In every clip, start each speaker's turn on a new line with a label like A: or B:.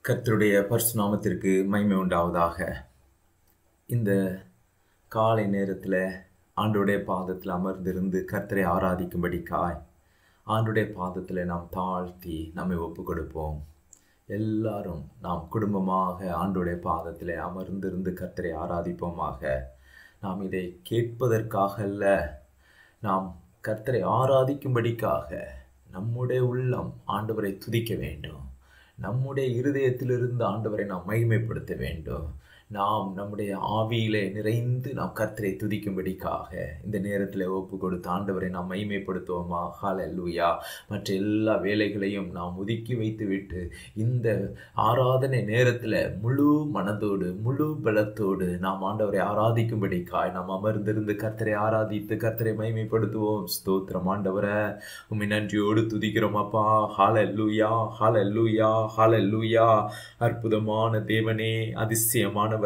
A: கர்த்தருடைய பரிசுநாமத்திற்கு மகிமை உண்டாவதாக இந்த காலை நேரத்தில் ஆண்டுடைய பாதத்தில் அமர்ந்திருந்து கர்த்தரை ஆராதிக்கும்படிக்காய் ஆண்டுடைய பாதத்தில் நாம் தாழ்த்தி நம்மை ஒப்பு கொடுப்போம் எல்லாரும் நாம் குடும்பமாக ஆண்டுடைய பாதத்தில் அமர்ந்திருந்து கர்த்தரை ஆராதிப்போமாக நாம் இதை கேட்பதற்காக அல்ல நாம் கர்த்தரை ஆராதிக்கும்படிக்காக நம்முடைய உள்ளம் ஆண்டவரை துதிக்க வேண்டும் நம்முடைய இருதயத்திலிருந்து ஆண்டவரை நாம் மகிமைப்படுத்த வேண்டும் நாம் நம்முடைய ஆவியிலே நிறைந்து நாம் கர்த்தரை துதிக்கும்படிக்காக இந்த நேரத்தில் ஒப்பு கொடுத்து ஆண்டவரை நாம் மகிமைப்படுத்துவோமா ஹalleluya மற்ற எல்லா வேலைகளையும் நாம் ஒதுக்கி வைத்துவிட்டு இந்த ஆராதனை நேரத்தில் முழு மனதோடு முழு பலத்தோடு நாம் ஆண்டவரை ஆராதிக்கும்படிக்காய் நாம் அமர்ந்திருந்து கர்த்தரை ஆராதித்து கர்த்தரை மகிமைப்படுத்துவோம் ஸ்தோத்திரம் ஆண்டவரை உண்மை நன்றியோடு துதிக்கிறோம் அப்பா ஹalleluya ஹalleluya ஹalleluya அற்புதமான தேவனே அதிசயமானவரை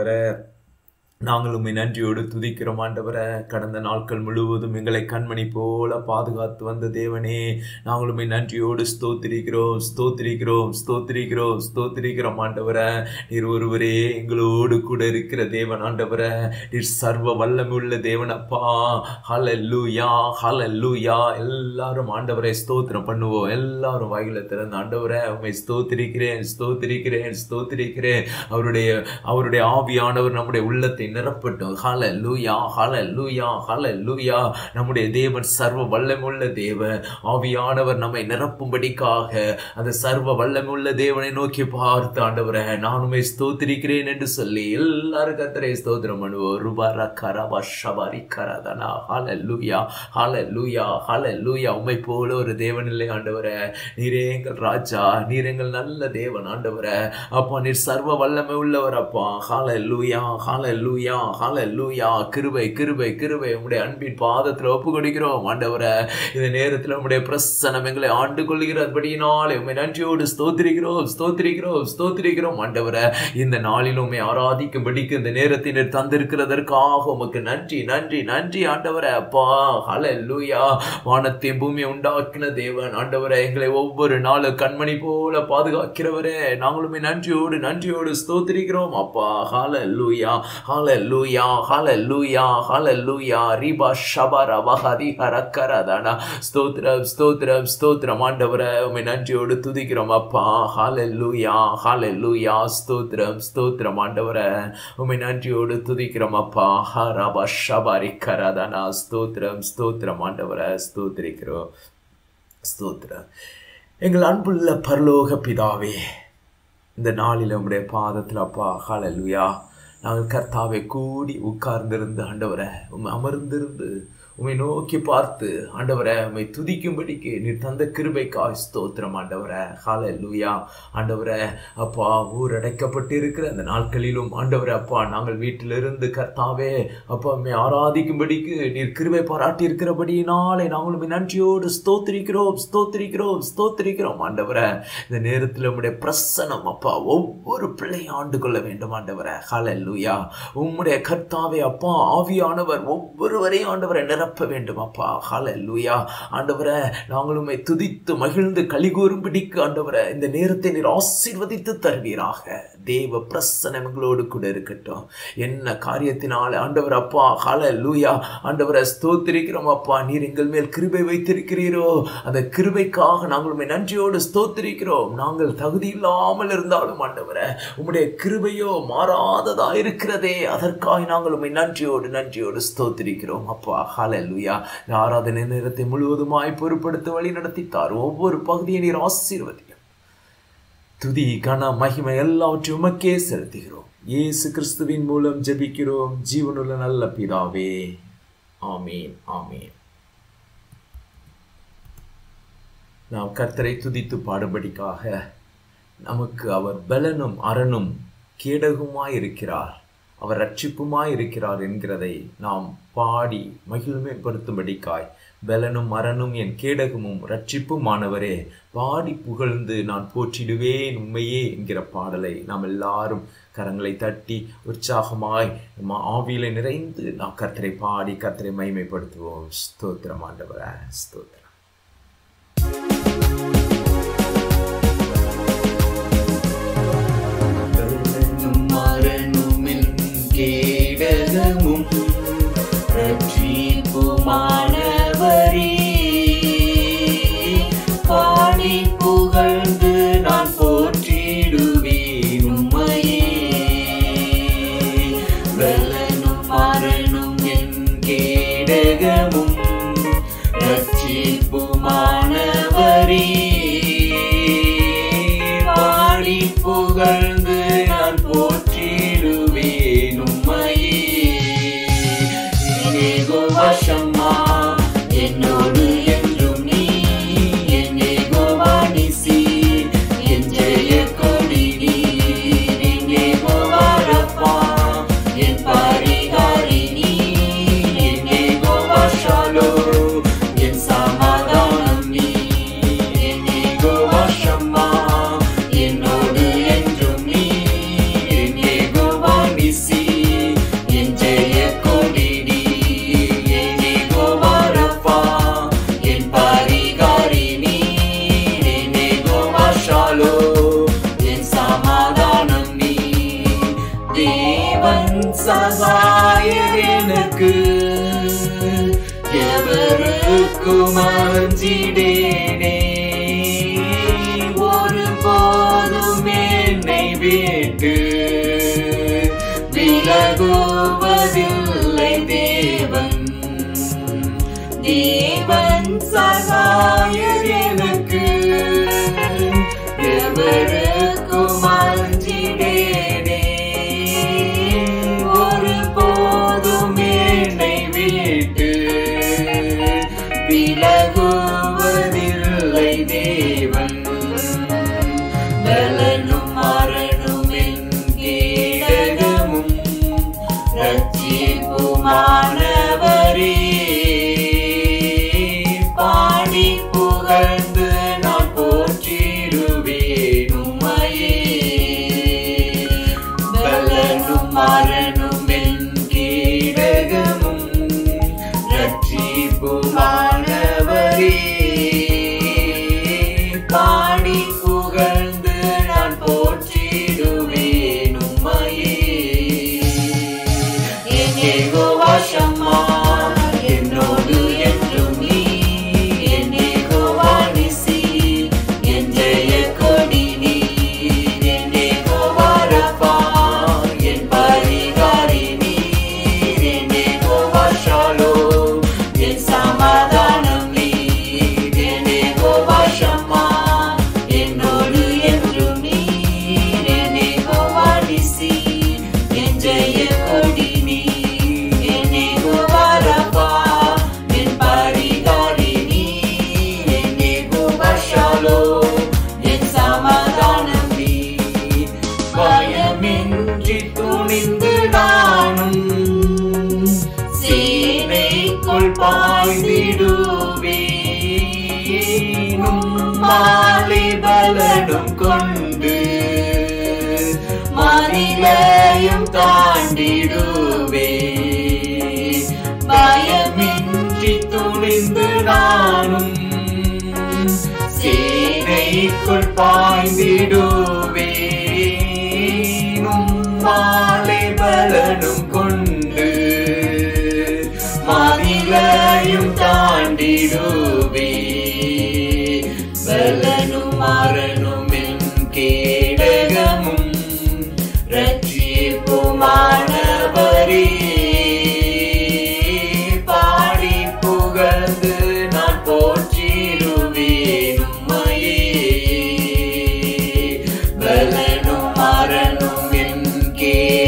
A: நாங்கள் உண்மை நன்றியோடு துதிக்கிறோம் ஆண்டவரை கடந்த நாட்கள் முழுவதும் எங்களை கண்மணி போல பாதுகாத்து வந்த தேவனே நாங்கள் உண்மை நன்றியோடு ஸ்தோத்திரிக்கிறோம் ஸ்தோத்திரிக்கிறோம் ஸ்தோத்திரிக்கிறோம் ஸ்தோத்திரிக்கிறோம் ஆண்டவரை நீர் ஒருவரே எங்களோடு கூட இருக்கிற தேவன் ஆண்டவரை நீர் சர்வ வல்லமுள்ள தேவன் அப்பா ஹalleluya ஹalleluya எல்லாரும் ஆண்டவரை ஸ்தோத்திரம் பண்ணுவோம் எல்லாரும் வாயில திறந்த ஆண்டவரை உண்மை ஸ்தோத்திரிக்கிறேன் ஸ்தோத்திரிக்கிறேன் ஸ்தோத்திரிக்கிறேன் அவருடைய அவருடைய ஆவியானவர் நம்முடைய உள்ளத்தை நிரப்பட்டும் ஹால லூயா ஹால லூயா ஹால லூயா நம்முடைய தேவன் சர்வ வல்லமுள்ள தேவன் ஆவியானவர் நம்மை நிரப்பும்படிக்காக அந்த சர்வ வல்லமுள்ள தேவனை நோக்கி பார்த்து ஆண்டவரை நானுமே ஸ்தோத்திரிக்கிறேன் என்று சொல்லி எல்லாரும் கத்தரை ஸ்தோத்திரம் பண்ணுவோம் ருபாரா கரபா ஷபாரி கரதனா ஹால லூயா ஹால லூயா ஹால லூயா உண்மை போல ஒரு தேவன் இல்லை ஆண்டவரை நீரே எங்கள் ராஜா நீர் எங்கள் நல்ல தேவன் ஆண்டவரை அப்பா நீர் சர்வ வல்லமை உள்ளவர் அப்பா ஹால லூயா ஹால லூயா ஹால லூயா கிருபை கிருபை கிருபை உங்களுடைய அன்பின் பாதத்தில் ஒப்பு கொடுக்கிறோம் ஆண்டவரை இந்த நேரத்தில் உங்களுடைய பிரசனம் எங்களை ஆண்டு கொள்கிறபடியினாலே உண்மை நன்றியோடு ஸ்தோத்திரிக்கிறோம் ஸ்தோத்திரிக்கிறோம் ஸ்தோத்திரிக்கிறோம் ஆண்டவரை இந்த நாளில் உண்மை ஆராதிக்கும்படிக்கு இந்த நேரத்தினர் தந்திருக்கிறதற்காக உமக்கு நன்றி நன்றி நன்றி ஆண்டவரை அப்பா ஹால லூயா வானத்தையும் பூமியை உண்டாக்கின தேவன் ஆண்டவரை எங்களை ஒவ்வொரு நாளும் கண்மணி போல பாதுகாக்கிறவரே நாங்களுமே நன்றியோடு நன்றியோடு ஸ்தோத்திரிக்கிறோம் அப்பா ஹால லூயா ஹalleluya ஹalleluya ஹalleluya ரிபா ஷபர வஹதி ஹரக்கரதனா ஸ்தோத்திரம் ஸ்தோத்திரம் ஸ்தோத்திரம் ஆண்டவரே உம்மை நன்றியோடு துதிக்கிறோம் அப்பா ஹalleluya ஹalleluya ஸ்தோத்திரம் ஸ்தோத்திரம் ஆண்டவரே உம்மை நன்றியோடு துதிக்கிறோம் அப்பா ஹரபா ஷபரி கரதனா ஸ்தோத்திரம் ஸ்தோத்திரம் ஆண்டவரே ஸ்தோத்திரிக்கிறோம் ஸ்தோத்திரம் எங்கள் அன்புள்ள பரலோக பிதாவே இந்த நாளில் உம்முடைய பாதத்தில் அப்பா ஹalleluya நாங்கள் கர்த்தாவை கூடி உட்கார்ந்திருந்து ஆண்டவரை உண்மை அமர்ந்திருந்து உண்மை நோக்கி பார்த்து ஆண்டவரை உண்மை துதிக்கும்படிக்கு நீர் தந்த கிருபைக்காய் ஸ்தோத்திரம் ஆண்டவரை ஹால லூயா ஆண்டவரை அப்பா ஊரடைக்கப்பட்டு இருக்கிற அந்த நாட்களிலும் ஆண்டவரை அப்பா நாங்கள் வீட்டிலிருந்து கர்த்தாவே அப்பா உண்மை ஆராதிக்கும்படிக்கு நீர் கிருபை பாராட்டி இருக்கிறபடியினாலே நாங்கள் உண்மை நன்றியோடு ஸ்தோத்திரிக்கிறோம் ஸ்தோத்திரிக்கிறோம் ஸ்தோத்திரிக்கிறோம் ஆண்டவரை இந்த நேரத்தில் உம்முடைய பிரசனம் அப்பா ஒவ்வொரு பிள்ளையும் ஆண்டு கொள்ள வேண்டும் ஆண்டவரை ஹால லூயா உம்முடைய கர்த்தாவே அப்பா ஆவியானவர் ஒவ்வொருவரையும் ஆண்டவரை நிரப்ப வேண்டும் அப்பா ஹால லூயா ஆண்டவரை நாங்கள் உண்மை துதித்து மகிழ்ந்து கலிகூறும்படிக்கு ஆண்டவரை இந்த நேரத்தை நீர் ஆசீர்வதித்து தருவீராக தேவ பிரசனம் எங்களோடு கூட இருக்கட்டும் என்ன காரியத்தினால் ஆண்டவர் அப்பா ஹால லூயா ஆண்டவரை ஸ்தோத்திரிக்கிறோம் அப்பா நீர் எங்கள் மேல் கிருபை வைத்திருக்கிறீரோ அந்த கிருபைக்காக நாங்கள் உண்மை நன்றியோடு ஸ்தோத்திரிக்கிறோம் நாங்கள் தகுதி இல்லாமல் இருந்தாலும் ஆண்டவரை உம்முடைய கிருபையோ மாறாததா இருக்கிறதே அதற்காக நாங்கள் உண்மை நன்றியோடு நன்றியோடு ஸ்தோத்திரிக்கிறோம் அப்பா ஹalleluya ஆராதனை நேரத்தை முழுவதுமாய் பொறுப்படுத்த வழி நடத்தித்தார் ஒவ்வொரு பகுதியை நீர் ஆசீர்வதியும் துதி கன மகிமை எல்லாவற்றையும் உமக்கே செலுத்துகிறோம் இயேசு கிறிஸ்துவின் மூலம் ஜெபிக்கிறோம் ஜீவனுள்ள நல்ல பிதாவே ஆமீன் ஆமீன் நாம் கர்த்தரை துதித்து பாடுபடிக்காக நமக்கு அவர் பலனும் அரணும் கேடகுமாய் இருக்கிறார் அவர் ரட்சிப்புமாய் இருக்கிறார் என்கிறதை நாம் பாடி மகிழ்மைப்படுத்தும்படிக்காய் பலனும் மரணும் என் கேடகமும் ரட்சிப்புமானவரே பாடி புகழ்ந்து நான் போற்றிடுவேன் உண்மையே என்கிற பாடலை நாம் எல்லாரும் கரங்களை தட்டி உற்சாகமாய் நம்ம ஆவியில நிறைந்து நாம் கர்த்தரை பாடி கர்த்தரை மைமைப்படுத்துவோம் ஸ்தோத்திரம் ஆண்டவர ஸ்தோத்திரம் புகழ்ந்து நான் போற்றிடுவேன் உம்மையே வெல்லனும் மரணும் என் கேடகமும் ரட்சிப்புமானவரே பாடி புகழ்ந்து நான் போற்றிடுவேன் உம்மையே இனேகோ வசம்மா என்னோடு என்றும் நீ என்னேகோ வாணிசி என் ஜெய கொடி நீர் என்னேகோ வாரப்பா என் பரிகாரி நீர் என்னேகோ வஷாலோ என் சமாதானம் நீர் என்னேகோ வசம்மா என்னோடு என்றும் நீ என்னேகோ வாணிசி என் ஜெய கொடி நீர் என்னேகோ வாரப்பா என் பரிகாரி நீர் என்னேகோ வஷாலோ என் சமாதானம் நீர் தேவன் சகாயர் எனக்கு எவருக்கும் அஞ்சிடேனே ஒரு போதும் என்னை விட்டு விலகுவதில்லை தேவன் தேவன் சகாயர் எனக்கு எவருக்கும் அஞ்சிடேனே ஒரு போதும் என்னை விட்டு விலகுவதில்லை தேவன் பலனும் மரணும் என் கேடகமும் ரட்சிப்புமானவரே பாடி புகழ்ந்து நான் போற்றிடுவேன் உம்மையே பலனும் மரணும் என் கேடகமும் ரட்சிப்புமானவரே பாடி புகழ்ந்து நான் போற்றிடுவேன் உம்மையே என்னேகோ வசம்மா என்னோடு என்றும் நீ என்னேகோ வாணிசி என் ஜெய கொடி நீர் என்னேகோ வாரப்பா என் பரிகாரி நீர் என்னேகோ வஷாலோ என் சமாதானம் நீர் என்னேகோ வசம்மா என்னோடு என்றும் நீர் என்னேகோ வாணிசி என் ஜெய கொடி நீர் என்னேகோ வாரப்பா என் பரிகாரி நீர் என்னேகோ வஷாலோ என் சமாதானம் நீர் பயமின்றி துணிந்து நானும் சேனைக்குள் பாய்ந்திடுவேனும் மாலை பலனும் கொண்டு மதிலையும் தாண்டிடுவே பயமின்றி துணிந்து நானும் சேனைக்குள் பாய்ந்திடுவேனும் மாலை பலனும் கொண்டு மதிலையும் தாண்டிடுவே பலனும் மரணும் என் கேடகமும் ரட்சிப்புமானவரே பாடி புகழ்ந்து நான் போற்றிடுவேன் உம்மையே பலனும் மரணும் என் கே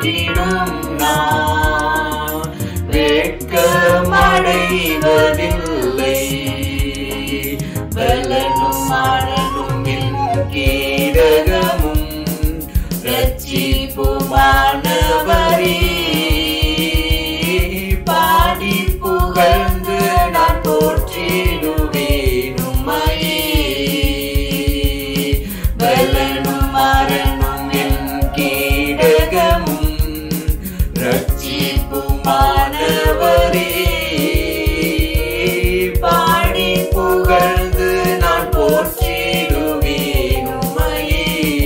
A: போற்றிடும் நான் வெட்கமடைவதில்லை பலனும் மரணம் என் கீடகமும் ரட்சிப்புமானவரே பாடி புகழ்ந்து நான் போற்றிடுவேன் உம்மையே பலனும் மரணம் என் கீடகமும் ரட்சிப்புமானவரே பாடி புகழ்ந்து நான் போற்றிடுவேன் உம்மையே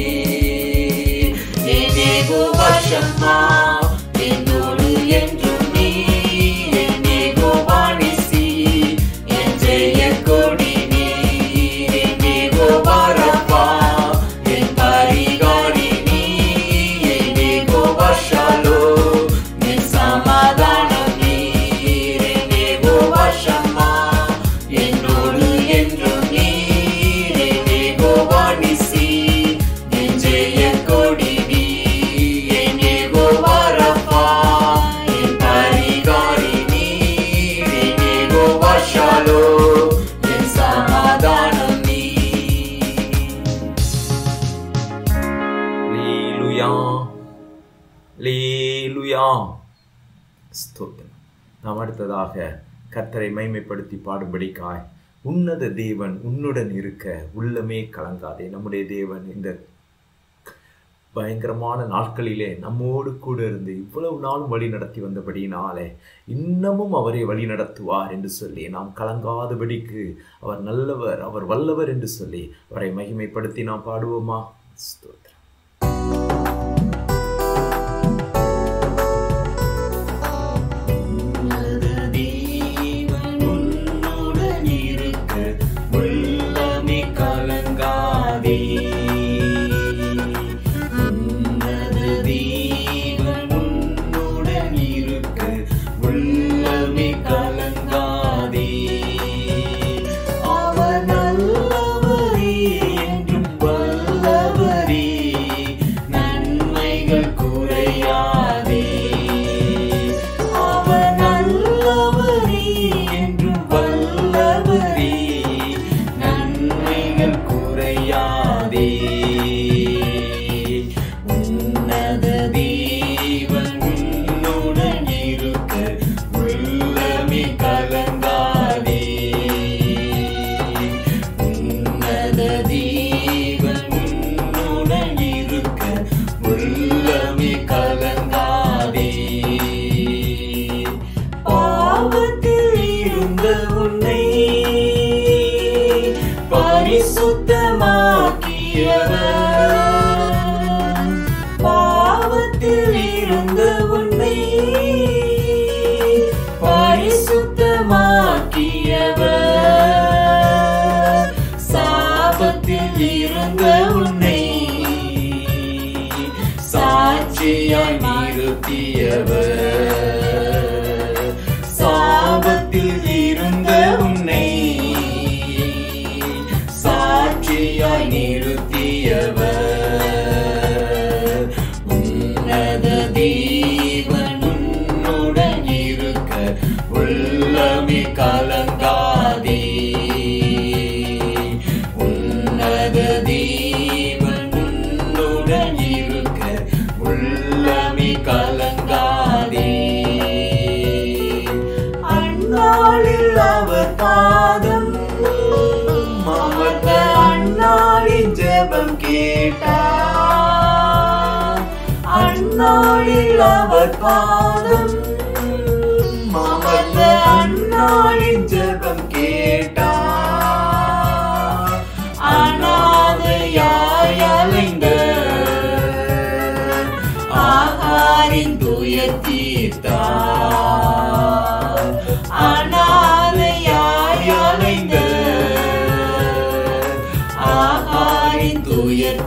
A: என்னேகோ வசமா என்னோடு என்றும் நீ என்னேகோ வாணிசி என் ஜெய கொடி நீ என்னேகோ வரப்பா என் பரிகாரி நீ என்னேகோ வஷாலோ என் சமாதானம் நீ என்னேகோ வசமா என்னோடு என்றும் நீ என்னேகோ வாணிசி என் ஜெய கொடி நீ என்னேகோ வரப்பா என் பரிகாரி நீ என்னேகோ வஷாலோ என் சமாதானம் நீ லீலுயா லீலுயா ஸ்தோத்திரம் நாம் அடுத்ததாக கர்த்தரை மைமைப்படுத்தி பாடும்படிக்காய் உன்னத தேவன் உன்னுடன் இருக்க உள்ளமே கலங்காதே நம்முடைய தேவன் இந்த பயங்கரமான நாட்களிலே நம்மோடு கூட இருந்து இவ்வளவு நாளும் வழி நடத்தி வந்தபடியினாலே இன்னமும் அவரை வழி நடத்துவார் என்று சொல்லி நாம் கலங்காதபடிக்கு அவர் நல்லவர் அவர் வல்லவர் என்று சொல்லி அவரை மகிமைப்படுத்தி நாம் பாடுவோமா ஸ்தோத்திரம் உன்னுடன் இருக்க உள்ளமே கலங்காதே உன்னத தேவன் உன்னுடன் இருக்க உள்ளமே கலங்காதே அவர் நல்லவரே என்றும் வல்லவரே நன்மைகள் குறையாதே அவர் நல்லவரே என்றும் வல்லவரே நன்மைகள் குறையாதே உன்னத தேவன் உன்னுடன் இருக்க உள்ளமே கலங்காதே உன்னத தேவன் உன்னுடன் இருக்க உள்ளமே கலங்காதே பாவத்தில் இருந்த உன்னை பரிசுத்தமாக்கியவர் பாவத்தில் இருந்த உன்னை பரிசுத்தமாக்கியவர் சாபத்தில் இருந்த உன்னை சாட்சியாய் நிறுத்தியவர் சாபத்தில் இருந்த உன்னை சாட்சியாய் நிறுத்தியவர் உன்னத தேவன் உன்னுடன் இருக்க உள்ளமே கலங்காதே உன்னத தேவன் உன்னுடன் இருக்க உள்ளமே கலங்காதே அந்நாளில் அவர் பாதம் அமர்ந்த அந்நாளின் ஜெபம் கேட்டார் அந்நாளில் அவர் பாதம் அமர்ந்த அந்நாளின் ஜெபம் கேட்டார் அநாதையாய் அலைந்த ஆகாரின் துயர் தீர்த்தார் அநாதையாய் அலைந்த ஆகாரின் துயர்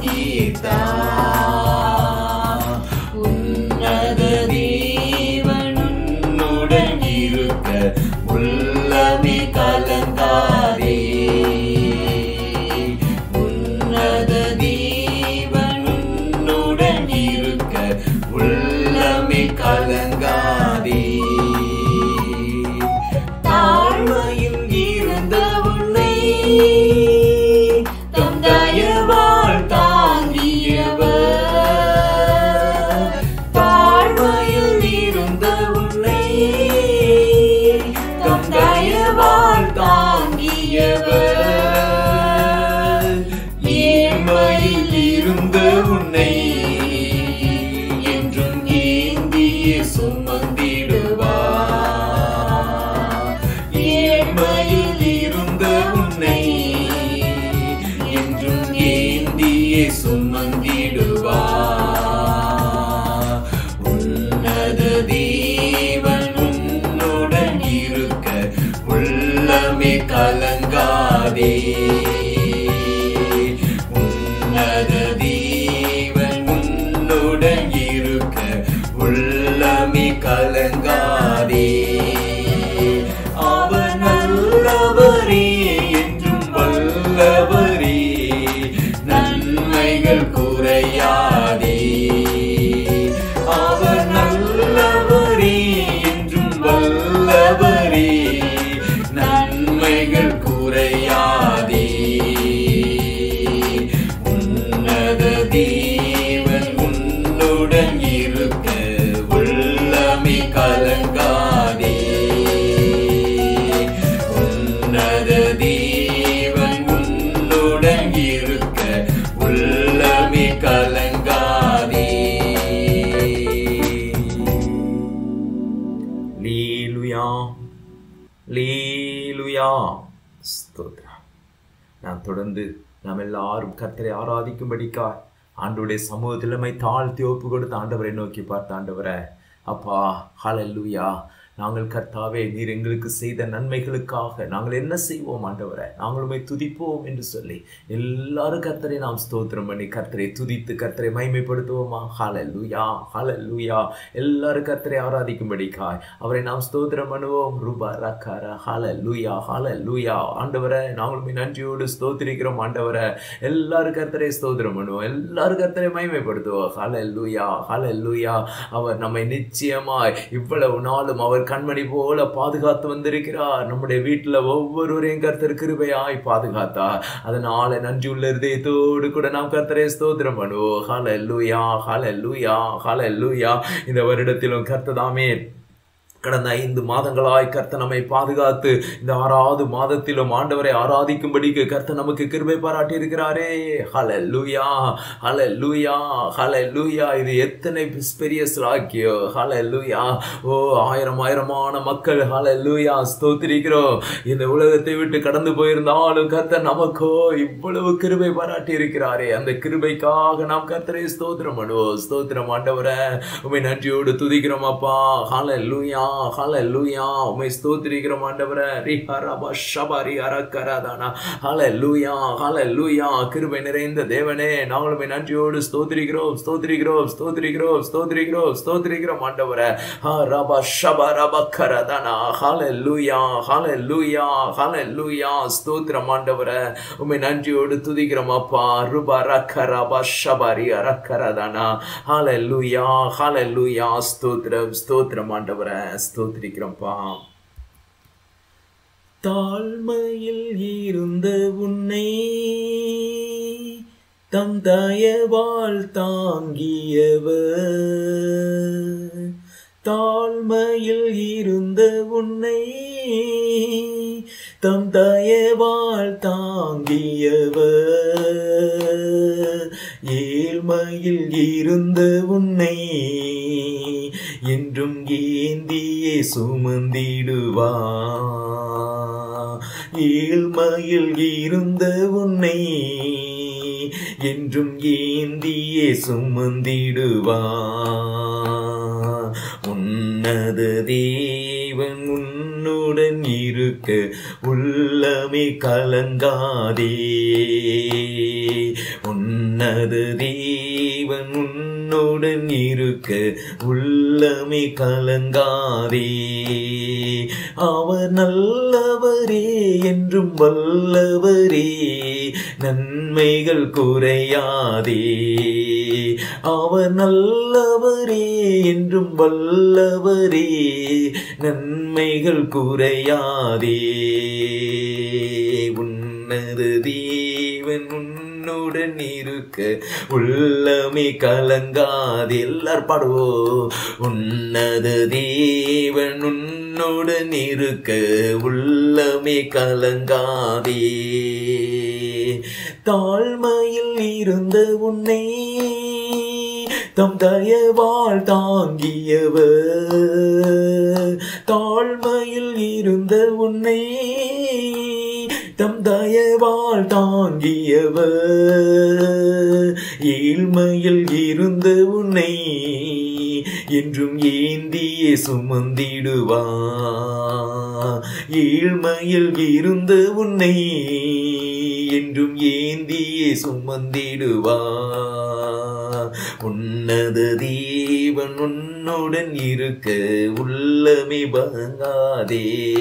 A: தீர்த்தார் உன்னத தேவன் உன்னுடன் இருக்க உள்ளமே கலங்காதே உன்னத தேவன் உன்னுடன் இருக்க உள்ள தொடர்ந்து நாம் எல்லாரும் கர்த்தரை ஆராதிக்கும்படிக்கா ஆண்டவருடைய சமூகத்தில் நம்மை தாழ்த்தி ஒப்பு கொடுத்து ஆண்டவரை நோக்கி பார்த்த ஆண்டவரை அப்பா ஹalleluya நாங்கள் கர்த்தாவே நீர் எங்களுக்கு செய்த நன்மைகளுக்காக நாங்கள் என்ன செய்வோம் ஆண்டவரை நாங்களுமே துதிப்போம் என்று சொல்லி எல்லாரும் கர்த்தரை நாம் ஸ்தோத்திரம் பண்ணி கர்த்தரை துதித்து கர்த்தரை மைமைப்படுத்துவோமா ஹalleluya ஹalleluya எல்லாரும் கர்த்தரை ஆராதிக்கும்படிக்காய் அவரை நாம் ஸ்தோத்திரம் பண்ணுவோம் ரூபா ரக்கார ஹalleluya ஹalleluya ஆண்டவரை நாங்களுமே நன்றியோடு ஸ்தோத்திரிக்கிறோம் ஆண்டவரை எல்லாரும் கர்த்தரை ஸ்தோத்திரம் பண்ணுவோம் எல்லாரும் கர்த்தரை மைமைப்படுத்துவோம் ஹalleluya ஹalleluya அவர் நம்மை நிச்சயமாய் இவ்வளவு நாளும் அவர் கண்மணி போல பாதுகாத்து வந்திருக்கிறார் நம்முடைய வீட்டுல ஒவ்வொருவரையும் கர்த்தர் கிருபையாய் பாதுகாத்தார் அதனால நன்றி உள்ள இருதயத்தோடு கூட நாம் கர்த்தரை ஸ்தோத்திரம் பண்ணுவோம் ஹalleluya ஹalleluya ஹalleluya இந்த வருடத்திலும் கர்த்ததாமே கடந்த ஐந்து மாதங்களாய் கர்த்த நம்மை பாதுகாத்து இந்த ஆறாவது மாதத்திலும் ஆண்டவரை ஆராதிக்கும்படிக்கு கர்த்த நமக்கு கிருபை பாராட்டி இருக்கிறாரே ஹல லூயா ஹல லூயா ஹல லூயா இது எத்தனை பெரிய ஸ்லாக்கியோ ஹல லூயா ஓ ஆயிரம் ஆயிரமான மக்கள் ஹல லூயா ஸ்தோத்திரிக்கிறோம் இந்த உலகத்தை விட்டு கடந்து போயிருந்தாலும் கர்த்த நமக்கோ இவ்வளவு கிருபை பாராட்டி இருக்கிறாரே அந்த கிருபைக்காக நாம் கர்த்தரை ஸ்தோத்திரம் பண்ணுவோம் ஸ்தோத்திரம் ஆண்டவரை உண்மை நன்றியோடு துதிக்கிறோம் அப்பா ஹல லூயா ஹalleluya உம்மை ஸ்தோத்திரிக்கிறோம் ஆண்டவரே ரிஹரப ஷபரி அரக்கரதானா ஹalleluya ஹalleluya கிருபை நிறைந்த தேவனே நாங்கள் உம்மை நன்றியோடு ஸ்தோத்திரிக்கிறோம் ஸ்தோத்திரிக்கிறோம் ஸ்தோத்திரிக்கிறோம் ஸ்தோத்திரிக்கிறோம் ஸ்தோத்திரிக்கிறோம் ஆண்டவரே ஹரப ஷபரப கரதானா ஹalleluya ஹalleluya ஹalleluya ஸ்தோத்திரம் ஆண்டவரே உம்மை நன்றியோடு துதிக்கிறோம் அப்பா ருப ரக்கரப ஷபரி அரக்கரதானா ஹalleluya ஹalleluya ஸ்தோத்திரம் ஸ்தோத்திரம் ஆண்டவரே ஸ்தோத்திரிக்கிறோம்ப்பா தாழ்மையில் இருந்த உன்னை தம் தயவால் தாங்கியவர் தாழ்மையில் இருந்த உன்னை தம் தயவால் தாங்கியவர் ஏழ்மையில் இருந்த உன்னை என்றும் ஏந்தியே சுமந்திடுவா ஏழ்மையில் இருந்த உன்னை என்றும் ஏந்தியே சுமந்திடுவா உன்னத தேவன் உன்னுடன் இருக்க உள்ளமே கலங்காதே உன்னத தேவன் உன்னுடன் இருக்க உள்ளமே கலங்காதே அவர் நல்லவரே என்றும் வல்லவரே நன்மைகள் குறையாதே அவர் நல்லவரே என்றும் வல்லவரே நன்மைகள் குறையாதே உன்னது தேவன் உன்னுடன் இருக்க உள்ளமே கலங்காது எல்லார் பாடுவோ உன்னது தேவன் உன்னுடன் இருக்க உள்ளமே கலங்காதே தாழ்மையில் இருந்த உன்னை தம் தயவால் தாங்கியவர் தாழ்மையில் இருந்த உன்னை தம் தயவால் தாங்கியவர் ஏழ்மையில் இருந்த உன்னை என்றும் ஏந்தியே சுமந்திடுவா ஏழ்மையில் இருந்த உன்னை என்றும் ஏந்தியே சுமந்திடுவா உன்னத தேவன் உன்னுடன் இருக்க உள்ளமே பங்காதே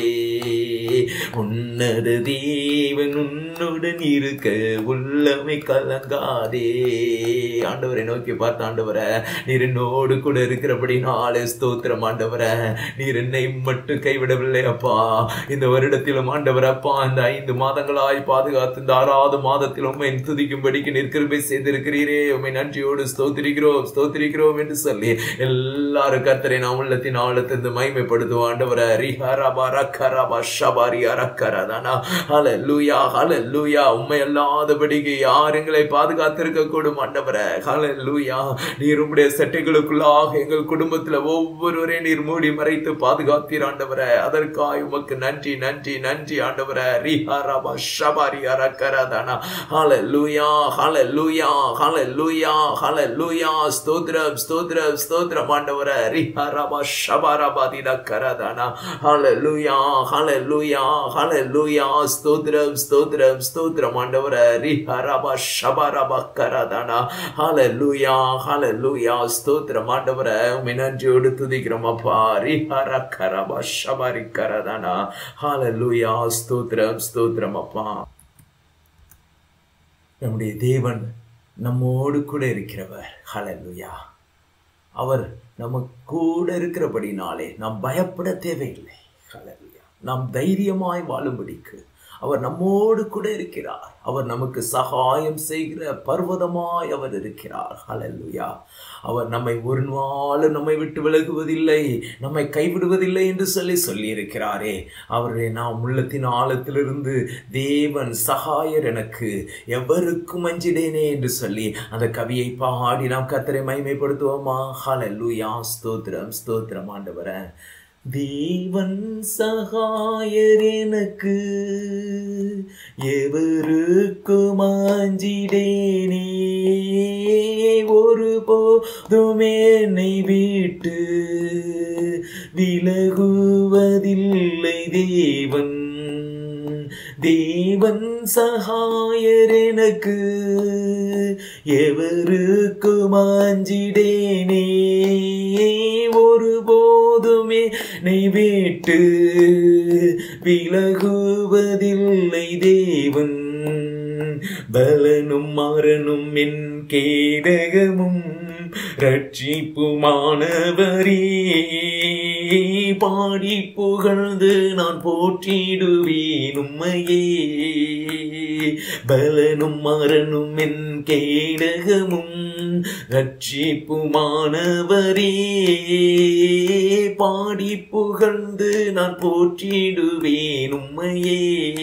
A: உன்னத தேவன் உன்னுடன் இருக்க உள்ளமை கலங்காதே ஆண்டவரை நோக்கி பார்த்த ஆண்டவரை நீர் என்னோடு கூட இருக்கிறபடி நாளே ஸ்தோத்திரம் ஆண்டவரை நீர் என்னை மட்டும் கைவிடவில்லை அப்பா இந்த வருடத்திலும் ஆண்டவர் அப்பா இந்த ஐந்து மாதங்களாய் பாதுகாத்து இந்த ஆறாவது மாதத்தில் உண்மை துதிக்கும்படிக்கு நீர் கிருபை செய்திருக்கிறீரே உண்மை நன்றியோடு ஸ்தோத்திரிக்கிறோம் ஸ்தோத்திரிக்கிறோம் என்று சொல்லி எல்லாரும் கர்த்தரை நாம் உள்ளத்தின் ஆழத்திலிருந்து மைமைப்படுத்துவோம் ஆண்டவரை ரிஹரபா ரக்கரபா ஷபாரி அரக்கரதானா ஹalleluya ஹalleluya உம்மை அல்லாதபடிக்கு யார் எங்களை பாதுகாத்திருக்க கூடும் ஆண்டவரே ஹalleluya நீர் உம்முடைய சட்டைகளுக்குள்ளாக எங்கள் குடும்பத்துல ஒவ்வொருவரையும் நீர் மூடி மறைத்து பாதுகாத்தீர் ஆண்டவரே அதற்காக உமக்கு நன்றி நன்றி நன்றி ஆண்டவரே ரிஹாரபா ஷபாரி அரக்கரதானா ஹalleluya ஹalleluya ஹalleluya ஹalleluya ஸ்தோத்திரம் ஸ்தோத்திரம் ஸ்தோத்திரம் ஆண்டவரே ரிஹாரபா ஷபாரபாதி கரதானா ஹalleluya ஹalleluya ஹalleluya ஸ்தோத்திரம் ஸ்தோத்திரம் ஸ்தோத்திரம் ஆண்டவரே ரிஹாரபா ஷபாரபா கரதானா ஹalleluya ஹalleluya ஸ்தோத்திரம் ஆண்டவரே உம்மை நன்றியோடு துதிக்கிறோம் அப்பா ரிஹார கரபா ஷபாரி கரதானா ஹalleluya ஸ்தோத்திரம் ஸ்தோத்திரம் அப்பா நம்முடைய தேவன் நம்மோடு கூட இருக்கிறவர் ஹalleluya அவர் நம்ம கூட இருக்கிறபடினாலே நாம் பயப்பட தேவையில்லை ஹalleluya நாம் தைரியமாய் வாழும்படிக்கு அவர் நம்மோடு கூட இருக்கிறார் அவர் நமக்கு சகாயம் செய்கிற பர்வதமாய் அவர் இருக்கிறார் ஹalleluya அவர் நம்மை ஒரு நாளும் நம்மை விட்டு விலகுவதில்லை நம்மை கைவிடுவதில்லை என்று சொல்லி சொல்லி இருக்கிறாரே அவருடைய நாம் உள்ளத்தின் ஆழத்திலிருந்து தேவன் சகாயர் எனக்கு எவருக்கும் அஞ்சிடேனே என்று சொல்லி அந்த கவியை பாடி நாம் கத்தரை மைமைப்படுத்துவோமா ஹalleluya ஸ்தோத்திரம் ஸ்தோத்திரம் ஆண்டவரே தேவன் சகாயர் எனக்கு எவருக்கும் அஞ்சிடேனே ஒரு போதும் என்னை விட்டு விலகுவதில்லை தேவன் தேவன் சகாயர் எனக்கு எவருக்கும் அஞ்சிடேனே ஒருபோதுமே நெய் விட்டு விலகுவதில்லை தேவன் பலனும் மரணும் என் கேடகமும் ரட்சிப்புமானவரே பாடி புகழ்ந்து நான் போற்றிடுவேன் உம்மையே பலனும் மரணும் என் கேடகமும் ரட்சிப்புமானவரே பாடி புகழ்ந்து நான் போற்றிடுவேன் உம்மையே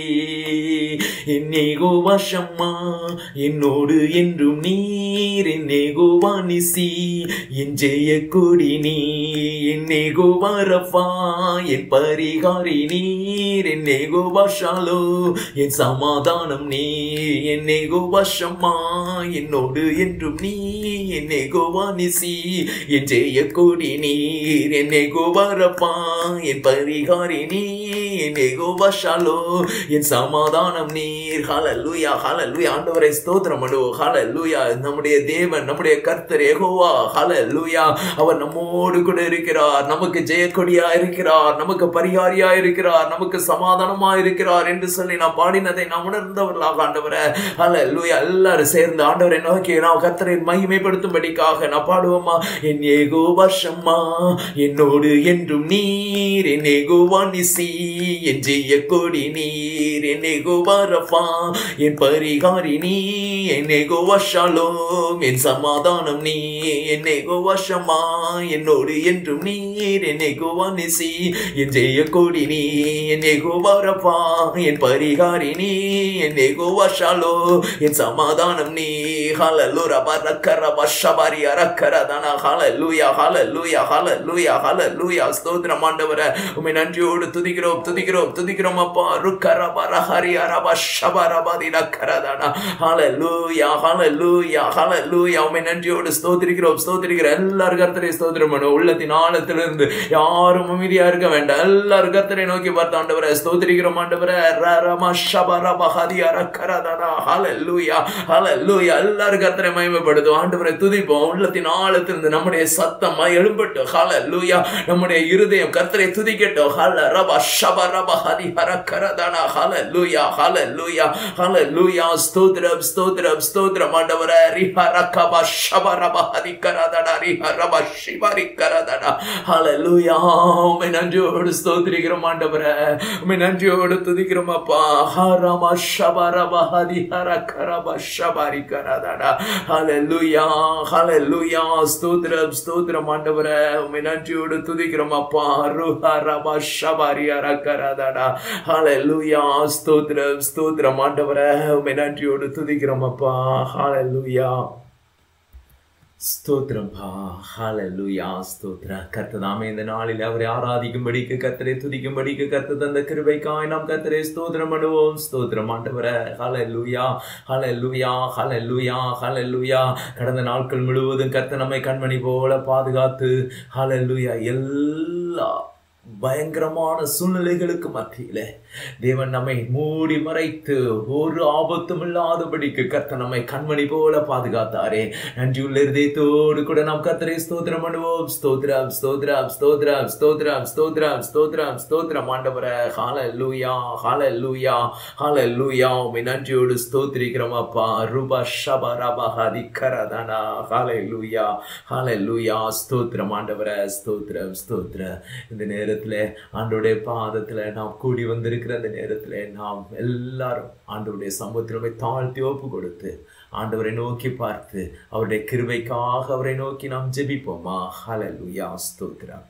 A: என்னேகோ வசம்மா என்னோடு என்றும் நீர் என்னேகோ வாணிசி என் ஜெய கொடி நீ என்னேகோ வரஃபா என் பரிகாரி நீர் என்னேகோ வஷாலோ என் சமாதானம் நீ என்னேகோ வசம்மா என்னோடு என்றும் நீ என்னேகோ வாணிசி என் ஜெய கொடி நீர் என்னேகோ வரஃபா என் பரிகாரி நீ என்னேகோ வஷாலோ என் சமாதானம் நீர் ஹalleluya ஹalleluya ஆண்டவரை ஸ்தோத்திரம் பண்ணுவோ ஹalleluya நம்முடைய தேவன் நம்முடைய கர்த்தர் யெகோவா ஹalleluya அவர் நம்மோடு கூட இருக்கிறார் நமக்கு ஜெயக்கொடியா இருக்கிறார் நமக்கு பரிகாரியா இருக்கிறார் நமக்கு சமாதானமா இருக்கிறார் என்று சொல்லி நான் பாடினதை நாம் உணர்ந்தவர்களாக ஆண்டவரை ஹalleluya எல்லாரும் சேர்ந்து ஆண்டவரை நோக்கி நான் கர்த்தரை மகிமைப்படுத்தும்படிக்காக நான் பாடுவோமா என் ஏகோவா ஷம்மா என்னோடு என்றும் நீர் என் ஏகோவா நிசி என் ஜெய கொடி நீர் என் ஏகோவா ரஃபா என் பரிகாரி நீ என் ஏகோவா ஷாலோம் என் சமாதானம் நீ என் ஏகோவா ஷம்மா என்னோடு என்றும் நீர் என் ஏகோவா நிசி என் ஜெய கொடி நீ என் ஏகோவா ரஃபா என் பரிகாரி நீ என் ஏகோவா ஷாலோ என் சமாதானம் நீ ஹalleluya ரபரக்கர பஷபரி அரக்கர தன ஹalleluya ஹalleluya ஹalleluya ஹalleluya ஸ்தோத்திரம் ஆண்டவரே உம்மை நன்றியோடு துதிக்கிறோம் துதிக்கிறோம் துதிக்கிறோம் அப்பா ருக்கர பரஹரி அரப ஷபரபதி நக்கரதன ஹalleluya ஹalleluya ஹalleluya உம்மை நன்றியோடு ஸ்தோத்திரிக்கிறோம் ஸ்தோத்திரிக்கிறோம் எல்லாரும் கர்த்தரை ஸ்தோத்திரம் பண்ணு உள்ளத்தின் ஆழத்திலிருந்து யாரும் அமைதியா இருக்க வேண்டாம் எல்லாரும் கர்த்தரை நோக்கி பார்த்த ஆண்டவரே ஸ்தோத்திரிக்கிறோம் ஆண்டவரே ரரம ஷபரபஹதி அரக்கரதன ஹalleluya ஹalleluya எல்லாரும் கர்த்தரை மகிமைப்படுத்தும் ஆண்டவரை துதிப்போம் உள்ளத்தின் ஆழத்திலிருந்து நம்முடைய சத்தம் எழும்பட்டும் ஹalleluya நம்முடைய இருதயம் கர்த்தரை துதிக்கட்டும் ஹல ரப ஷப ரப ஹரி ஹரக்கரதன ஹalleluya ஹalleluya ஹalleluya ஸ்தோத்திரம் ஸ்தோத்திரம் ஸ்தோத்திரம் ஆண்டவரே ரிஹரகப ஷப ரப ஹரி கரதன ரிஹரப ஷிபரி கரதன ஹalleluya உம்மை நன்றியோடு ஸ்தோத்திரிக்கிறோம் ஆண்டவரே உம்மை நன்றியோடு துதிக்கிறோம் அப்பா ஹரம ஷப ரப ஹரி ஹரகரப ஷபரி கரதன ஹalleluya ஹalleluya ஸ்தோத்திரம் ஸ்தோத்திரம் ஆண்டவரே உம்மை நன்றியோடு துதிக்கிறோம் அப்பா ருஹ ரப ஷபரி அரக்க கராதாடா ஹalleluya ஸ்தோத்திரம் ஸ்தோத்திரம் ஆண்டவரே உம்மை நன்றியோடு துதிக்கிறோம் அப்பா ஹalleluya ஸ்தோத்திரம்பா ஹalleluya ஸ்தோத்திர கர்த்ததாமே இந்த நாளில் அவரை ஆராதிக்கும்படிக்கு கர்த்தரை துதிக்கும்படிக்கு கர்த்த தந்த கிருபைக்காய் நாம் கர்த்தரை ஸ்தோத்திரம் பண்ணுவோம் ஸ்தோத்திரம் ஆண்டவரே ஹalleluya ஹalleluya ஹalleluya ஹalleluya கடந்த நாட்கள் முழுவதும் கர்த்த நம்மை கண்மணி போல பாதுகாத்து ஹalleluya எல்லா பயங்கரமான சூழ்நிலைகளுக்கு மத்தியிலே தேவன் நம்மை மூடி மறைத்து ஒரு ஆபத்தும் இல்லாதபடிக்கு கர்த்தர் நம்மை கண்மணி போல பாதுகாத்தாரே நன்றியுள்ள இருதயத்தோடு கூட நாம் கர்த்தரை ஸ்தோத்திரம் பண்ணுவோம் ஸ்தோத்ரம் ஸ்தோத்ரம் ஸ்தோத்ரம் ஸ்தோத்ரம் ஸ்தோத்ரம் ஸ்தோத்ரம் ஸ்தோத்ரம் ஆண்டவரே ஹால லூயா ஹால லூயா ஹால லூயா உமை நன்றியோடு ஸ்தோத்திரிக்கிறோம் அப்பா ரூபா ஷபா ரபா ஹதி கரதனா ஹால லூயா ஹால லூயா ஸ்தோத்திரம் ஆண்டவரே ஸ்தோத்திரம் ஸ்தோத்திர இந்த நேரத்தில் ஆண்டோடைய பாதத்தில் நாம் கூடி வந்திருக்கிற அந்த நேரத்தில் நாம் எல்லாரும் ஆண்டவருடைய சமூகத்திலுமே தாழ்த்தி ஒப்பு கொடுத்து ஆண்டவரை நோக்கி பார்த்து அவருடைய கிருபைக்காக அவரை நோக்கி நாம் ஜெபிப்போமா ஹalleluya ஸ்தோத்திரம்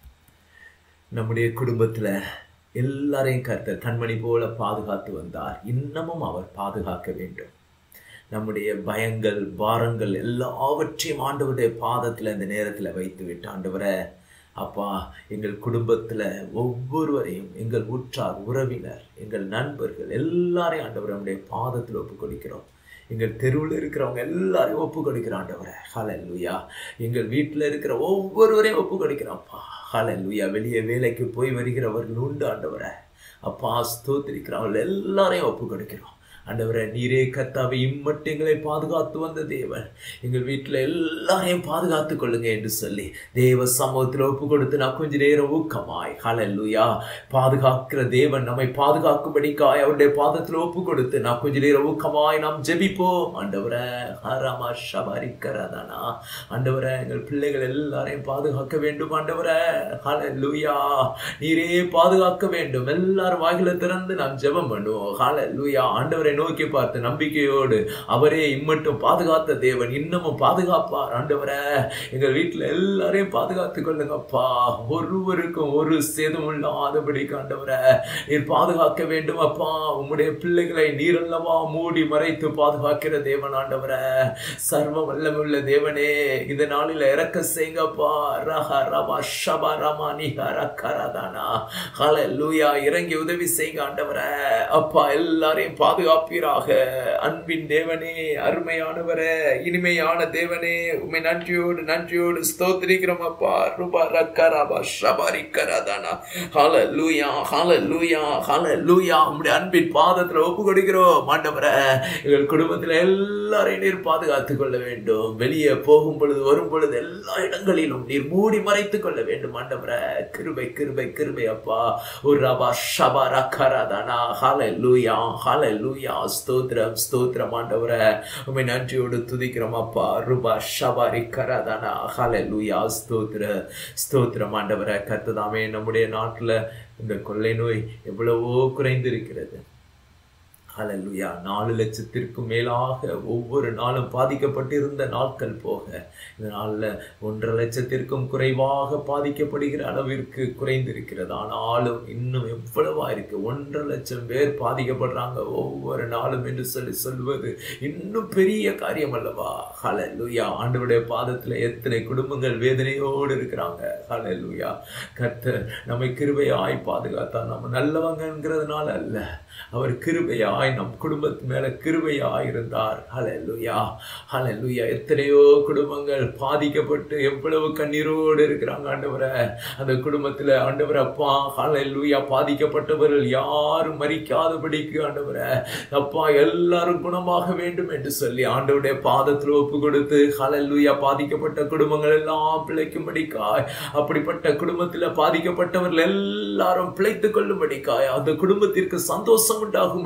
A: நம்முடைய குடும்பத்தில் எல்லாரையும் கர்த்தர் கண்மணி போல பாதுகாத்து வந்தார் இன்னமும் அவர் பாதுகாக்க வேண்டும் நம்முடைய பயங்கள் பாரங்கள் எல்லாவற்றையும் ஆண்டவருடைய பாதத்தில் இந்த நேரத்தில் வைத்து விட்டு ஆண்டவரை அப்பா எங்கள் குடும்பத்தில் ஒவ்வொருவரையும் எங்கள் உற்றார் உறவினர் எங்கள் நண்பர்கள் எல்லாரையும் ஆண்டவர் நம்முடைய பாதத்தில் ஒப்பு கொடுக்கிறோம் எங்கள் தெருவில் இருக்கிறவங்க எல்லாரையும் ஒப்பு கொடுக்கிறோம் ஆண்டவரை ஹalleluya எங்கள் வீட்டில் இருக்கிற ஒவ்வொருவரையும் ஒப்பு கொடுக்கிறோம்ப்பா ஹalleluya வெளியே வேலைக்கு போய் வருகிறவர்கள் உண்டு ஆண்டவரை அப்பா ஸ்தோத்திரிக்கிறவர்கள் எல்லாரையும் ஒப்பு கொடுக்கிறோம் ஆண்டவரை நீரே கத்தாவை இம்மட்டு எங்களை பாதுகாத்து வந்த தேவன் எங்கள் வீட்டில் எல்லாரையும் பாதுகாத்து கொள்ளுங்க என்று சொல்லி தேவ சமூகத்தில் ஒப்பு கொடுத்து நான் கொஞ்ச நேரம் ஊக்கமாய் ஹalleluya பாதுகாக்கிற தேவன் நம்மை பாதுகாக்கும்படிக்காய் அவருடைய பாதத்தில் ஒப்பு கொடுத்து நான் கொஞ்ச நேரம் ஊக்கமாய் நாம் ஜெபிப்போம் ஆண்டவரை ஹரமா ஷபரிக்கிறதானா ஆண்டவரை எங்கள் பிள்ளைகள் எல்லாரையும் பாதுகாக்க வேண்டும் ஆண்டவரை ஹalleluya நீரே பாதுகாக்க வேண்டும் எல்லாரும் வாயில திறந்து நாம் ஜெபம் பண்ணுவோம் ஹalleluya ஆண்டவரை நோக்கி பார்த்து நம்பிக்கையோடு அவரே இம்மட்டும் பாதுகாத்த தேவன் இன்னமும் பாதுகாப்பார் ஆண்டவரை எங்கள் வீட்டில் எல்லாரையும் பாதுகாத்து கொள்ளுங்கப்பா ஒருவருக்கும் ஒரு சேதம் இல்லாதபடி ஆண்டவரை நீர் பாதுகாக்க வேண்டும் அப்பா உம்முடைய பிள்ளைகளை நீரல்லவா மூடி மறைத்து பாதுகாக்கிற தேவன் ஆண்டவரை சர்வ வல்லமுள்ள தேவனே இந்த நாளில் இறக்க செய்யுங்கப்பா ரஹ ரபா ஷபா ரமா நிஹர கரதானா ஹல லூயா இறங்கி உதவி செய்யுங்க ஆண்டவரை அப்பா எல்லாரையும் பாதுகாப்பீராக அன்பின் தேவனே அருமையானவரே இனிமையான தேவனே உண்மை நன்றியோடு நன்றியோடு ஸ்தோத்திரிக்கிறோம் அப்பா ரூபா ரக்கராபா ஷபாரி கராதானா ஹால லூயா ஹால லூயா ஹால லூயா உங்களுடைய அன்பின் பாதத்தில் ஒப்பு கொடுக்கிறோம் ஆண்டவரே எங்கள் குடும்பத்தில் எல்லாரையும் நீர் பாதுகாத்துக் கொள்ள வேண்டும் வெளியே போகும் பொழுது வரும் பொழுது எல்லா இடங்களிலும் நீர் மூடி மறைத்துக் கொள்ள வேண்டும் ஆண்டவரே கிருபை கிருபை கிருபை அப்பா ஒரு ரபா ஷபா ரக்கராதானா ஹால லூயா ஹால லூயா ஸ்தோத்திரம் ஸ்தோத்திரம் ஆண்டவரே உண்மை நன்றியோடு துதிக்கிறோம் அப்பா ரூபா ஷபாரி கராதானா ஹால லூயா ஸ்தோத்திர ஸ்தோத்திரம் ஆண்டவரை கத்ததாமே நம்முடைய நாட்டில் இந்த கொள்ளை நோய் எவ்வளவோ குறைந்திருக்கிறது ஹalleluya நாலு லட்சத்திற்கும் மேலாக ஒவ்வொரு நாளும் பாதிக்கப்பட்டிருந்த நாட்கள் போக இந்த நாளில் ஒன்றரை லட்சத்திற்கும் குறைவாக பாதிக்கப்படுகிற அளவிற்கு குறைந்திருக்கிறது ஆனாலும் இன்னும் எவ்வளவா இருக்கு ஒன்றரை லட்சம் பேர் பாதிக்கப்படுறாங்க ஒவ்வொரு நாளும் என்று சொல்லி சொல்வது இன்னும் பெரிய காரியம் அல்லவா ஹalleluya ஆண்டவருடைய பாதத்தில் எத்தனை குடும்பங்கள் வேதனையோடு இருக்கிறாங்க ஹalleluya கர்த்தர் நம்மை கிருபையாய் பாதுகாத்தார் நம்ம நல்லவங்கங்கிறதுனால அல்ல அவர் கிருபையாய் நம் குடும்பத்து மேல கிருபையாய் இருந்தார் ஹalleluya ஹalleluya எத்தனையோ குடும்பங்கள் பாதிக்கப்பட்டு எவ்வளவு கண்ணீரோடு இருக்கிறாங்க ஆண்டவரை அந்த குடும்பத்துல ஆண்டவர் அப்பா ஹalleluya பாதிக்கப்பட்டவர்கள் யாரும் மறிக்காதபடிக்கு ஆண்டவரை அப்பா எல்லாரும் குணமாக வேண்டும் என்று சொல்லி ஆண்டவருடைய பாதத்தில் ஒப்பு கொடுத்து ஹalleluya பாதிக்கப்பட்ட குடும்பங்கள் எல்லாம் பிழைக்கும்படிக்காய் அப்படிப்பட்ட குடும்பத்துல பாதிக்கப்பட்டவர்கள் எல்லாரும் பிழைத்துக் கொள்ளும்படிக்காய் அந்த குடும்பத்திற்கு சந்தோஷம் உண்டாகும்படிக்காய்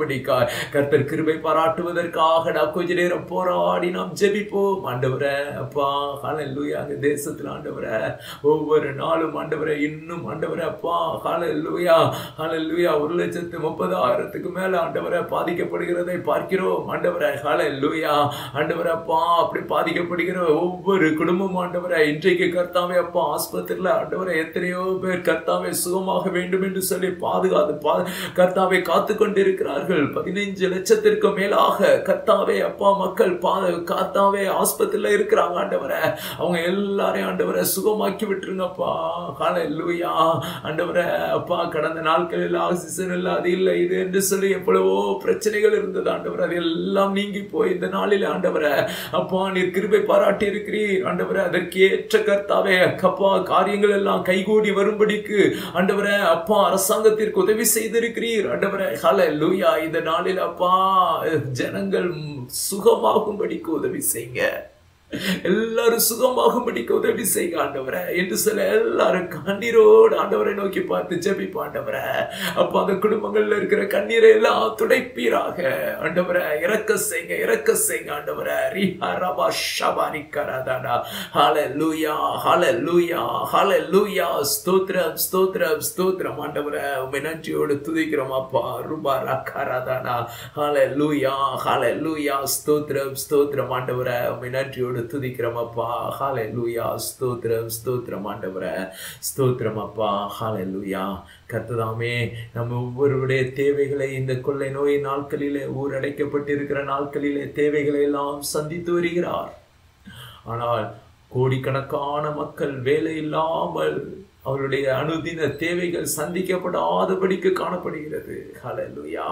A: கர்த்தர் கிருபை பாராட்டுவதற்காக நாம் கொஞ்ச நேரம் போராடி நாம் ஜெபிப்போம் ஆண்டவரே அப்பா ஹalleluya அந்த தேசத்துல ஆண்டவரே ஒவ்வொரு நாளும் ஆண்டவரே இன்னும் ஆண்டவரே அப்பா ஹalleluya ஹalleluya ஒரு லட்சத்து முப்பதாயிரத்துக்கு மேல ஆண்டவரே பாதிக்கப்படுகிறதை பார்க்கிறோம் ஆண்டவரே ஹalleluya ஆண்டவரே அப்பா அப்படி பாதிக்கப்படுகிற ஒவ்வொரு குடும்பம் ஆண்டவரே இன்றைக்கு கர்த்தாவே அப்பா ஆஸ்பத்திரியில ஆண்டவரே எத்தனையோ பேர் கர்த்தாவே சுகமாக வேண்டும் என்று சொல்லி பாதுகாத்து பா கர்த்தாவை காத்து கொண்டிருக்கிறார்கள் பதினைஞ்சு லட்சத்திற்கு மேலாக கர்த்தாவே அப்பா மக்கள் பா கர்த்தாவே ஆஸ்பத்திரியில இருக்கிறாங்க ஆண்டவரை அவங்க எல்லாரையும் ஆண்டவரை சுகமாக்கி விட்டுருங்கப்பா ஹalleluya ஆண்டவரை அப்பா கடந்த நாட்களில் ஆக்சிஜன் இல்லை அது இல்லை இது என்று சொல்லி எவ்வளவோ பிரச்சனைகள் இருந்தது ஆண்டவர் அது எல்லாம் நீங்கி போய் இந்த நாளில் ஆண்டவரை அப்பா நீர் கிருபை பாராட்டி இருக்கிறீர் ஆண்டவரை அதற்கு ஏற்ற கர்த்தாவே அப்பா காரியங்கள் எல்லாம் கைகூடி வரும்படிக்கு ஆண்டவரே அப்பா அரசாங்கத்திற்கு உதவி செய்திருக்கிறீர் ஆண்டவரே ஹalleluya இந்த நாளில் அப்பா ஜனங்கள் சுகமாகும்படிக்கு உதவி செய்யுங்க எல்லாரும் சுகமாகும்படிக்கு உதவி செய்ய ஆண்டவரே என்று சொல்ல எல்லாரும் கண்ணீரோடு ஆண்டவரை நோக்கி பார்த்து ஜெபிப்போம் ஆண்டவரே அப்ப அந்த குடும்பங்கள்ல இருக்கிற கண்ணீரை எல்லாம் துடைப்பீராக ஆண்டவரை இறக்க செய்யுங்க இறக்க செய்யுங்க ஆண்டவரை ரிஹா ரபா ஷபாரி கராதாடா ஹalleluya ஹalleluya ஹalleluya ஸ்தோத்திரம் ஸ்தோத்திரம் ஸ்தோத்திரம் ஆண்டவரை உம்மை நன்றியோடு துதிக்கிறோம் அப்பா ரூபா ரக்கராதாடா ஹalleluya ஹalleluya ஸ்தோத்திரம் ஸ்தோத்திரம் ஆண்டவரை உம்மை நன்றியோடு நன்றியோடு துதிக்கிறோம் அப்பா ஹாலே லூயா ஸ்தோத்திரம் ஸ்தோத்திரம் ஆண்டவரை ஸ்தோத்திரம் அப்பா ஹாலே லூயா கர்த்ததாமே நம்ம ஒவ்வொருவருடைய தேவைகளை இந்த கொள்ளை நோய் நாட்களிலே ஊரடைக்கப்பட்டிருக்கிற நாட்களிலே தேவைகளை எல்லாம் சந்தித்து வருகிறார் ஆனால் கோடிக்கணக்கான மக்கள் வேலை இல்லாமல் அவருடைய அனுதின தேவைகள் சந்திக்கப்படாதபடிக்கு காணப்படுகிறது ஹalleluya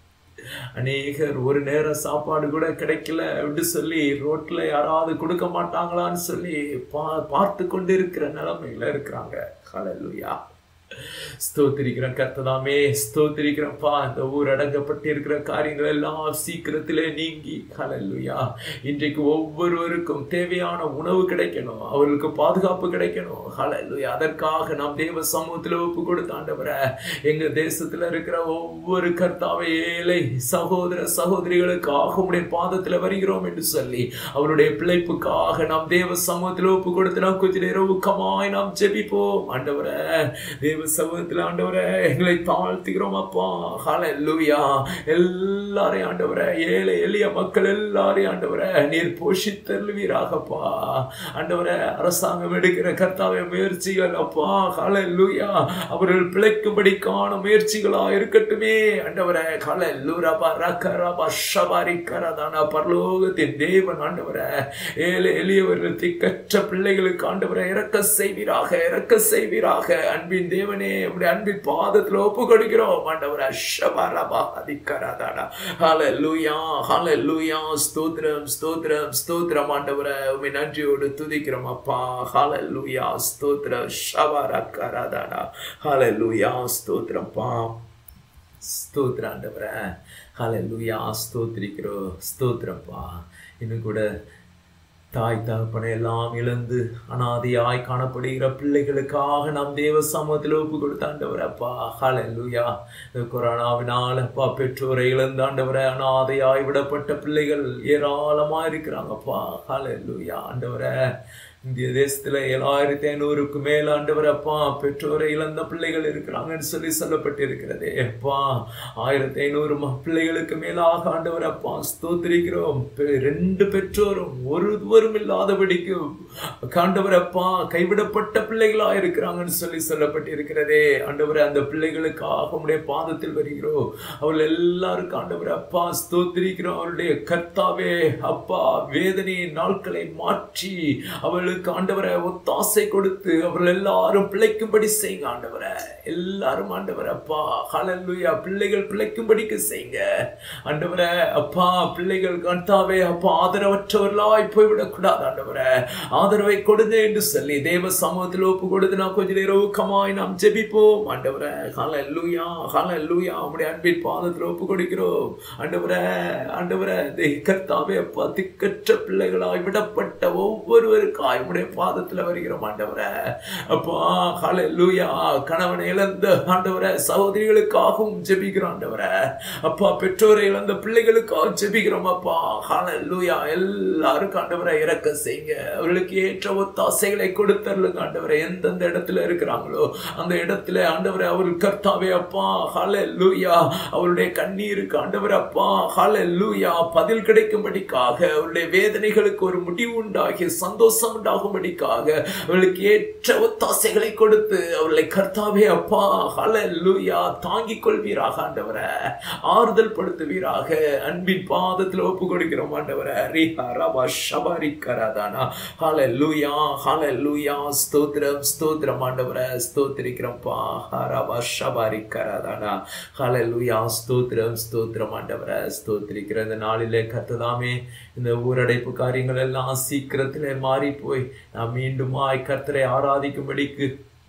A: அநேகர் ஒரு நேரம் சாப்பாடு கூட கிடைக்கல அப்படி சொல்லி ரோட்ல யாராவது கொடுக்க மாட்டாங்களான்னு சொல்லி பா பார்த்து கொண்டு இருக்கிற நிலைமையில இருக்கிறாங்க ஹalleluya ஸ்தோத்திரிக்கிறோம் கர்த்ததாமே ஸ்தோத்திரிக்கிறோம்ப்பா இந்த ஊர் அடங்கப்பட்டு இருக்கிற காரியங்கள் எல்லாம் சீக்கிரத்திலே நீங்கி ஹalleluya இன்றைக்கு ஒவ்வொருவருக்கும் தேவையான உணவு கிடைக்கணும் அவர்களுக்கு பாதுகாப்பு கிடைக்கணும் ஹalleluya அதற்காக நாம் தேவ சமூகத்தில் ஒப்பு கொடுத்த ஆண்டவரை எங்க தேசத்துல இருக்கிற ஒவ்வொரு கர்த்தாவை ஏழை சகோதர சகோதரிகளுக்காக உடைய பாதத்துல வருகிறோம் என்று சொல்லி அவருடைய பிழைப்புக்காக நாம் தேவ சமூகத்தில் ஒப்பு கொடுத்து நாம் கொஞ்ச நேரம் ஊக்கமாய் நாம் ஜெபிப்போம் ஆண்டவரை தேவ சமூகத்தில் ஆண்டவரை எங்களை தாழ்த்துகிறோம் அப்பா ஹalleluya எல்லாரையும் ஆண்டவரை ஏழை எளிய மக்கள் எல்லாரையும் ஆண்டவரை நீர் போஷித்தருவீராகப்பா ஆண்டவரை அரசாங்கம் எடுக்கிற கர்த்தாவை முயற்சிகள் அப்பா ஹalleluya அவர்கள் பிழைக்கும்படிக்கான முயற்சிகளா இருக்கட்டுமே ஆண்டவரை ஹalleluya ரகரபா ஷபாரி கரதான பரலோகத்தின் தேவன் ஆண்டவரை ஏழை எளியவர்கள் திக்கற்ற பிள்ளைகளுக்கு ஆண்டவரை இறக்க செய்வீராக இறக்க செய்வீராக அன்பின் தேவனே உடைய அன்பின் பாதத்தில் ஒப்பு கொடுக்கிறோம் ஆண்டவரை ஷபரபா அதிகராதாடா ஹalleluya ஹalleluya ஸ்தோத்திரம் ஸ்தோத்திரம் ஸ்தோத்திரம் ஆண்டவரை உம்மை நன்றியோடு துதிக்கிறோம் அப்பா ஹalleluya ஸ்தோத்திரம் ஷபரகராதாடா ஹalleluya ஸ்தோத்திரம் பா ஸ்தோத்திர ஆண்டவரை ஹalleluya ஸ்தோத்திரிக்கிறோம் ஸ்தோத்திரப்பா இன்னும் கூட தாய் தகப்பனை எல்லாம் இழந்து அனாதையாய் காணப்படுகிற பிள்ளைகளுக்காக நாம் தேவ சமூகத்தில் ஒப்பு கொடுத்தாண்டவர் அப்பா ஹalleluya கொரோனாவினால் அப்பா பெற்றோரை இழந்தாண்டவரை அனாதையாய் விடப்பட்ட பிள்ளைகள் ஏராளமா இருக்கிறாங்கப்பா ஹalleluya ஆண்டவரை இந்திய தேசத்துல ஏழாயிரத்தி ஐநூறுக்கு மேல ஆண்டவர் அப்பா பெற்றோரை இழந்த பிள்ளைகள் இருக்கிறாங்கன்னு சொல்லி சொல்லப்பட்டிருக்கிறதே அப்பா ஆயிரத்தி ஐநூறு பிள்ளைகளுக்கு மேலாக ஆண்டவர் அப்பா ஸ்தோத்திரிக்கிறோம் ரெண்டு பெற்றோரும் ஒருவரும் இல்லாதபடிக்கு ஆண்டவர் அப்பா கைவிடப்பட்ட பிள்ளைகளா இருக்கிறாங்கன்னு சொல்லி சொல்லப்பட்டிருக்கிறதே ஆண்டவர் அந்த பிள்ளைகளுக்காக உடைய பாதத்தில் வருகிறோம் அவர்கள் எல்லாருக்கும் ஆண்டவர் அப்பா ஸ்தோத்திரிக்கிறோம் அவருடைய கர்த்தாவே அப்பா வேதனையின் நாட்களை மாற்றி அவள் அவர்களுக்கு ஆண்டவரை ஒத்தாசை கொடுத்து அவர்கள் எல்லாரும் பிழைக்கும்படி செய்யுங்க ஆண்டவரை எல்லாரும் ஆண்டவரை அப்பா ஹalleluya பிள்ளைகள் பிழைக்கும்படிக்கு செய்யுங்க ஆண்டவரை அப்பா பிள்ளைகள் கண்டாவே அப்பா ஆதரவற்றவர்களாய் போய்விடக் கூடாது ஆண்டவரை ஆதரவை கொடுங்க என்று சொல்லி தேவ சமூகத்தில் ஒப்பு கொடுத்து நாம் கொஞ்ச நேரம் ஊக்கமாய் நாம் ஜெபிப்போம் ஆண்டவரை ஹalleluya ஹalleluya உம்முடைய அன்பின் பாதத்தில் ஒப்பு கொடுக்கிறோம் ஆண்டவரை ஆண்டவரை கர்த்தாவே அப்பா திக்கற்ற பிள்ளைகளாய் விடப்பட்ட ஒவ்வொருவருக்காய் உடைய பாதத்துல வருகிறோம் ஆண்டவரே அப்பா ஹalleluya கணவனை இழந்த ஆண்டவரே சகோதரிகளுக்காகவும் ஜெபிக்கிறோம் ஆண்டவரே அப்பா பெற்றோரை இழந்த பிள்ளைகளுக்காக ஜெபிக்கிறோம் அப்பா ஹalleluya எல்லாருக்கும் ஆண்டவரை இறக்க செய்யுங்க அவர்களுக்கு ஏற்ற ஒத்தாசைகளை கொடுத்தருளுங்க ஆண்டவரை எந்தெந்த இடத்துல இருக்கிறாங்களோ அந்த இடத்துல ஆண்டவரை அவர்கள் கர்த்தாவே அப்பா ஹalleluya அவருடைய கண்ணீருக்கு ஆண்டவர் அப்பா ஹalleluya பதில் கிடைக்கும்படிக்காக அவருடைய வேதனைகளுக்கு ஒரு முடிவு உண்டாகி சந்தோஷம் உண்டாகும்படிக்காக அவர்களுக்கு ஏற்ற ஒத்தாசைகளை கொடுத்து அவர்களை கர்த்தாவே அப்பா ஹalleluya தாங்கிக் கொள்வீராக ஆண்டவரை ஆறுதல் படுத்துவீராக அன்பின் பாதத்தில் ஒப்பு கொடுக்கிறோம் ஆண்டவரை ரிஹா ரபா ஷபாரி கராதானா ஹalleluya ஹalleluya ஸ்தோத்திரம் ஸ்தோத்திரம் ஆண்டவரை ஸ்தோத்திரிக்கிறோம்ப்பா ரபா ஷபாரி கராதானா ஹalleluya ஸ்தோத்திரம் ஸ்தோத்திரம் ஆண்டவரை ஸ்தோத்திரிக்கிற இந்த நாளிலே கர்த்ததாமே இந்த ஊரடைப்பு காரியங்கள் எல்லாம் சீக்கிரத்திலே மாறி போய் நாம் மீண்டுமாய் கர்த்தரை ஆராதிக்கும்படிக்கு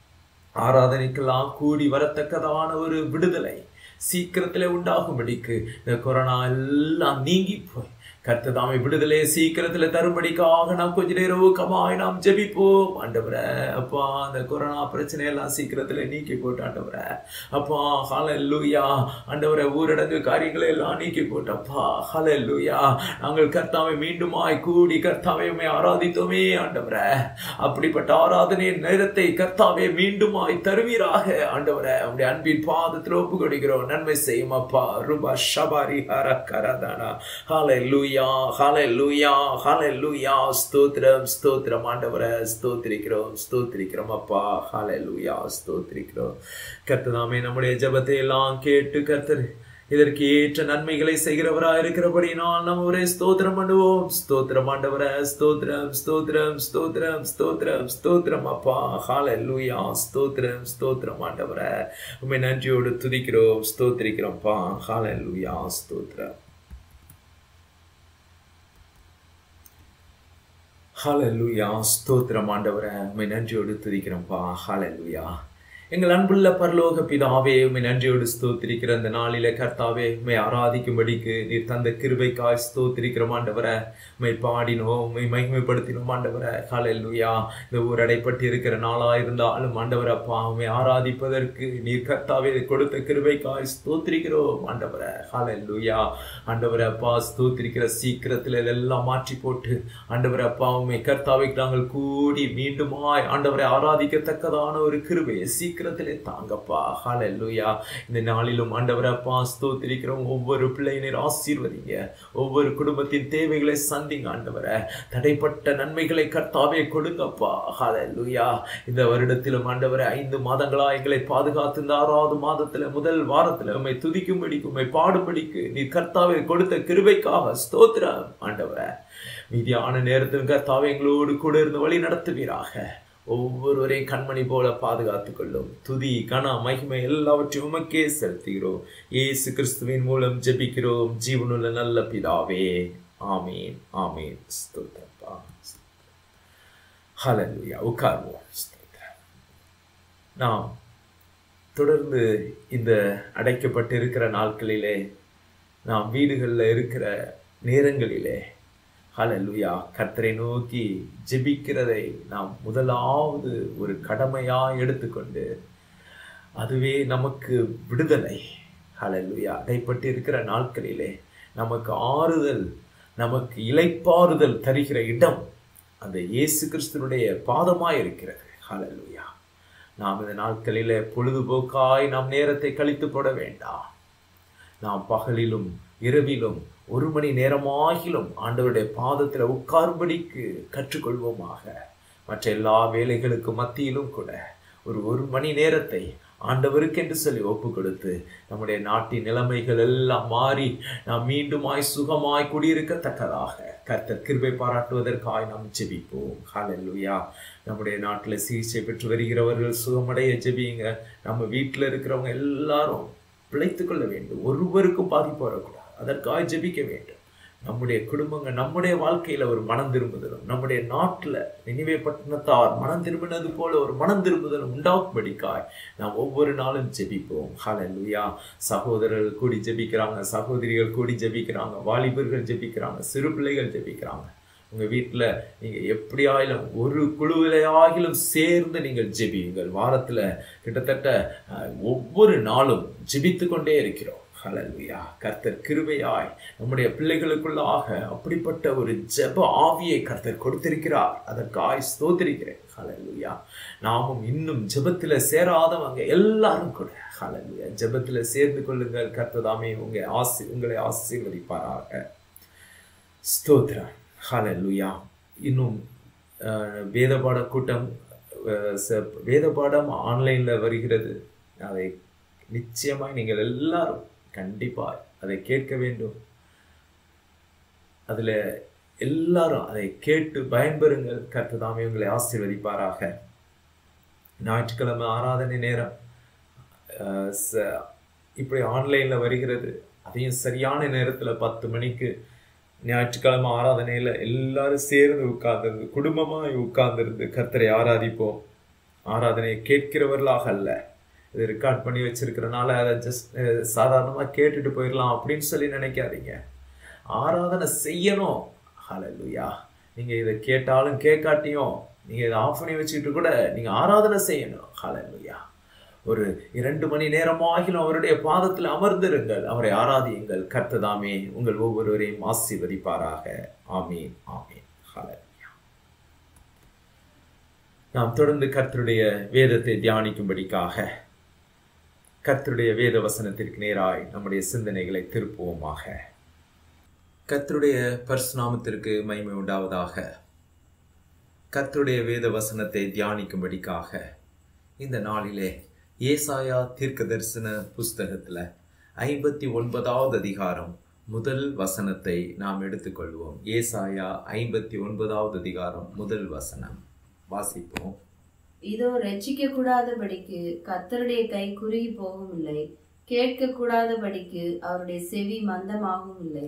A: ஆராதனைக்கெல்லாம் கூடி வரத்தக்கதான ஒரு விடுதலை சீக்கிரத்திலே உண்டாகும்படிக்கு இந்த கொரோனா எல்லாம் நீங்கி போய் கர்த்ததாமை விடுதலை சீக்கிரத்துல தரும்படிக்காக நாம் கொஞ்ச நேரம் ஊக்கமாய் நாம் ஜெபிப்போம் ஆண்டவரே அப்பா அந்த கொரோனா பிரச்சனை எல்லாம் சீக்கிரத்துல நீக்கி போட்டு ஆண்டவரே அப்பா ஹalleluya ஆண்டவரே ஊரடங்கு காரியங்களை எல்லாம் நீக்கி போட்டப்பா ஹalleluya நாங்கள் கர்த்தாவை மீண்டுமாய் கூடி கர்த்தாவை உம்மை ஆராதித்தோமே ஆண்டவரே அப்படிப்பட்ட ஆராதனையின் நேரத்தை கர்த்தாவே மீண்டுமாய் தருவீராக ஆண்டவரே உடைய அன்பின் பாதத்தில் ஒப்பு கொடுக்கிறோம் நன்மை செய்யும் அப்பா ரூபா ஷபாரி ஹர கரதானா ஹalleluya ஹalleluya ஹalleluya ஸ்தோத்திரம் ஸ்தோத்திரம் ஆண்டவரே ஸ்தோத்திரிக்கிறோம் ஸ்தோத்திரிக்கிறோம் அப்பா ஹalleluya ஸ்தோத்திரிக்கிறோம் கர்த்ததாமே நம்முடைய ஜெபத்தை எல்லாம் கேட்டு கர்த்தர் இதற்கு ஏற்ற நன்மைகளை செய்கிறவரா இருக்கிறபடினால் நம்ம ஒரே ஸ்தோத்திரம் பண்ணுவோம் ஸ்தோத்திரம் ஆண்டவரே ஸ்தோத்திரம் ஸ்தோத்திரம் ஸ்தோத்திரம் ஸ்தோத்திரம் ஸ்தோத்திரம் அப்பா ஹalleluya ஸ்தோத்திரம் ஸ்தோத்திரம் ஆண்டவரே உம்மை நன்றியோடு துதிக்கிறோம் ஸ்தோத்திரிக்கிறோம்ப்பா ஹalleluya ஸ்தோத்திரம் ஹalleluya ஸ்தோத்திரம் ஆண்டவரே உம்மை நன்றியோடு துதிக்கிறோம்ப்பா ஹalleluya எங்கள் அன்புள்ள பரலோக பிதாவே உம்மை நன்றியோடு ஸ்தோத்திரிக்கிற அந்த நாளில கர்த்தாவே உம்மை ஆராதிக்கும்படிக்கு நீர் தந்த கிருபைக்காய் ஸ்தோத்திரிக்கிறோம் ஆண்டவரை உம்மை பாடினோம் உம்மை மகிமைப்படுத்தினோம் ஆண்டவரை ஹalleluya இந்த ஊர் அடைப்பட்டு இருக்கிற நாளா இருந்தாலும் ஆண்டவர் அப்பா உம்மை ஆராதிப்பதற்கு நீர் கர்த்தாவே கொடுத்த கிருபைக்காய் ஸ்தோத்திரிக்கிறோம் ஆண்டவரை ஹalleluya ஆண்டவரை அப்பா ஸ்தோத்திரிக்கிற சீக்கிரத்தில் எல்லாம் மாற்றி போட்டு ஆண்டவரை அப்பா உம்மை கர்த்தாவைக்கு நாங்கள் கூடி மீண்டுமாய் ஆண்டவரை ஆராதிக்கத்தக்கதான ஒரு கிருபையை சீக்கிரத்திலே தாங்கப்பா ஹalleluya இந்த நாளிலும் ஆண்டவரை அப்பா ஸ்தோத்திரிக்கிறோம் ஒவ்வொரு பிள்ளையினர் ஆசீர்வதிங்க ஒவ்வொரு குடும்பத்தின் தேவைகளை சந்திங்க ஆண்டவரை தடைப்பட்ட நன்மைகளை கர்த்தாவே கொடுங்கப்பா ஹalleluya இந்த வருடத்திலும் ஆண்டவரை ஐந்து மாதங்களா எங்களை பாதுகாத்து இந்த ஆறாவது மாதத்துல முதல் வாரத்துல உம்மை துதிக்கும்படிக்கு உம்மை பாடும்படிக்கு நீ கர்த்தாவை கொடுத்த கிருபைக்காக ஸ்தோத்திரம் ஆண்டவரை மீதியான நேரத்தில் கர்த்தாவை எங்களோடு கூட இருந்து வழி நடத்துவீராக ஒவ்வொருவரையும் கண்மணி போல பாதுகாத்துக் கொள்ளும் துதி கன மகிமை எல்லாவற்றையும் உமக்கே செலுத்துகிறோம் இயேசு கிறிஸ்துவின் மூலம் ஜெபிக்கிறோம் ஜீவனுள்ள நல்ல பிதாவே ஆமீன் ஆமீன் ஸ்தோத்திரப்பா ஹalleluya உட்கார்வோம் ஸ்தோத்திரம் நாம் தொடர்ந்து இந்த அடைக்கப்பட்டிருக்கிற நாட்களிலே நாம் வீடுகளில் இருக்கிற நேரங்களிலே ஹalleluya கர்த்தரை நோக்கி ஜெபிக்கிறதை நாம் முதலாவது ஒரு கடமையா எடுத்துக்கொண்டு அதுவே நமக்கு விடுதலை ஹalleluya அடைப்பட்டு இருக்கிற நாட்களிலே நமக்கு ஆறுதல் நமக்கு இளைப்பாறுதல் தருகிற இடம் அந்த இயேசு கிறிஸ்துனுடைய பாதமாய் இருக்கிறது ஹalleluya நாம் இந்த நாட்களிலே பொழுதுபோக்காய் நாம் நேரத்தை கழித்து போட வேண்டாம் நாம் பகலிலும் இரவிலும் ஒரு மணி நேரமாகிலும் ஆண்டவருடைய பாதத்தில் உட்காரும்படிக்கு கற்றுக்கொள்வோமாக மற்ற எல்லா வேலைகளுக்கு மத்தியிலும் கூட ஒரு ஒரு மணி நேரத்தை ஆண்டவருக்கு என்று சொல்லி ஒப்பு கொடுத்து நம்முடைய நாட்டின் நிலைமைகள் எல்லாம் மாறி நாம் மீண்டுமாய் சுகமாய் குடியிருக்கத்தக்கதாக கர்த்தர் கிருபை பாராட்டுவதற்காய் நாம் ஜெபிப்போம் ஹalleluya நம்முடைய நாட்டில் சிகிச்சை பெற்று வருகிறவர்கள் சுகமடைய ஜெபிங்க நம்ம வீட்டில் இருக்கிறவங்க எல்லாரும் பிழைத்துக் கொள்ள வேண்டும் ஒருவருக்கும் பாதிப்பு வரக்கூடாது அதற்காக ஜெபிக்க வேண்டும் நம்முடைய குடும்பங்கள் நம்முடைய வாழ்க்கையில ஒரு மனம் திரும்புதலும் நம்முடைய நாட்டுல நினைவே பட்டணத்தார் மனம் திரும்பினது போல ஒரு மனம் திரும்புதலும் உண்டாக்கும்படிக்காய் நாம் ஒவ்வொரு நாளும் ஜெபிப்போம் ஹalleluya சகோதரர்கள் கூடி ஜெபிக்கிறாங்க சகோதரிகள் கூடி ஜெபிக்கிறாங்க வாலிபர்கள் ஜெபிக்கிறாங்க சிறு பிள்ளைகள் ஜெபிக்கிறாங்க உங்க வீட்டுல நீங்க எப்படி ஆயிலும் ஒரு குழுவிலே ஆகிலும் சேர்ந்து நீங்கள் ஜெபியுங்கள் வாரத்துல கிட்டத்தட்ட அஹ், ஒவ்வொரு நாளும் ஜெபித்து கொண்டே இருக்கிறோம் ஹalleluya கர்த்தர் கிருபையாய் நம்முடைய பிள்ளைகளுக்குள்ளாக அப்படிப்பட்ட ஒரு ஜெப ஆவியை கர்த்தர் கொடுத்திருக்கிறார் அதற்காய் ஸ்தோத்திரிக்கிறேன் ஹalleluya நாமும் இன்னும் ஜெபத்துல சேராதவங்க எல்லாரும் கூட ஹalleluya ஜெபத்துல சேர்ந்து கொள்ளுங்கள் கர்த்ததாமே உங்க ஆசி உங்களை ஆசீர்வதிப்பாராக ஸ்தோத்திரம் ஹalleluya இன்னும் அஹ், வேதபாட கூட்டம் அஹ், ச- வேதபாடம் ஆன்லைன்ல வருகிறது அதை நிச்சயமாய் நீங்கள் எல்லாரும் கண்டிப்பாய் அதை கேட்க வேண்டும் அதுல எல்லாரும் அதை கேட்டு பயன்பெறுங்கள் கர்த்ததாமே உங்களை ஆசீர்வதிப்பாராக ஞாயிற்றுக்கிழமை ஆராதனை நேரம் அஹ், ச- இப்படி ஆன்லைன்ல வருகிறது அதையும் சரியான நேரத்துல பத்து மணிக்கு ஞாயிற்றுக்கிழமை ஆராதனையில எல்லாரும் சேர்ந்து உட்கார்ந்திருந்து குடும்பமாய் உட்கார்ந்திருந்து கர்த்தரை ஆராதிப்போம் ஆராதனையை கேட்கிறவர்களாக அல்ல இது ரெக்கார்ட் பண்ணி வச்சிருக்கிறனால அதை ஜஸ்ட் சாதாரணமா கேட்டுட்டு போயிடலாம் அப்படின்னு சொல்லி நினைக்காதீங்க ஆராதனை செய்யணும் ஹalleluya நீங்க இதை கேட்டாலும் கேட்காட்டியும் நீங்க இதை ஆஃப் பண்ணி வச்சுக்கிட்டு கூட நீங்க ஆராதனை செய்யணும் ஹalleluya ஒரு இரண்டு மணி நேரமாகிலும் அவருடைய பாதத்தில் அமர்ந்திருங்கள் அவரை ஆராதியுங்கள் கர்த்ததாமே உங்கள் ஒவ்வொருவரையும் ஆசீர்வதிப்பாராக ஆமீன் ஆமீன் ஹalleluya நாம் தொடர்ந்து கர்த்தருடைய வேதத்தை தியானிக்கும்படிக்காக கர்த்தருடைய வேத வசனத்திற்கு நேராய் நம்முடைய சிந்தனைகளை திருப்புவோமாக கர்த்தருடைய பரிசுநாமத்திற்கு மகிமை உண்டாவதாக கர்த்தருடைய வேத வசனத்தை தியானிக்கும்படிக்காக இந்த நாளிலே ஏசாயா தீர்க்க தரிசன புஸ்தகத்துல ஐம்பத்தி ஒன்பதாவது அதிகாரம் முதல் வசனத்தை நாம் எடுத்துக்கொள்வோம் ஏசாயா ஐம்பத்தி ஒன்பதாவது அதிகாரம் முதல் வசனம் வாசிப்போம்
B: இதோ ரட்சிக்க கூடாதபடிக்கு கர்த்தருடைய கை குறுகி போகும் இல்லை கேட்க கூடாதபடிக்கு அவருடைய செவி மந்தமாகவும் இல்லை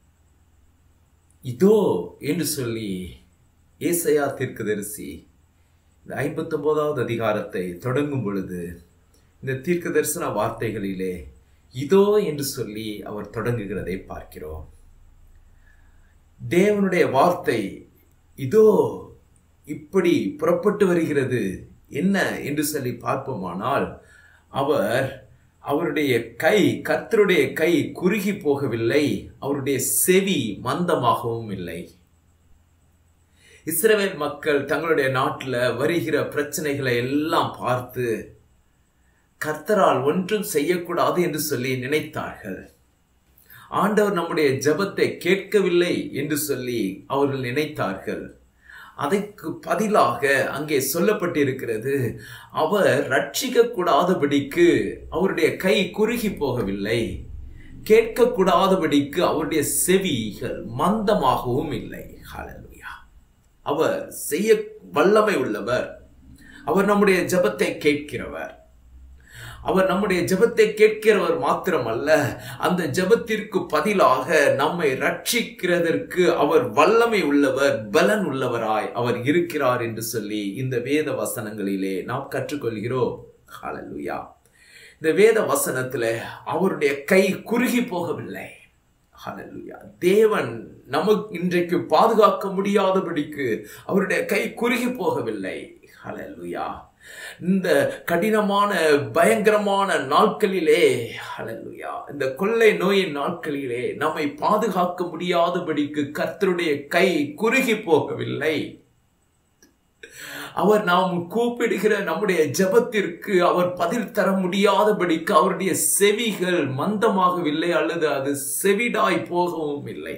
A: இதோ என்று சொல்லி ஏசையா தீர்க்கதரிசி இந்த ஐம்பத்தொன்பதாவது அதிகாரத்தை தொடங்கும் பொழுது இந்த தீர்க்க தரிசன வார்த்தைகளிலே இதோ என்று சொல்லி அவர் தொடங்குகிறதை பார்க்கிறோம் தேவனுடைய வார்த்தை இதோ இப்படி புறப்பட்டு வருகிறது என்ன என்று சொல்லி பார்ப்போமானால் அவர் அவருடைய கை கர்த்தருடைய கை குறுகி போகவில்லை அவருடைய செவி மந்தமாகவும் இல்லை இஸ்ரவேல் மக்கள் தங்களுடைய நாட்டில் வருகிற பிரச்சனைகளை எல்லாம் பார்த்து கர்த்தரால் ஒன்றும் செய்யக்கூடாது என்று சொல்லி நினைத்தார்கள் ஆண்டவர் நம்முடைய ஜெபத்தை கேட்கவில்லை என்று சொல்லி அவர்கள் நினைத்தார்கள் அதற்கு பதிலாக அங்கே சொல்லப்பட்டிருக்கிறது அவர் ரட்சிக்க கூடாதபடிக்கு அவருடைய கை குறுகி போகவில்லை கேட்கக்கூடாதபடிக்கு அவருடைய செவிகள் மந்தமாகவும் இல்லை ஹalleluya அவர் செய்ய வல்லமை உள்ளவர் அவர் நம்முடைய ஜெபத்தை கேட்கிறவர் அவர் நம்முடைய ஜெபத்தை கேட்கிறவர் மாத்திரமல்ல அந்த ஜெபத்திற்கு பதிலாக நம்மை ரட்சிக்கிறதற்கு அவர் வல்லமை உள்ளவர் பலன் உள்ளவராய் அவர் இருக்கிறார் என்று சொல்லி இந்த வேத வசனங்களிலே நாம் கற்றுக்கொள்கிறோம் ஹalleluya இந்த வேத வசனத்துல அவருடைய கை குறுகி போகவில்லை ஹalleluya தேவன் நமக்கு இன்றைக்கு பாதுகாக்க முடியாதபடிக்கு அவருடைய கை குறுகி போகவில்லை ஹalleluya இந்த கடினமான பயங்கரமான நாட்களிலே ஹalleluya இந்த கொள்ளை நோயின் நாட்களிலே நம்மை பாதுகாக்க முடியாதபடிக்கு கர்த்தருடைய கை குறுகி போகவில்லை அவர் நாம் கூப்பிடுகிற நம்முடைய ஜெபத்திற்கு அவர் பதில் தர முடியாதபடிக்கு அவருடைய செவிகள் மந்தமாகவில்லை அல்லது அது செவிடாய் போகவும் இல்லை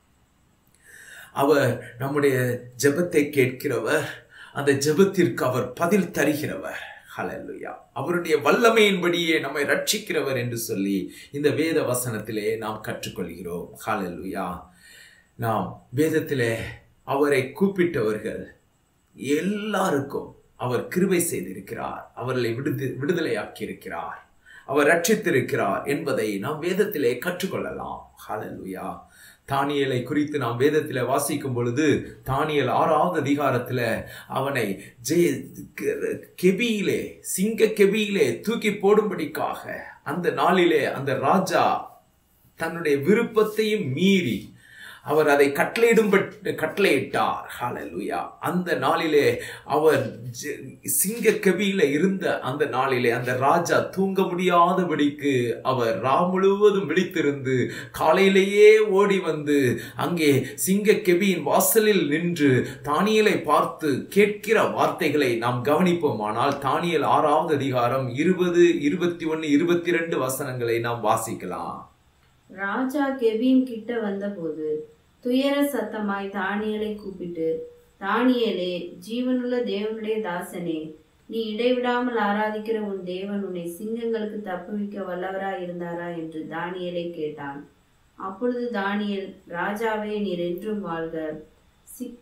A: அவர் நம்முடைய ஜெபத்தை கேட்கிறவர் அந்த ஜெபத்திற்கு அவர் பதில் தருகிறவர் ஹalleluya அவருடைய வல்லமையின்படியே நம்மை ரட்சிக்கிறவர் என்று சொல்லி இந்த வேத வசனத்திலே நாம் கற்றுக்கொள்கிறோம் ஹalleluya நாம் வேதத்திலே அவரை கூப்பிட்டவர்கள் எல்லாருக்கும் அவர் கிருபை செய்திருக்கிறார் அவர்களை விடுது விடுதலையாக்கி இருக்கிறார் அவர் ரட்சித்திருக்கிறார் என்பதை நாம் வேதத்திலே கற்றுக்கொள்ளலாம் ஹalleluya தானியலை குறித்து நாம் வேதத்தில் வாசிக்கும் பொழுது தானியல் ஆறாவது அதிகாரத்துல அவனை ஜெய கெபியிலே சிங்க கெபியிலே தூக்கி போடும்படிக்காக அந்த நாளிலே அந்த ராஜா தன்னுடைய விருப்பத்தையும் மீறி அவர் அதை கட்டளையிடும்பட்டு கட்டளையிட்டார் ஹalleluya அந்த நாளிலே அவர் ஜ- சிங்க கபியில இருந்த அந்த நாளிலே அந்த ராஜா தூங்க முடியாதபடிக்கு அவர் ரா முழுவதும் விழித்திருந்து காலையிலேயே ஓடி வந்து அங்கே சிங்க கெபியின் வாசலில் நின்று தானியலை பார்த்து கேட்கிற வார்த்தைகளை நாம் கவனிப்போமானால் தானியல் ஆறாவது அதிகாரம் இருபது இருபத்தி ஒன்னு இருபத்தி ரெண்டு வசனங்களை நாம் வாசிக்கலாம்
B: ராஜா கெவின் கிட்ட வந்தபோது துயர சத்தமாய் தானியலை கூப்பிட்டு தானியேலே ஜீவனுள்ள தேவனுடைய தாசனே நீ இடைவிடாமல் ஆராதிக்கிற உன் தேவன் உன்னை சிங்கங்களுக்கு தப்புவிக்க வல்லவராய் இருந்தாரா என்று தானியேலை கேட்டான் அப்பொழுது தானியேல் ராஜாவே நீர் என்றும் வாழ்க சி-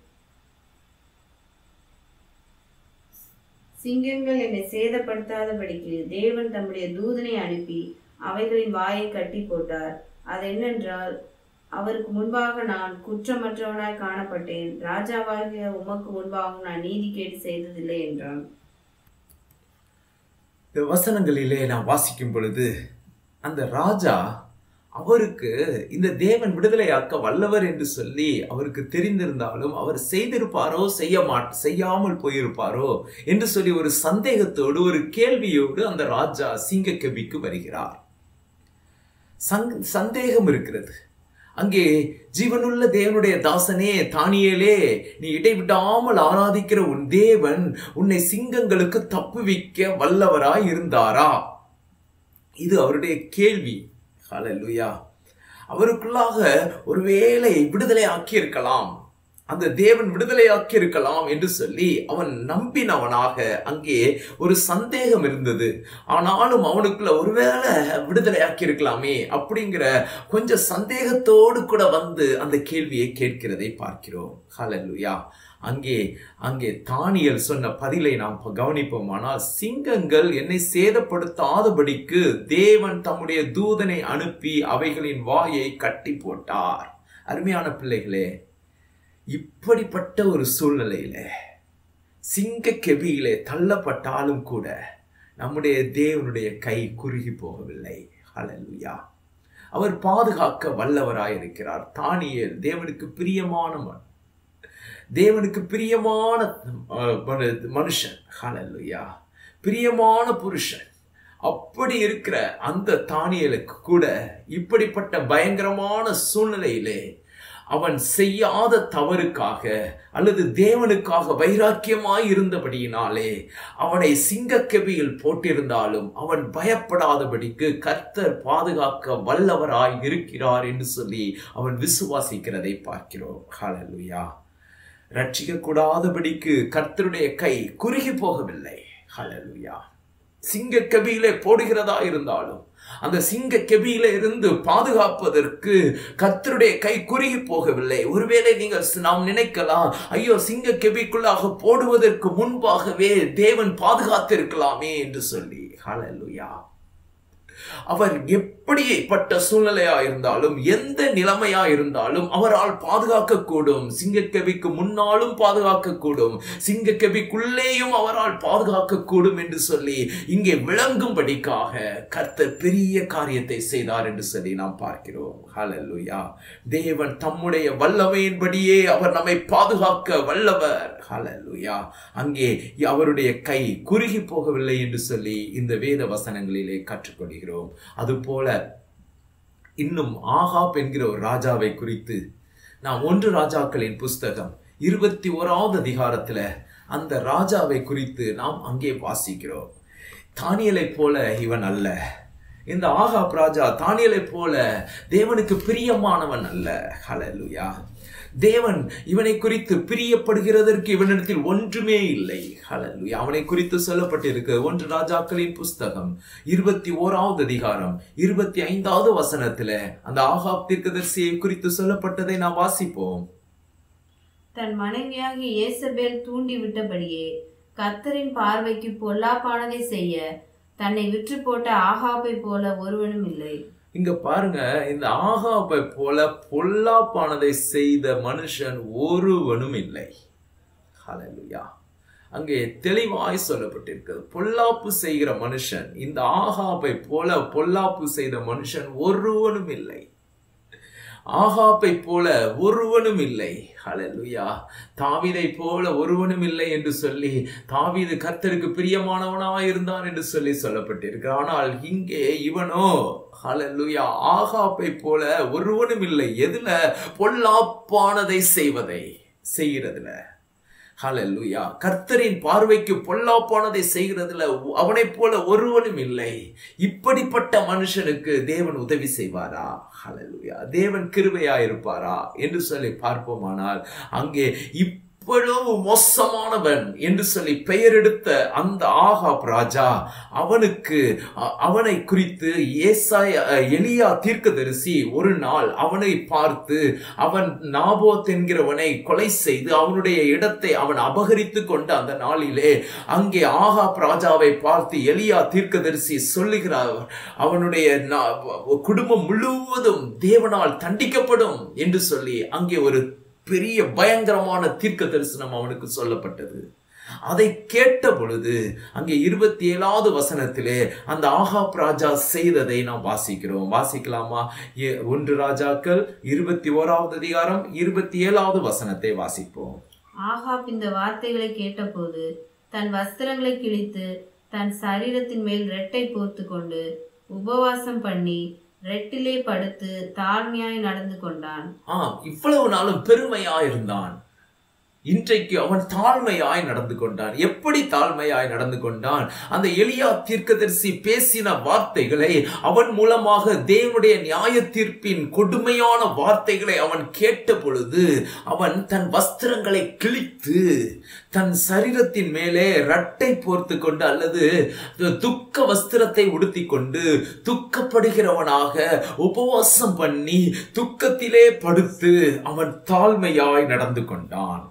B: சிங்கங்கள் என்னை சேதப்படுத்தாதபடிக்கு தேவன் தம்முடைய தூதனை அனுப்பி அவைகளின் வாயை கட்டி போட்டார் அது என்னென்றால் அவருக்கு முன்பாக நான் குற்றமற்றவனாய் காணப்பட்டேன் ராஜாவாகிய உமக்கு முன்பாக நான் நீதி கேடு செய்ததில்லை என்றான்
A: இந்த வசனங்களிலே நான் வாசிக்கும் பொழுது அந்த ராஜா அவருக்கு இந்த தேவன் விடுதலையாக்க வல்லவர் என்று சொல்லி அவருக்கு தெரிந்திருந்தாலும் அவர் செய்திருப்பாரோ செய்ய மாட் செய்யாமல் போயிருப்பாரோ என்று சொல்லி ஒரு சந்தேகத்தோடு ஒரு கேள்வியோடு அந்த ராஜா சிங்கக்கபிக்கு வருகிறார் சங் சந்தேகம் இருக்கிறது அங்கே ஜீவனுள்ள தேவனுடைய தாசனே தானியேலே நீ இடைவிடாமல் ஆராதிக்கிற உன் தேவன் உன்னை சிங்கங்களுக்கு தப்புவிக்க வல்லவராய் இருந்தாரா இது அவருடைய கேள்வி ஹalleluya அவருக்குள்ளாக ஒருவேளை விடுதலை ஆக்கியிருக்கலாம் அந்த தேவன் விடுதலை ஆக்கியிருக்கலாம் என்று சொல்லி அவன் நம்பினவனாக அங்கே ஒரு சந்தேகம் இருந்தது ஆனாலும் அவனுக்குள்ள ஒருவேளை விடுதலை ஆக்கியிருக்கலாமே அப்படிங்கிற கொஞ்சம் சந்தேகத்தோடு கூட வந்து அந்த கேள்வியை கேட்கிறதை பார்க்கிறோம் ஹalleluya அங்கே அங்கே தானியல் சொன்ன பதிலை நாம் ப- கவனிப்போமானால் சிங்கங்கள் என்னை சேதப்படுத்தாதபடிக்கு தேவன் தம்முடைய தூதனை அனுப்பி அவைகளின் வாயை கட்டி போட்டார் அருமையான பிள்ளைகளே இப்படிப்பட்ட ஒரு சூழ்நிலையில சிங்க கெபியிலே தள்ளப்பட்டாலும் கூட நம்முடைய தேவனுடைய கை குறுகி போகவில்லை ஹalleluya அவர் பாதுகாக்க வல்லவராயிருக்கிறார் தானியேல் தேவனுக்கு பிரியமானவன் தேவனுக்கு பிரியமான அஹ், மனு- மனுஷன் ஹalleluya பிரியமான புருஷன் அப்படி இருக்கிற அந்த தானியலுக்கு கூட இப்படிப்பட்ட பயங்கரமான சூழ்நிலையிலே அவன் செய்யாத தவறுக்காக அல்லது தேவனுக்காக வைராக்கியமாய் இருந்தபடியினாலே அவனை சிங்கக்கெபியில் போட்டிருந்தாலும் அவன் பயப்படாதபடிக்கு கர்த்தர் பாதுகாக்க வல்லவராய் இருக்கிறார் என்று சொல்லி அவன் விசுவாசிக்கிறதை பார்க்கிறோம் ஹalleluya ரட்சிக்க கூடாதபடிக்கு கர்த்தருடைய கை குறுகி போகவில்லை ஹalleluya சிங்க கெபியிலே போடுகிறதா இருந்தாலும் அந்த சிங்க கெபியில இருந்து பாதுகாப்பதற்கு கர்த்தருடைய கை குறுகி போகவில்லை ஒருவேளை நீங்கள் ஸ்- நாம் நினைக்கலாம் ஐயோ சிங்க கெபிக்குள்ளாக போடுவதற்கு முன்பாகவே தேவன் பாதுகாத்திருக்கலாமே என்று சொல்லி ஹalleluya அவர் எப்படிப்பட்ட சூழ்நிலையா இருந்தாலும் எந்த நிலைமையா இருந்தாலும் அவரால் பாதுகாக்க கூடும் சிங்கக்கவிக்கு முன்னாலும் பாதுகாக்க கூடும் சிங்கக்கவிக்குள்ளேயும் அவரால் பாதுகாக்க கூடும் என்று சொல்லி இங்கே விளங்கும்படிக்காக கர்த்தர் பெரிய காரியத்தை செய்தார் என்று சொல்லி நாம் பார்க்கிறோம் ஹalleluya தேவன் தம்முடைய வல்லமையின்படியே அவர் நம்மை பாதுகாக்க வல்லவர் ஹalleluya அங்கே அவருடைய கை குறுகி போகவில்லை என்று சொல்லி இந்த வேத வசனங்களிலே கற்றுக்கொள்கிறோம் அதுபோல இன்னும் ஆகாப் என்கிற ஒரு ராஜாவை குறித்து நாம் ஒன்று ராஜாக்களின் புஸ்தகம் இருபத்தி ஓராவது அதிகாரத்துல அந்த ராஜாவை குறித்து நாம் அங்கே வாசிக்கிறோம் தானியலைப் போல இவன் அல்ல இந்த ஆகாப் ராஜா தானியலைப் போல தேவனுக்கு பிரியமானவன் அல்ல ஹalleluya தேவன் இவனை குறித்து பிரியப்படுகிறதற்கு இவனிடத்தில் ஒன்றுமே இல்லை ஹalleluya அவனை குறித்து சொல்லப்பட்டிருக்கு ஒன்று ராஜாக்களின் புஸ்தகம் இருபத்தி ஓராவது அதிகாரம் இருபத்தி ஐந்தாவது வசனத்துல அந்த ஆகாப் தீர்க்கதரிசியை குறித்து சொல்லப்பட்டதை நாம் வாசிப்போம்
B: தன் மனைவியாகிய ஏசபேல் தூண்டி விட்டபடியே கர்த்தரின் பார்வைக்கு பொல்லாப்பானதை செய்ய தன்னை விற்று போட்ட ஆகாப்பை போல ஒருவனும் இல்லை
A: இங்க பாருங்க இந்த ஆகாபை போல பொல்லாப்பானதை செய்த மனுஷன் ஒருவனும் இல்லை ஹalleluya அங்கே தெளிவாய் சொல்லப்பட்டிருக்கிறது பொல்லாப்பு செய்கிற மனுஷன் இந்த ஆகாபை போல பொல்லாப்பு செய்த மனுஷன் ஒருவனும் இல்லை ஆகாப்பை போல ஒருவனும் இல்லை ஹalleluya தாவீதை போல ஒருவனும் இல்லை என்று சொல்லி தாவீது கர்த்தருக்கு பிரியமானவனாய் இருந்தான் என்று சொல்லி சொல்லப்பட்டிருக்கு ஆனால் இங்கே இவனோ ஹalleluya ஆகாப்பை போல ஒருவனும் இல்லை எதுல பொல்லாப்பானதை செய்வதை செய்கிறதுல ஹalleluya கர்த்தரின் பார்வைக்கு பொல்லாப்பானதை செய்கிறதுல அவனைப் போல ஒருவனும் இல்லை இப்படிப்பட்ட மனுஷனுக்கு தேவன் உதவி செய்வாரா ஹalleluya தேவன் கிருபையா இருப்பாரா என்று சொல்லி பார்ப்போமானால் அங்கே இவ்வளவு மோசமானவன் என்று சொல்லி பெயர் எடுத்த அந்த ஆகாப் ராஜா அவனுக்கு அ- அவனை குறித்து ஏசாய எலியா தீர்க்கதரிசி ஒரு நாள் அவனை பார்த்து அவன் நாபோத் என்கிறவனை கொலை செய்து அவனுடைய இடத்தை அவன் அபகரித்து கொண்ட அந்த நாளிலே அங்கே ஆகாப் ராஜாவை பார்த்து எலியா தீர்க்கதரிசி சொல்லுகிறார் அவனுடைய நா- குடும்பம் முழுவதும் தேவனால் தண்டிக்கப்படும் என்று சொல்லி அங்கே ஒரு பெரிய பயங்கரமான தீர்க்க தரிசனம் அவனுக்கு சொல்லப்பட்டது அதை கேட்ட பொழுது அங்கே இருபத்தி ஏழாவது வசனத்திலே அந்த ஆகாப் ராஜா செய்ததை நாம் வாசிக்கிறோம் வாசிக்கலாமா ஏ- ஒன்று ராஜாக்கள் இருபத்தி ஓராவது அதிகாரம் இருபத்தி ஏழாவது வசனத்தை வாசிப்போம்
B: ஆகாப் இந்த வார்த்தைகளை கேட்டபோது தன் வஸ்திரங்களை கிழித்து தன் சரீரத்தின் மேல் ரெட்டை போர்த்து கொண்டு உபவாசம் பண்ணி ரெட்டிலே படுத்து தாழ்மையாய் நடந்து கொண்டான்
A: ஆ இவ்வளவு நாளும் பெருமையாய் இருந்தான் இன்றைக்கு அவன் தாழ்மையாய் நடந்து கொண்டான் எப்படி தாழ்மையாய் நடந்து கொண்டான் அந்த எலியா தீர்க்கதரிசி பேசின வார்த்தைகளை அவன் மூலமாக தேவனுடைய நியாய தீர்ப்பின் கொடுமையான வார்த்தைகளை அவன் கேட்ட பொழுது அவன் தன் வஸ்திரங்களை கிழித்து தன் சரீரத்தின் மேலே ரட்டை போர்த்து கொண்டு அல்லது துக்க வஸ்திரத்தை உடுத்தி கொண்டு துக்கப்படுகிறவனாக உபவாசம் பண்ணி துக்கத்திலே படுத்து அவன் தாழ்மையாய் நடந்து கொண்டான்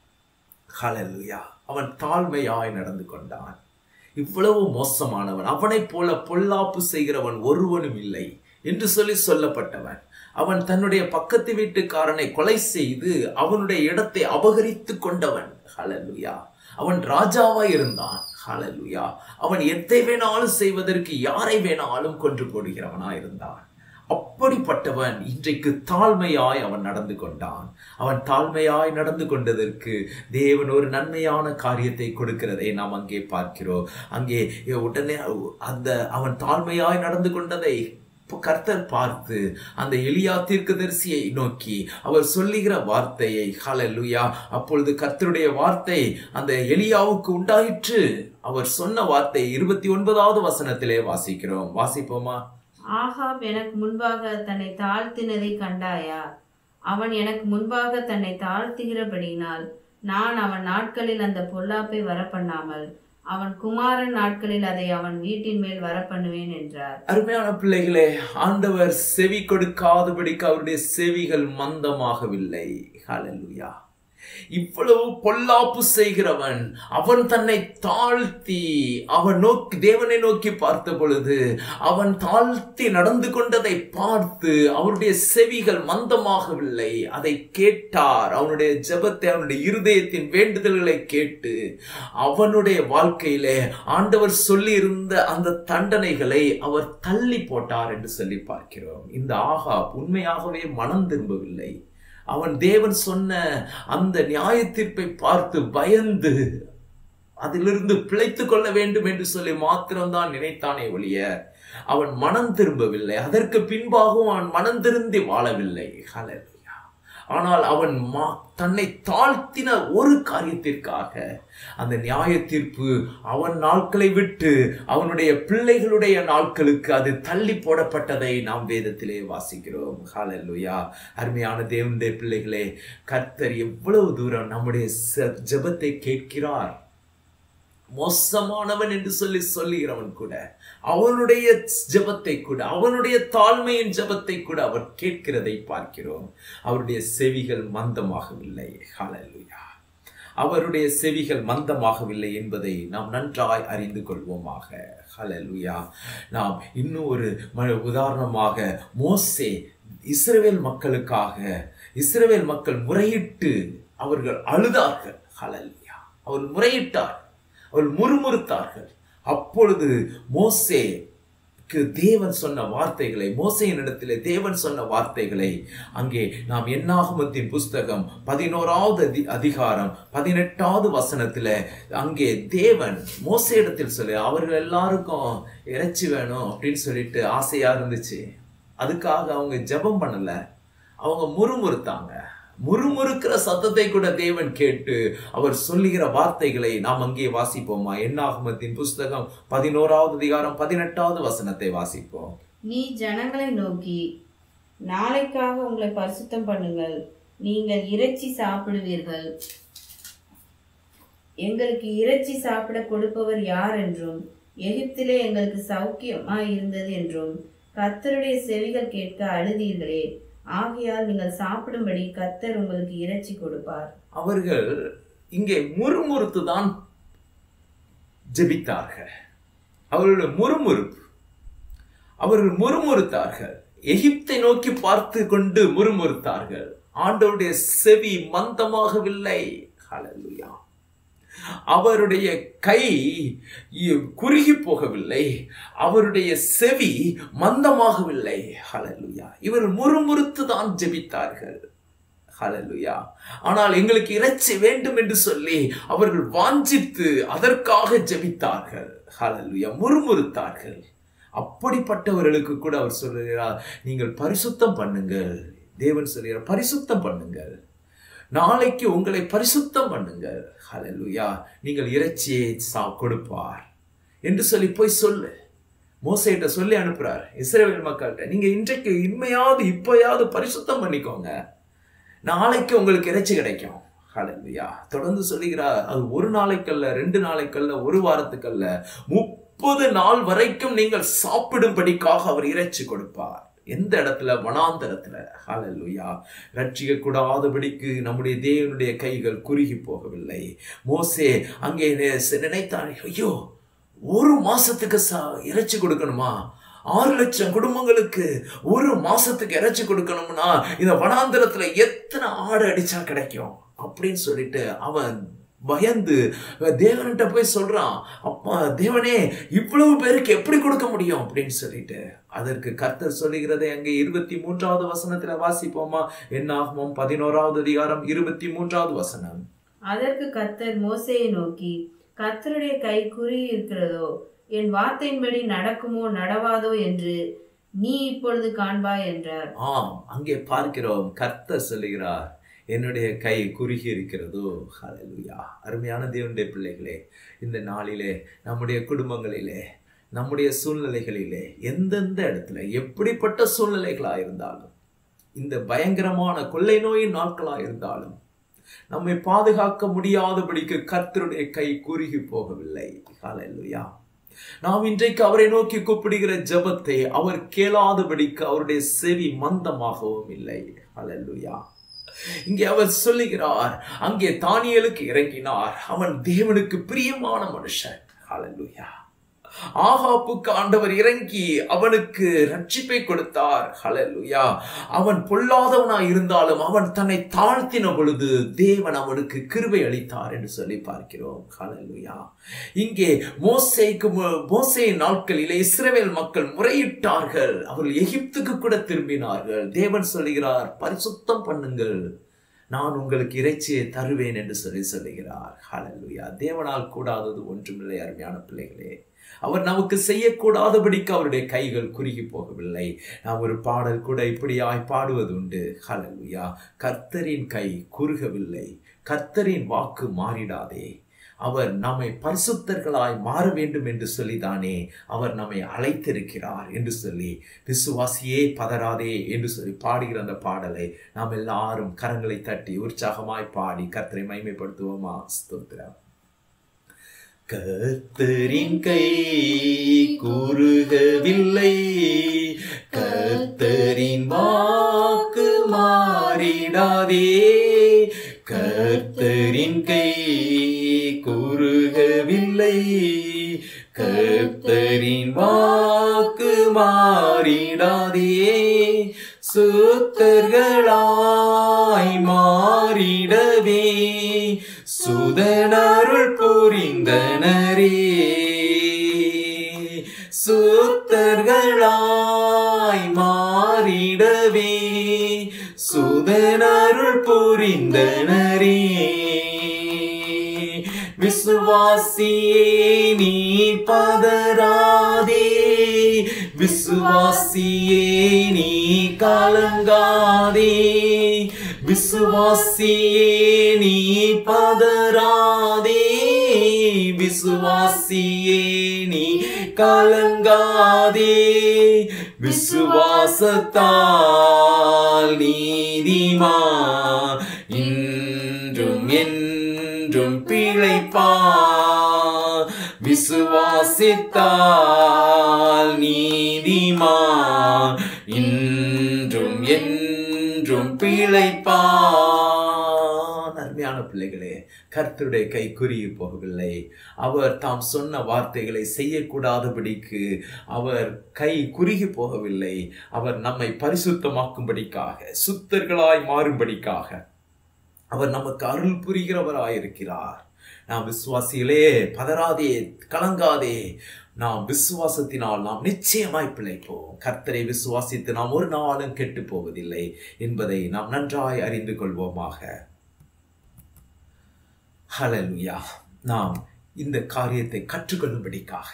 A: ஹalleluya அவன் தாழ்மையாய் நடந்து கொண்டான் இவ்வளவு மோசமானவன் அவனைப் போல பொல்லாப்பு செய்கிறவன் ஒருவனும் இல்லை என்று சொல்லி சொல்லப்பட்டவன் அவன் தன்னுடைய பக்கத்து வீட்டுக்காரனை கொலை செய்து அவனுடைய இடத்தை அபகரித்து கொண்டவன் ஹalleluya அவன் ராஜாவாய் இருந்தான் ஹalleluya அவன் எதை வேணாலும் செய்வதற்கு யாரை வேணாலும் கொன்று போடுகிறவனாய் இருந்தான் அப்படிப்பட்டவன் இன்றைக்கு தாழ்மையாய் அவன் நடந்து கொண்டான் அவன் தாழ்மையாய் நடந்து கொண்டதற்கு தேவன் ஒரு நன்மையான காரியத்தை கொடுக்கிறதை நாம் அங்கே பார்க்கிறோம் அங்கே உடனே அந்த அவன் தாழ்மையாய் நடந்து கொண்டதை கர்த்தர் பார்த்து அந்த எலியா தீர்க்கதரிசியை நோக்கி அவர் சொல்லுகிற வார்த்தையை ஹalleluya அப்பொழுது கர்த்தருடைய வார்த்தை அந்த எலியாவுக்கு உண்டாயிற்று அவர் சொன்ன வார்த்தை இருபத்தி ஒன்பதாவது வசனத்திலே வாசிக்கிறோம் வாசிப்போமா
B: ஆகாப் எனக்கு முன்பாக தன்னை தாழ்த்தினதை கண்டாயா அவன் எனக்கு முன்பாக தன்னை தாழ்த்துகிறபடியினால் நான் அவன் நாட்களில் அந்த பொல்லாப்பை வரப்பண்ணாமல் அவன் குமாரன் நாட்களில் அதை அவன் வீட்டின் மேல் வரப்பண்ணுவேன் என்றார்
A: அருமையான பிள்ளைகளே ஆண்டவர் செவி கொடுக்காதபடிக்கு அவருடைய செவிகள் மந்தமாகவில்லை ஹalleluya இவ்வளவு பொல்லாப்பு செய்கிறவன் அவன் தன்னை தாழ்த்தி அவன் நோக்கி தேவனை நோக்கி பார்த்த பொழுது அவன் தாழ்த்தி நடந்து கொண்டதை பார்த்து அவருடைய செவிகள் மந்தமாகவில்லை அதை கேட்டார் அவனுடைய ஜெபத்தை அவனுடைய இருதயத்தின் வேண்டுதல்களை கேட்டு அவனுடைய வாழ்க்கையிலே ஆண்டவர் சொல்லி இருந்த அந்த தண்டனைகளை அவர் தள்ளி போட்டார் என்று சொல்லி பார்க்கிறோம் இந்த ஆகா உண்மையாகவே மனம் திரும்பவில்லை அவன் தேவன் சொன்ன அந்த நியாய தீர்ப்பை பார்த்து பயந்து அதிலிருந்து பிழைத்து கொள்ள வேண்டும் என்று சொல்லி மாத்திரம்தான் நினைத்தானே ஒழிய அவன் மனம் திரும்பவில்லை அதற்கு பின்பாகவும் அவன் மனம் திருந்தி வாழவில்லை ஹalleluya ஆனால் அவன் மா- தன்னை தாழ்த்தின ஒரு காரியத்திற்காக அந்த நியாய தீர்ப்பு அவன் நாட்களை விட்டு அவனுடைய பிள்ளைகளுடைய நாட்களுக்கு அது தள்ளி போடப்பட்டதை நாம் வேதத்திலே வாசிக்கிறோம் ஹalleluya அருமையான தேவனுடைய பிள்ளைகளே கர்த்தர் எவ்வளவு தூரம் நம்முடைய ச- ஜெபத்தை கேட்கிறார் மோசமானவன் என்று சொல்லி சொல்லுகிறவன் கூட அவனுடைய ஜெபத்தை கூட அவனுடைய தாழ்மையின் ஜெபத்தை கூட அவர் கேட்கிறதை பார்க்கிறோம் அவருடைய செவிகள் மந்தமாகவில்லை ஹalleluya அவருடைய செவிகள் மந்தமாகவில்லை என்பதை நாம் நன்றாய் அறிந்து கொள்வோமாக ஹalleluya நாம் இன்னும் ஒரு ம- உதாரணமாக மோசே இஸ்ரவேல் மக்களுக்காக இஸ்ரவேல் மக்கள் முறையிட்டு அவர்கள் அழுதார்கள் ஹalleluya அவர் முறையிட்டார் அவர்கள் முறுமுறுத்தார்கள் அப்பொழுது மோசே தேவன் சொன்ன வார்த்தைகளை மோசையின் இடத்திலே தேவன் சொன்ன வார்த்தைகளை அங்கே நாம் என்னாகமத்தின் புஸ்தகம் பதினோராவது அதி அதிகாரம் பதினெட்டாவது வசனத்துல அங்கே தேவன் மோசையிடத்தில் சொல்லி அவர்கள் எல்லாருக்கும் இறைச்சி வேணும் அப்படின்னு சொல்லிட்டு ஆசையா இருந்துச்சு அதுக்காக அவங்க ஜெபம் பண்ணல அவங்க முறுமுறுத்தாங்க முறுமுறுக்கிற சத்தத்தை கூட தேவன் கேட்டு அவர் சொல்லுகிற வார்த்தைகளை நாம் அங்கே வாசிப்போமா என்னாகமத்தின் புஸ்தகம் பதினோராவது அதிகாரம் பதினெட்டாவது வசனத்தை வாசிப்போம்
B: நீ ஜனங்களை நோக்கி நாளைக்காக உங்களை பரிசுத்தம் பண்ணுங்கள் நீங்கள் இறைச்சி சாப்பிடுவீர்கள் எங்களுக்கு இறைச்சி சாப்பிட கொடுப்பவர் யார் என்றும் எகிப்திலே எங்களுக்கு சௌக்கியமாய் இருந்தது என்றும் கர்த்தருடைய செவிகள் கேட்க அழுதீர்களே ஆகையால் நீங்கள் சாப்பிடும்படி கர்த்தர் உங்களுக்கு இறைச்சி கொடுப்பார்
A: அவர்கள் இங்கே முறுமுறுத்து தான் ஜெபித்தார்கள் அவர்களுடைய முறுமுறுப்பு அவர்கள் முறுமுறுத்தார்கள் எகிப்தை நோக்கி பார்த்து கொண்டு முறுமுறுத்தார்கள் ஆண்டவருடைய செவி மந்தமாகவில்லை ஹalleluya அவருடைய கை இ- குறுகி போகவில்லை அவருடைய செவி மந்தமாகவில்லை ஹalleluya இவர் முறுமுறுத்து தான் ஜெபித்தார்கள் ஹalleluya ஆனால் எங்களுக்கு இறைச்சி வேண்டும் என்று சொல்லி அவர்கள் வாஞ்சித்து அதற்காக ஜெபித்தார்கள் ஹalleluya முறுமுறுத்தார்கள் அப்படிப்பட்டவர்களுக்கு கூட அவர் சொல்லுகிறார் நீங்கள் பரிசுத்தம் பண்ணுங்கள் தேவன் சொல்கிறார் பரிசுத்தம் பண்ணுங்கள் நாளைக்கு உங்களை பரிசுத்தம் பண்ணுங்கள் ஹalleluya நீங்கள் இறைச்சியை சா கொடுப்பார் என்று சொல்லி போய் சொல்லு மோசையிட்ட சொல்லி அனுப்புறார் இஸ்ரவேல் மக்கள்கிட்ட நீங்க இன்றைக்கு இன்மையாவது இப்பயாவது பரிசுத்தம் பண்ணிக்கோங்க நாளைக்கு உங்களுக்கு இறைச்சி கிடைக்கும் ஹalleluya தொடர்ந்து சொல்லுகிறார் அது ஒரு நாளைக்கல்ல ரெண்டு நாளைக்கல்ல ஒரு வாரத்துக்கல்ல முப்பது நாள் வரைக்கும் நீங்கள் சாப்பிடும்படிக்காக அவர் இறைச்சி கொடுப்பார் எந்த இடத்துல வனாந்தரத்துல ஹalleluya ரட்சிக்க கூடாதபடிக்கு நம்முடைய தேவனுடைய கைகள் குறுகி போகவில்லை மோசே அங்கே நி- நினைத்தான் ஐயோ ஒரு மாசத்துக்கு சா இறைச்சி கொடுக்கணுமா ஆறு லட்சம் குடும்பங்களுக்கு ஒரு மாசத்துக்கு இறைச்சி கொடுக்கணும்னா இந்த வனாந்திரத்துல எத்தனை ஆடு அடிச்சா கிடைக்கும் அப்படின்னு சொல்லிட்டு அவன் பயந்து தேவன்கிட்ட போய் சொல்றான் அப்பா தேவனே இவ்வளவு பேருக்கு எப்படி கொடுக்க முடியும் அப்படின்னு சொல்லிட்டு அதற்கு கர்த்தர் சொல்லுகிறதை அங்கே இருபத்தி மூன்றாவது வசனத்துல வாசிப்போமா என்னாகமும் பதினோராவது அதிகாரம் இருபத்தி மூன்றாவது வசனம்
B: அதற்கு கர்த்தர் மோசேயை நோக்கி கர்த்தருடைய கை குறி இருக்கிறதோ என் வார்த்தையின்படி நடக்குமோ நடவாதோ என்று நீ இப்பொழுது காண்பாய் என்றார்
A: ஆம் அங்கே பார்க்கிறோம் கர்த்தர் சொல்லுகிறார் என்னுடைய கை குறுகி இருக்கிறதோ ஹalleluya அருமையான தேவனுடைய பிள்ளைகளே இந்த நாளிலே நம்முடைய குடும்பங்களிலே நம்முடைய சூழ்நிலைகளிலே எந்தெந்த இடத்துல எப்படிப்பட்ட சூழ்நிலைகளா இருந்தாலும் இந்த பயங்கரமான கொள்ளை நோயின் நாட்களா இருந்தாலும் நம்மை பாதுகாக்க முடியாதபடிக்கு கர்த்தருடைய கை குறுகி போகவில்லை ஹalleluya நாம் இன்றைக்கு அவரை நோக்கி கூப்பிடுகிற ஜெபத்தை அவர் கேளாதபடிக்கு அவருடைய செவி மந்தமாகவும் இல்லை ஹalleluya இங்கே அவர் சொல்லுகிறார் அங்கே தானியலுக்கு இறங்கினார் அவன் தேவனுக்கு பிரியமான மனுஷன் ஹalleluya ஆகாப்புக்கு ஆண்டவர் இறங்கி அவனுக்கு ரட்சிப்பை கொடுத்தார் ஹalleluya அவன் பொல்லாதவனாய் இருந்தாலும் அவன் தன்னை தாழ்த்தின பொழுது தேவன் அவனுக்கு கிருபை அளித்தார் என்று சொல்லி பார்க்கிறோம் ஹalleluya இங்கே மோசேக்கு மு- மோசேயின் நாட்களிலே இஸ்ரவேல் மக்கள் முறையிட்டார்கள் அவர்கள் எகிப்துக்கு கூட திரும்பினார்கள் தேவன் சொல்லுகிறார் பரிசுத்தம் பண்ணுங்கள் நான் உங்களுக்கு இறைச்சியை தருவேன் என்று சொல்லி சொல்லுகிறார் ஹalleluya தேவனால் கூடாதது ஒன்றுமில்லை அருமையான பிள்ளைகளே அவர் நமக்கு செய்யக்கூடாதபடிக்கு அவருடைய கைகள் குறுகி போகவில்லை நாம் ஒரு பாடல் கூட இப்படியாய் பாடுவது உண்டு ஹalleluya கர்த்தரின் கை குறுகவில்லை கர்த்தரின் வாக்கு மாறிடாதே அவர் நம்மை பரிசுத்தர்களாய் மாற வேண்டும் என்று சொல்லிதானே அவர் நம்மை அழைத்திருக்கிறார் என்று சொல்லி விசுவாசியே பதறாதே என்று சொல்லி பாடுகிற அந்த பாடலை நாம் எல்லாரும் கரங்களை தட்டி உற்சாகமாய் பாடி கர்த்தரை மைமைப்படுத்துவோமா ஸ்தோத்திரம் கர்த்தரின் கை கூறுகவில்லை கர்த்தரின் வாக்கு மாறிடாதே கர்த்தரின் கை கூறுகவில்லை கர்த்தரின் வாக்கு மாறிடாதே சுத்தர்களாய் மாறிடவே சுதனருள் புரிந்தனரே சுத்தர்களாய் புரிந்தனரே விசுவாசியே நீ பதறாதே விசுவாசியே நீ கலங்காதே விசுவாசியே நீ பதறாதே விசுவாசியே நீ கலங்காதே விசுவாசத்தால் நீதிமா இன்றும் என்றும் பிழைப்பா விசுவாசித்தால் நீதிமா இன்றும் என்றும் பிழைப்பான் அருமையான பிள்ளைகளே கர்த்தருடைய கை குறுகி போகவில்லை அவர் தாம் சொன்ன வார்த்தைகளை செய்யக்கூடாதபடிக்கு அவர் கை குறுகி போகவில்லை அவர் நம்மை பரிசுத்தமாக்கும்படிக்காக சுத்தர்களாய் மாறும்படிக்காக அவர் நமக்கு அருள் புரிகிறவராயிருக்கிறார் நாம் விசுவாசிகளே பதறாதே கலங்காதே நாம் விசுவாசத்தினால் நாம் நிச்சயமாய் பிழைப்போம் கர்த்தரை விசுவாசித்து நாம் ஒரு நாளும் கெட்டு போவதில்லை என்பதை நாம் நன்றாய் அறிந்து கொள்வோமாக ஹalleluya நாம் இந்த காரியத்தை கற்றுக்கொள்ளும்படிக்காக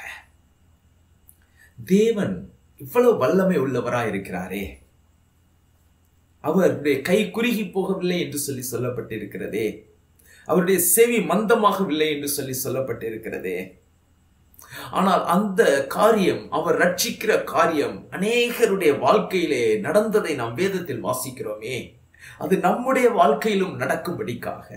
A: தேவன் இவ்வளவு வல்லமை உள்ளவராய் இருக்கிறாரே அவருடைய கை குறுகி போகவில்லை என்று சொல்லி சொல்லப்பட்டிருக்கிறதே அவருடைய செவி மந்தமாகவில்லை என்று சொல்லி சொல்லப்பட்டிருக்கிறதே ஆனால் அந்த காரியம் அவர் ரட்சிக்கிற காரியம் அநேகருடைய வாழ்க்கையிலே நடந்ததை நாம் வேதத்தில் வாசிக்கிறோமே அது நம்முடைய வாழ்க்கையிலும் நடக்கும்படிக்காக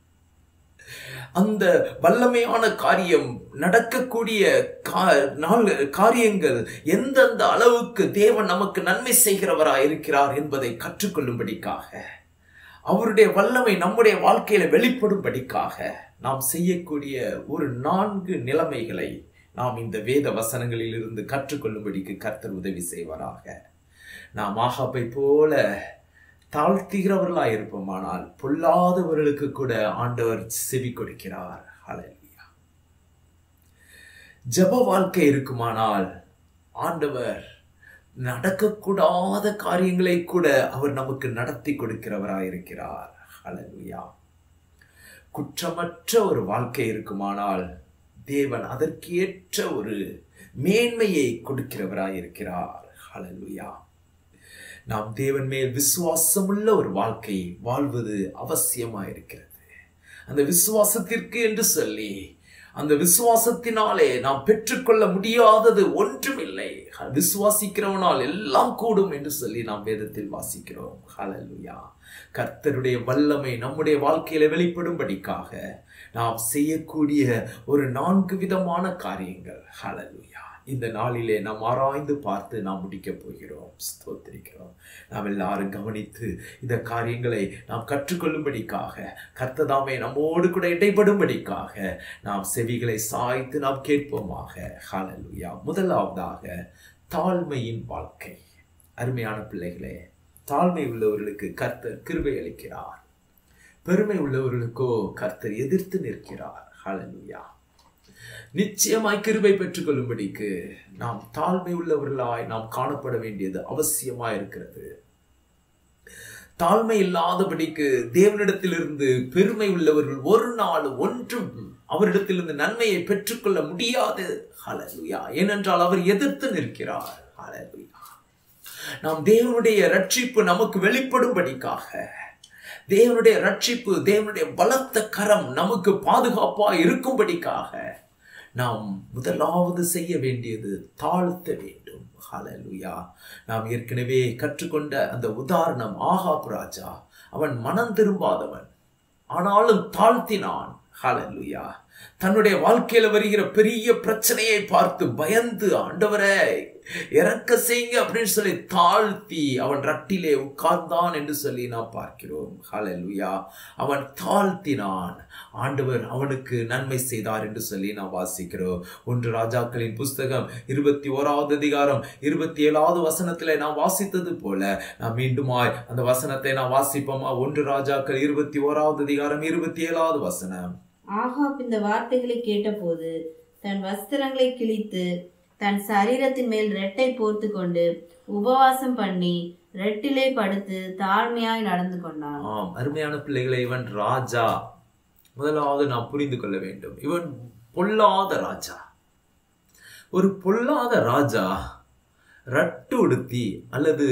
A: அந்த வல்லமையான காரியம் நடக்கக்கூடிய கா- நாள் காரியங்கள் எந்தெந்த அளவுக்கு தேவன் நமக்கு நன்மை செய்கிறவராய் இருக்கிறார் என்பதை கற்றுக்கொள்ளும்படிக்காக அவருடைய வல்லமை நம்முடைய வாழ்க்கையில வெளிப்படும்படிக்காக நாம் செய்யக்கூடிய ஒரு நான்கு நிலைமைகளை நாம் இந்த வேத வசனங்களில் இருந்து கற்றுக்கொள்ளும்படிக்கு கர்த்தர் உதவி செய்வாராக நாம் ஆகாப்பை போல தாழ்த்துகிறவர்களாய் இருப்போமானால் பொல்லாதவர்களுக்கு கூட ஆண்டவர் செவி கொடுக்கிறார் ஹalleluya ஜெப வாழ்க்கை இருக்குமானால் ஆண்டவர் நடக்கக்கூடாத காரியங்களை கூட அவர் நமக்கு நடத்தி கொடுக்கிறவராய் இருக்கிறார் ஹalleluya குற்றமற்ற ஒரு வாழ்க்கை இருக்குமானால் தேவன் அதற்கு ஏற்ற ஒரு மேன்மையை கொடுக்கிறவராய் இருக்கிறார் ஹalleluya நாம் தேவன் மேல் விசுவாசமுள்ள ஒரு வாழ்க்கை வாழ்வது அவசியமாயிருக்கிறது அந்த விசுவாசத்திற்கு என்று சொல்லி அந்த விசுவாசத்தினாலே நாம் பெற்றுக்கொள்ள முடியாதது ஒன்றுமில்லை விசுவாசிக்கிறவனால் எல்லாம் கூடும் என்று சொல்லி நாம் வேதத்தில் வாசிக்கிறோம் ஹalleluya கர்த்தருடைய வல்லமை நம்முடைய வாழ்க்கையில வெளிப்படும்படிக்காக நாம் செய்யக்கூடிய ஒரு நான்கு விதமான காரியங்கள் ஹalleluya இந்த நாளிலே நாம் ஆராய்ந்து பார்த்து நாம் முடிக்கப் போகிறோம் ஸ்தோத்திரிக்கிறோம் நாம் எல்லாரும் கவனித்து இந்த காரியங்களை நாம் கற்றுக்கொள்ளும்படிக்காக கர்த்ததாமே நம்மோடு கூட இடைப்படும்படிக்காக நாம் செவிகளை சாய்த்து நாம் கேட்போமாக ஹalleluya முதலாவதாக தாழ்மையின் வாழ்க்கை அருமையான பிள்ளைகளே தாழ்மை உள்ளவர்களுக்கு கர்த்தர் கிருபை அளிக்கிறார் பெருமை உள்ளவர்களுக்கோ கர்த்தர் எதிர்த்து நிற்கிறார் ஹalleluya நிச்சயமாய் கிருபை பெற்றுக்கொள்ளும்படிக்கு நாம் தாழ்மை உள்ளவர்களாய் நாம் காணப்பட வேண்டியது அவசியமாய் இருக்கிறது தாழ்மை இல்லாதபடிக்கு தேவனிடத்திலிருந்து பெருமை உள்ளவர்கள் ஒரு நாள் ஒன்றும் அவரிடத்திலிருந்து நன்மையை பெற்றுக்கொள்ள முடியாது ஹalleluya ஏனென்றால் அவர் எதிர்த்து நிற்கிறார் ஹalleluya நாம் தேவனுடைய ரட்சிப்பு நமக்கு வெளிப்படும்படிக்காக தேவனுடைய ரட்சிப்பு தேவனுடைய பலத்த கரம் நமக்கு பாதுகாப்பா இருக்கும்படிக்காக நாம் முதலாவது செய்ய வேண்டியது தாழ்த்த வேண்டும் ஹalleluya நாம் ஏற்கனவே கற்றுக்கொண்ட அந்த உதாரணம் ஆகாப் ராஜா அவன் மனம் திரும்பாதவன் ஆனாலும் தாழ்த்தினான் ஹalleluya தன்னுடைய வாழ்க்கையில வருகிற பெரிய பிரச்சனையை பார்த்து பயந்து ஆண்டவரே இறக்க செய்யுங்க அப்படின்னு சொல்லி தாழ்த்தி அவன் ரட்டிலே உட்கார்ந்தான் என்று சொல்லி நாம் பார்க்கிறோம் ஹalleluya அவன் தாழ்த்தினான் ஆண்டவர் அவனுக்கு நன்மை செய்தார் என்று சொல்லி நாம் வாசிக்கிறோம் ஒன்று ராஜாக்களின் புஸ்தகம் இருபத்தி ஓராவது அதிகாரம் இருபத்தி ஏழாவது வசனத்திலே நாம் வாசித்தது போல நாம் மீண்டுமாய் அந்த வசனத்தை நாம் வாசிப்போமா ஒன்று ராஜாக்கள் இருபத்தி ஓராவது அதிகாரம் இருபத்தி ஏழாவது வசனம்
B: ஆகாப் இந்த வார்த்தைகளை கேட்டபோது தன் வஸ்திரங்களை கிழித்து தன் சரீரத்தின் மேல் ரெட்டை போர்த்து கொண்டு உபவாசம் பண்ணி ரெட்டிலே படுத்து தாழ்மையாய் நடந்து கொண்டான்
A: ஆம் அருமையான பிள்ளைகளை இவன் ராஜா முதலாவது நாம் புரிந்து கொள்ள வேண்டும் இவன் பொல்லாத ராஜா ஒரு பொல்லாத ராஜா ரட்டு உடுத்தி அல்லது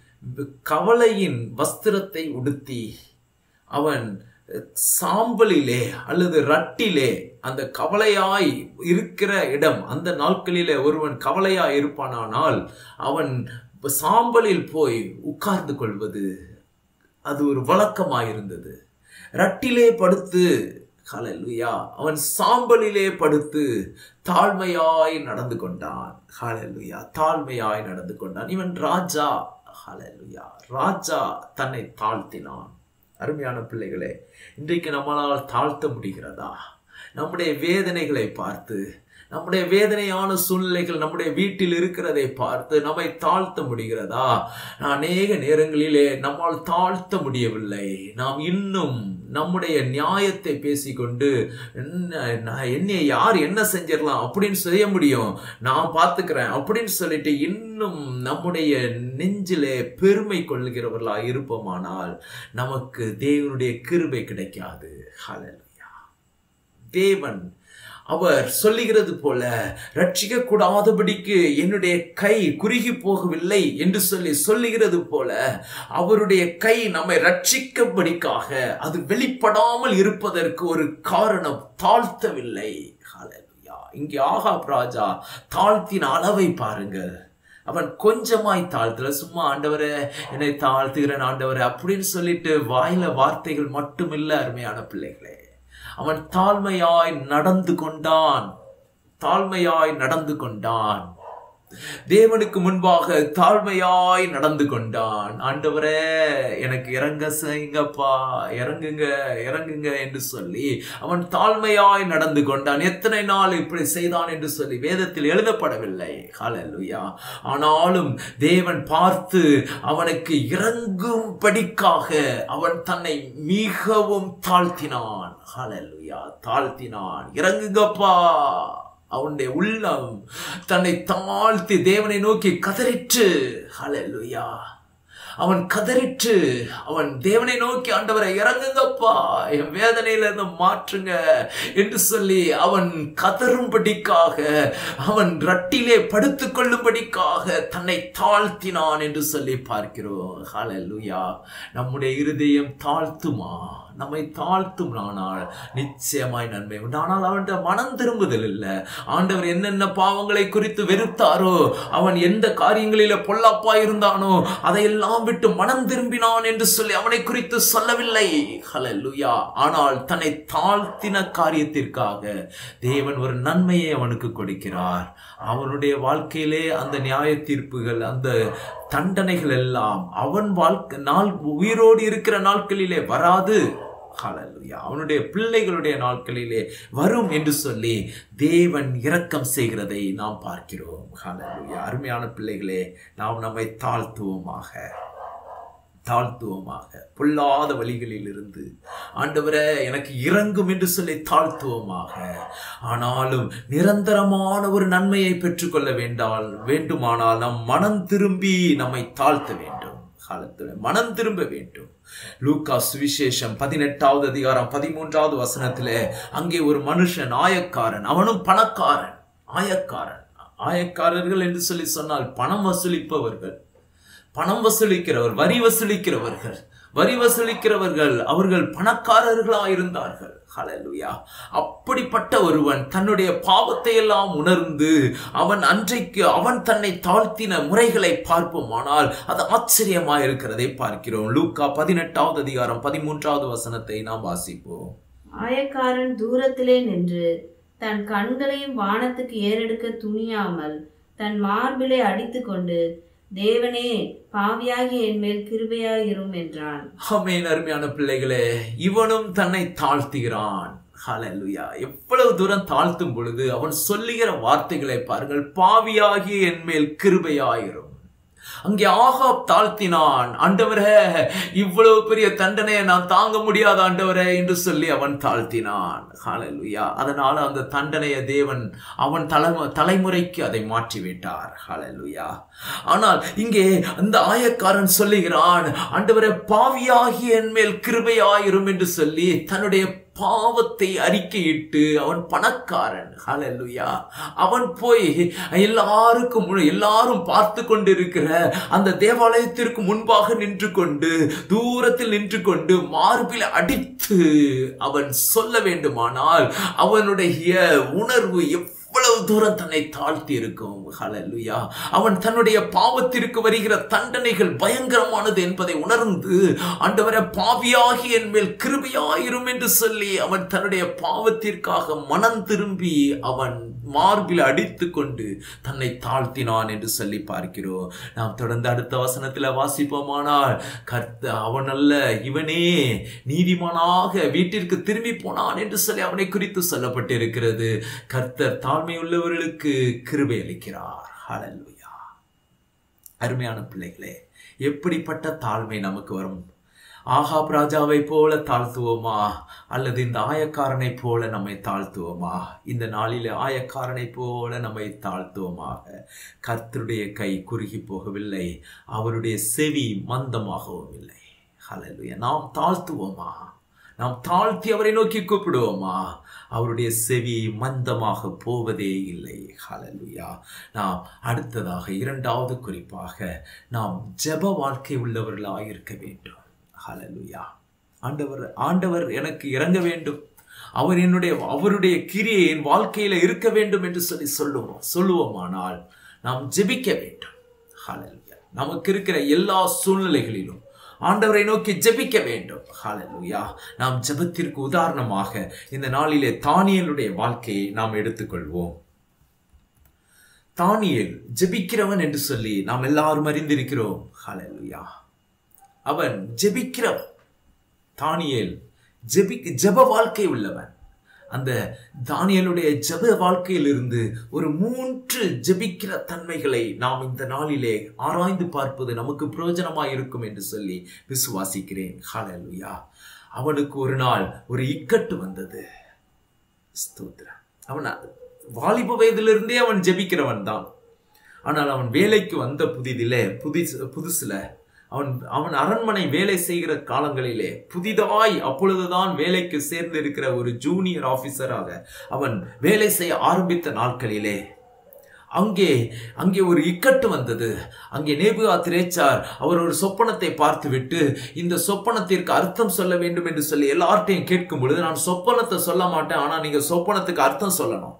A: கவலையின் வஸ்திரத்தை உடுத்தி அவன் சாம்பலிலே அல்லது ரட்டிலே அந்த கவலையாய் இருக்கிற இடம் அந்த நாட்களிலே ஒருவன் கவலையாய் இருப்பானானால் அவன் சாம்பலில் போய் உட்கார்ந்து கொள்வது அது ஒரு வழக்கமாயிருந்தது ரட்டிலே படுத்து ஹalleluya அவன் சாம்பலிலே படுத்து தாழ்மையாய் நடந்து கொண்டான் ஹalleluya தாழ்மையாய் நடந்து கொண்டான் இவன் ராஜா ஹalleluya ராஜா தன்னை தாழ்த்தினான் அருமையான பிள்ளைகளே இன்றைக்கு நம்மளால் தாழ்த்த முடிகிறதா நம்முடைய வேதனைகளை பார்த்து நம்முடைய வேதனையான சூழ்நிலைகள் நம்முடைய வீட்டில் இருக்கிறதை பார்த்து நம்மை தாழ்த்த முடிகிறதா அநேக நேரங்களிலே நம்மால் தாழ்த்த முடியவில்லை நாம் இன்னும் நம்முடைய நியாயத்தை பேசிக்கொண்டு என்னை யார் என்ன செஞ்சிடலாம் அப்படின்னு செய்ய முடியும் நான் பார்த்துக்கிறேன் அப்படின்னு சொல்லிட்டு இன்னும் நம்முடைய நெஞ்சிலே பெருமை கொள்கிறவர்களா இருப்போமானால் நமக்கு தேவனுடைய கிருபை கிடைக்காது ஹalleluya தேவன் அவர் சொல்லுகிறது போல ரட்சிக்க கூடாதபடிக்கு என்னுடைய கை குறுகி போகவில்லை என்று சொல்லி சொல்லுகிறது போல அவருடைய கை நம்மை ரட்சிக்கபடிக்காக அது வெளிப்படாமல் இருப்பதற்கு ஒரு காரணம் தாழ்த்தவில்லை இங்கே ஆகாப் ராஜா தாழ்த்தின அளவை பாருங்கள் அவன் கொஞ்சமாய் தாழ்த்தல சும்மா ஆண்டவரை என்னை தாழ்த்துகிறேன் ஆண்டவரை அப்படின்னு சொல்லிட்டு வாயில வார்த்தைகள் மட்டுமில்ல அருமையான பிள்ளைகளே அவன் தாழ்மையாய் நடந்து கொண்டான் தாழ்மையாய் நடந்து கொண்டான் தேவனுக்கு முன்பாக தாழ்மையாய் நடந்து கொண்டான் ஆண்டவரே எனக்கு இறங்க செய்யுங்கப்பா இறங்குங்க இறங்குங்க என்று சொல்லி அவன் தாழ்மையாய் நடந்து கொண்டான் எத்தனை நாள் இப்படி செய்தான் என்று சொல்லி வேதத்தில் எழுதப்படவில்லை ஹalleluya ஆனாலும் தேவன் பார்த்து அவனுக்கு இறங்கும்படிக்காக அவன் தன்னை மிகவும் தாழ்த்தினான் ஹalleluya தாழ்த்தினான் இறங்குங்கப்பா அவனுடைய உள்ளம் தன்னை தாழ்த்தி தேவனை நோக்கி கதறிற்று ஹalleluya அவன் கதறிற்று அவன் தேவனை நோக்கி ஆண்டவரை இறங்குங்கப்பா என் வேதனையில இருந்து மாற்றுங்க என்று சொல்லி அவன் கதறும்படிக்காக அவன் ரட்டிலே படுத்துக் கொள்ளும்படிக்காக தன்னை தாழ்த்தினான் என்று சொல்லி பார்க்கிறோம் ஹalleluya நம்முடைய இருதயம் தாழ்த்துமா நம்மை தாழ்த்தும் ஆனால் நிச்சயமாய் நன்மை உண்டு ஆனால் அவன் மனம் திரும்புதல் இல்லை ஆண்டவர் என்னென்ன பாவங்களை குறித்து வெறுத்தாரோ அவன் எந்த காரியங்களில பொல்லாப்பா இருந்தானோ அதையெல்லாம் விட்டு மனம் திரும்பினான் என்று சொல்லி அவனை குறித்து சொல்லவில்லை ஹalleluya ஆனால் தன்னை தாழ்த்தின காரியத்திற்காக தேவன் ஒரு நன்மையை அவனுக்கு கொடுக்கிறார் அவனுடைய வாழ்க்கையிலே அந்த நியாய தீர்ப்புகள் அந்த தண்டனைகள் எல்லாம் அவன் வாழ்க்கை நாள் உயிரோடு இருக்கிற நாட்களிலே வராது ஹalleluya அவனுடைய பிள்ளைகளுடைய நாட்களிலே வரும் என்று சொல்லி தேவன் இரக்கம் செய்கிறதை நாம் பார்க்கிறோம் ஹalleluya அருமையான பிள்ளைகளே நாம் நம்மை தாழ்த்துவோமாக தாழ்த்துவோமாக பொல்லாத வழிகளில் இருந்து ஆண்டவரே எனக்கு இறங்கும் என்று சொல்லி தாழ்த்துவோமாக ஆனாலும் நிரந்தரமான ஒரு நன்மையை பெற்றுக்கொள்ள வேண்டால் வேண்டுமானால் நம் மனம் திரும்பி நம்மை தாழ்த்த வேண்டும் காலத்தில் மனம் திரும்ப வேண்டும் லூக்கா சுவிசேஷம் பதினெட்டாவது அதிகாரம் பதிமூன்றாவது வசனத்திலே அங்கே ஒரு மனுஷன் ஆயக்காரன் அவனும் பணக்காரன் ஆயக்காரன் ஆயக்காரர்கள் என்று சொல்லி சொன்னால் பணம் வசூலிப்பவர்கள் பணம் வசூலிக்கிறவர் வரி வசூலிக்கிறவர்கள் வரி வசூலிக்கிறவர்கள் அவர்கள் பணக்காரர்களா இருந்தார்கள் ஹalleluya அப்படிப்பட்ட ஒருவன் தன்னுடைய பாவத்தை எல்லாம் உணர்ந்து அவன் அன்றைக்கு அவன் தன்னை தாழ்த்தின முறைகளை பார்ப்போமானால் அது ஆச்சரியமா இருக்கிறதை பார்க்கிறோம் லூக்கா பதினெட்டாவது அதிகாரம் பதிமூன்றாவது வசனத்தை நாம் வாசிப்போம்
B: ஆயக்காரன் தூரத்திலே நின்று தன் கண்களையும் வானத்துக்கு ஏறெடுக்க துணியாமல் தன் மார்பிலை அடித்துக்கொண்டு தேவனே பாவியாகி என் மேல் கிருபையாயிரும் என்றான்
A: ஆமென் அருமையான பிள்ளைகளே இவனும் தன்னை தாழ்த்துகிறான் ஹalleluya எவ்வளவு தூரம் தாழ்த்தும் பொழுது அவன் சொல்லுகிற வார்த்தைகளை பாருங்கள் பாவியாகி என் மேல் கிருபையாயிரும் அங்கே ஆகாப் தாழ்த்தினான் ஆண்டவரே இவ்வளவு பெரிய தண்டனையை நான் தாங்க முடியாத ஆண்டவரே என்று சொல்லி அவன் தாழ்த்தினான் ஹalleluya அதனால அந்த தண்டனையை தேவன் அவன் தலைமு தலைமுறைக்கு அதை மாற்றி விட்டார் ஹalleluya ஆனால் இங்கே அந்த ஆயக்காரன் சொல்லுகிறான் ஆண்டவரே பாவியாகி என் மேல் கிருபையாயிரும் என்று சொல்லி தன்னுடைய பாவத்தை அறிக்கையிட்டு அவன் பணக்காரன் ஹalleluya அவன் போய் எல்லாருக்கும் முன்- எல்லாரும் பார்த்து கொண்டிருக்கிற அந்த தேவாலயத்திற்கு முன்பாக நின்று கொண்டு தூரத்தில் நின்று கொண்டு மார்பில் அடித்து அவன் சொல்ல வேண்டுமானால் அவனுடைய உணர்வு எவ்வளவு தூரம் தன்னை தாழ்த்தி இருக்கும் ஹalleluya அவன் தன்னுடைய பாவத்திற்கு வருகிற தண்டனைகள் பயங்கரமானது என்பதை உணர்ந்து ஆண்டவரே பாவியாகி என் மேல் கிருபையாயிரும் என்று சொல்லி அவன் தன்னுடைய பாவத்திற்காக மனம் திரும்பி அவன் மார்பில் அடித்து கொண்டு தன்னை தாழ்த்தினான் என்று சொல்லி பார்க்கிறோம் நாம் தொடர்ந்து அடுத்த வசனத்தில் வாசிப்போமானால் கர்த்த அவன் அல்ல இவனே நீதிமானாக வீட்டிற்கு திரும்பி போனான் என்று சொல்லி அவனை குறித்து சொல்லப்பட்டிருக்கிறது கர்த்தர் தாழ்மை உள்ளவர்களுக்கு கிருபை அளிக்கிறார் ஹalleluya அருமையான பிள்ளைகளே எப்படிப்பட்ட தாழ்மை நமக்கு வரும் ஆகாப் ராஜாவை போல தாழ்த்துவோமா அல்லது இந்த ஆயக்காரனை போல நம்மை தாழ்த்துவோமா இந்த நாளில் ஆயக்காரனை போல நம்மை தாழ்த்துவோமாக கர்த்தருடைய கை குறுகி போகவில்லை அவருடைய செவி மந்தமாகவும் இல்லை ஹalleluya நாம் தாழ்த்துவோமா நாம் தாழ்த்தி அவரை நோக்கி கூப்பிடுவோமா அவருடைய செவி மந்தமாக போவதே இல்லை ஹalleluya நாம் அடுத்ததாக இரண்டாவது குறிப்பாக நாம் ஜெப வாழ்க்கை உள்ளவர்களாக இருக்க வேண்டும் ஹalleluya ஆண்டவர் ஆண்டவர் எனக்கு இறங்க வேண்டும் அவர் என்னுடைய அவருடைய கிரியை என் வாழ்க்கையில இருக்க வேண்டும் என்று சொல்லி சொல்லுவோம் சொல்லுவோமானால் நாம் ஜெபிக்க வேண்டும் ஹalleluya நமக்கு இருக்கிற எல்லா சூழ்நிலைகளிலும் ஆண்டவரை நோக்கி ஜெபிக்க வேண்டும் ஹalleluya நாம் ஜெபத்திற்கு உதாரணமாக இந்த நாளிலே தானியலுடைய வாழ்க்கையை நாம் எடுத்துக்கொள்வோம் தானியேல் ஜெபிக்கிறவன் என்று சொல்லி நாம் எல்லாரும் அறிந்திருக்கிறோம் ஹalleluya அவன் ஜெபிக்கிறவன் தானியேல் ஜெபி ஜெப வாழ்க்கை உள்ளவன் அந்த தானியலுடைய ஜெப வாழ்க்கையிலிருந்து ஒரு மூன்று ஜெபிக்கிற தன்மைகளை நாம் இந்த நாளிலே ஆராய்ந்து பார்ப்பது நமக்கு பிரயோஜனமாய் இருக்கும் என்று சொல்லி விசுவாசிக்கிறேன் ஹalleluya அவனுக்கு ஒரு நாள் ஒரு இக்கட்டு வந்தது ஸ்தோத்திரம் அவன் வாலிப வயதிலிருந்தே அவன் ஜெபிக்கிறவன் தான் ஆனால் அவன் வேலைக்கு வந்த புதிதிலே புதிசு புதுசுல அவன் அவன் அரண்மனை வேலை செய்கிற காலங்களிலே புதிதாய் அப்பொழுதுதான் வேலைக்கு சேர்ந்து இருக்கிற ஒரு ஜூனியர் ஆபீசராக அவன் வேலை செய்ய ஆரம்பித்த நாட்களிலே அங்கே அங்கே ஒரு இக்கட்டு வந்தது அங்கே நேபுகா திரேச்சார் அவர் ஒரு சொப்பனத்தை பார்த்துவிட்டு இந்த சொப்பனத்திற்கு அர்த்தம் சொல்ல வேண்டும் என்று சொல்லி எல்லார்ட்டையும் கேட்கும் பொழுது நான் சொப்பனத்தை சொல்ல மாட்டேன் ஆனா நீங்க சொப்பனத்துக்கு அர்த்தம் சொல்லணும்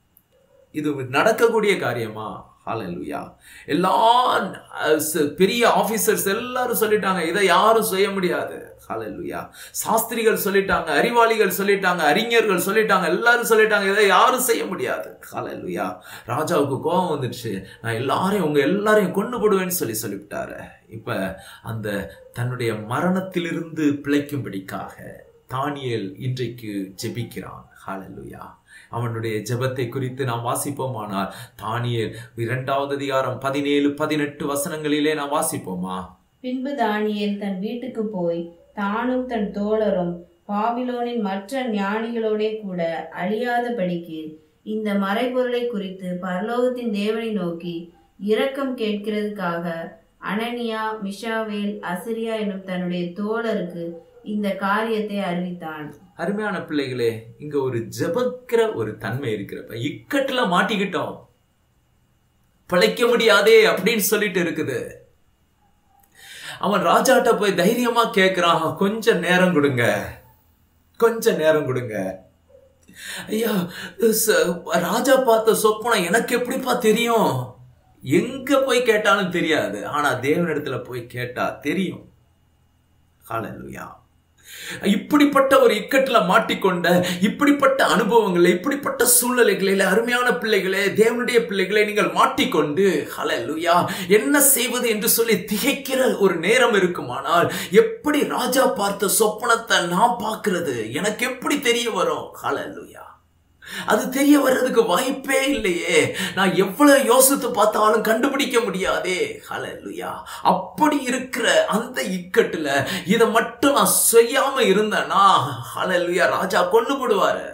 A: இது நடக்கக்கூடிய காரியமா ஹalleluya எல்லா அஹ், ச- பெரிய ஆபீசர்ஸ் எல்லாரும் சொல்லிட்டாங்க இதை யாரும் செய்ய முடியாது ஹalleluya சாஸ்திரிகள் சொல்லிட்டாங்க அறிவாளிகள் சொல்லிட்டாங்க அறிஞர்கள் சொல்லிட்டாங்க எல்லாரும் சொல்லிட்டாங்க இதை யாரும் செய்ய முடியாது ஹalleluya ராஜாவுக்கு கோபம் வந்துடுச்சு நான் எல்லாரையும் உங்க எல்லாரையும் கொண்டு போடுவேன்னு சொல்லி சொல்லிவிட்டாரு இப்ப அந்த தன்னுடைய மரணத்திலிருந்து பிழைக்கும்படிக்காக தானியேல் இன்றைக்கு ஜெபிக்கிறான் ஹalleluya அவனுடைய ஜெபத்தை குறித்து நாம் வாசிப்போமானால் தானியேல் இரண்டாவது அதிகாரம் பதினேழு பதினெட்டு வசனங்களிலே நாம் வாசிப்போமா
B: பின்பு தானியேல் தன் வீட்டுக்கு போய் தானும் தன் தோழரும் பாபிலோனின் மற்ற ஞானிகளோடே கூட அழியாதபடிக்கு இந்த மறைபொருளை குறித்து பரலோகத்தின் தேவனை நோக்கி இரக்கம் கேட்கிறதுக்காக அனனியா மிஷாவேல் அசிரியா என்னும் தன்னுடைய தோழருக்கு இந்த காரியத்தை அறிவித்தான்
A: அருமையான பிள்ளைகளே இங்க ஒரு ஜெபக்கிற ஒரு தன்மை இருக்கிறப்ப இக்கட்டுல மாட்டிக்கிட்டோம் பிழைக்க முடியாதே அப்படின்னு சொல்லிட்டு இருக்குது அவன் ராஜாட்ட போய் தைரியமா கேக்குறான் கொஞ்சம் நேரம் கொடுங்க கொஞ்சம் நேரம் கொடுங்க ஐயா ச- ராஜா பார்த்த சொப்பனம் எனக்கு எப்படிப்பா தெரியும் எங்க போய் கேட்டாலும் தெரியாது ஆனா தேவனிடத்துல போய் கேட்டா தெரியும் ஹalleluya இப்படிப்பட்ட ஒரு இக்கட்டுல மாட்டிக்கொண்ட இப்படிப்பட்ட அனுபவங்களை இப்படிப்பட்ட சூழ்நிலைகளில் அருமையான பிள்ளைகளே தேவனுடைய பிள்ளைகளை நீங்கள் மாட்டிக்கொண்டு ஹalleluya என்ன செய்வது என்று சொல்லி திகைக்கிற ஒரு நேரம் இருக்குமானால் எப்படி ராஜா பார்த்த சொப்பனத்தை நான் பார்க்கிறது எனக்கு எப்படி தெரிய வரும் ஹalleluya அது தெரிய வர்றதுக்கு வாய்ப்பே இல்லையே நான் எவ்வளவு யோசித்து பார்த்தாலும் கண்டுபிடிக்க முடியாதே ஹalleluya அப்படி இருக்கிற அந்த இக்கட்டுல இதை மட்டும் நான் செய்யாம இருந்தேன்னா ஹalleluya ராஜா கொண்டு போடுவாரு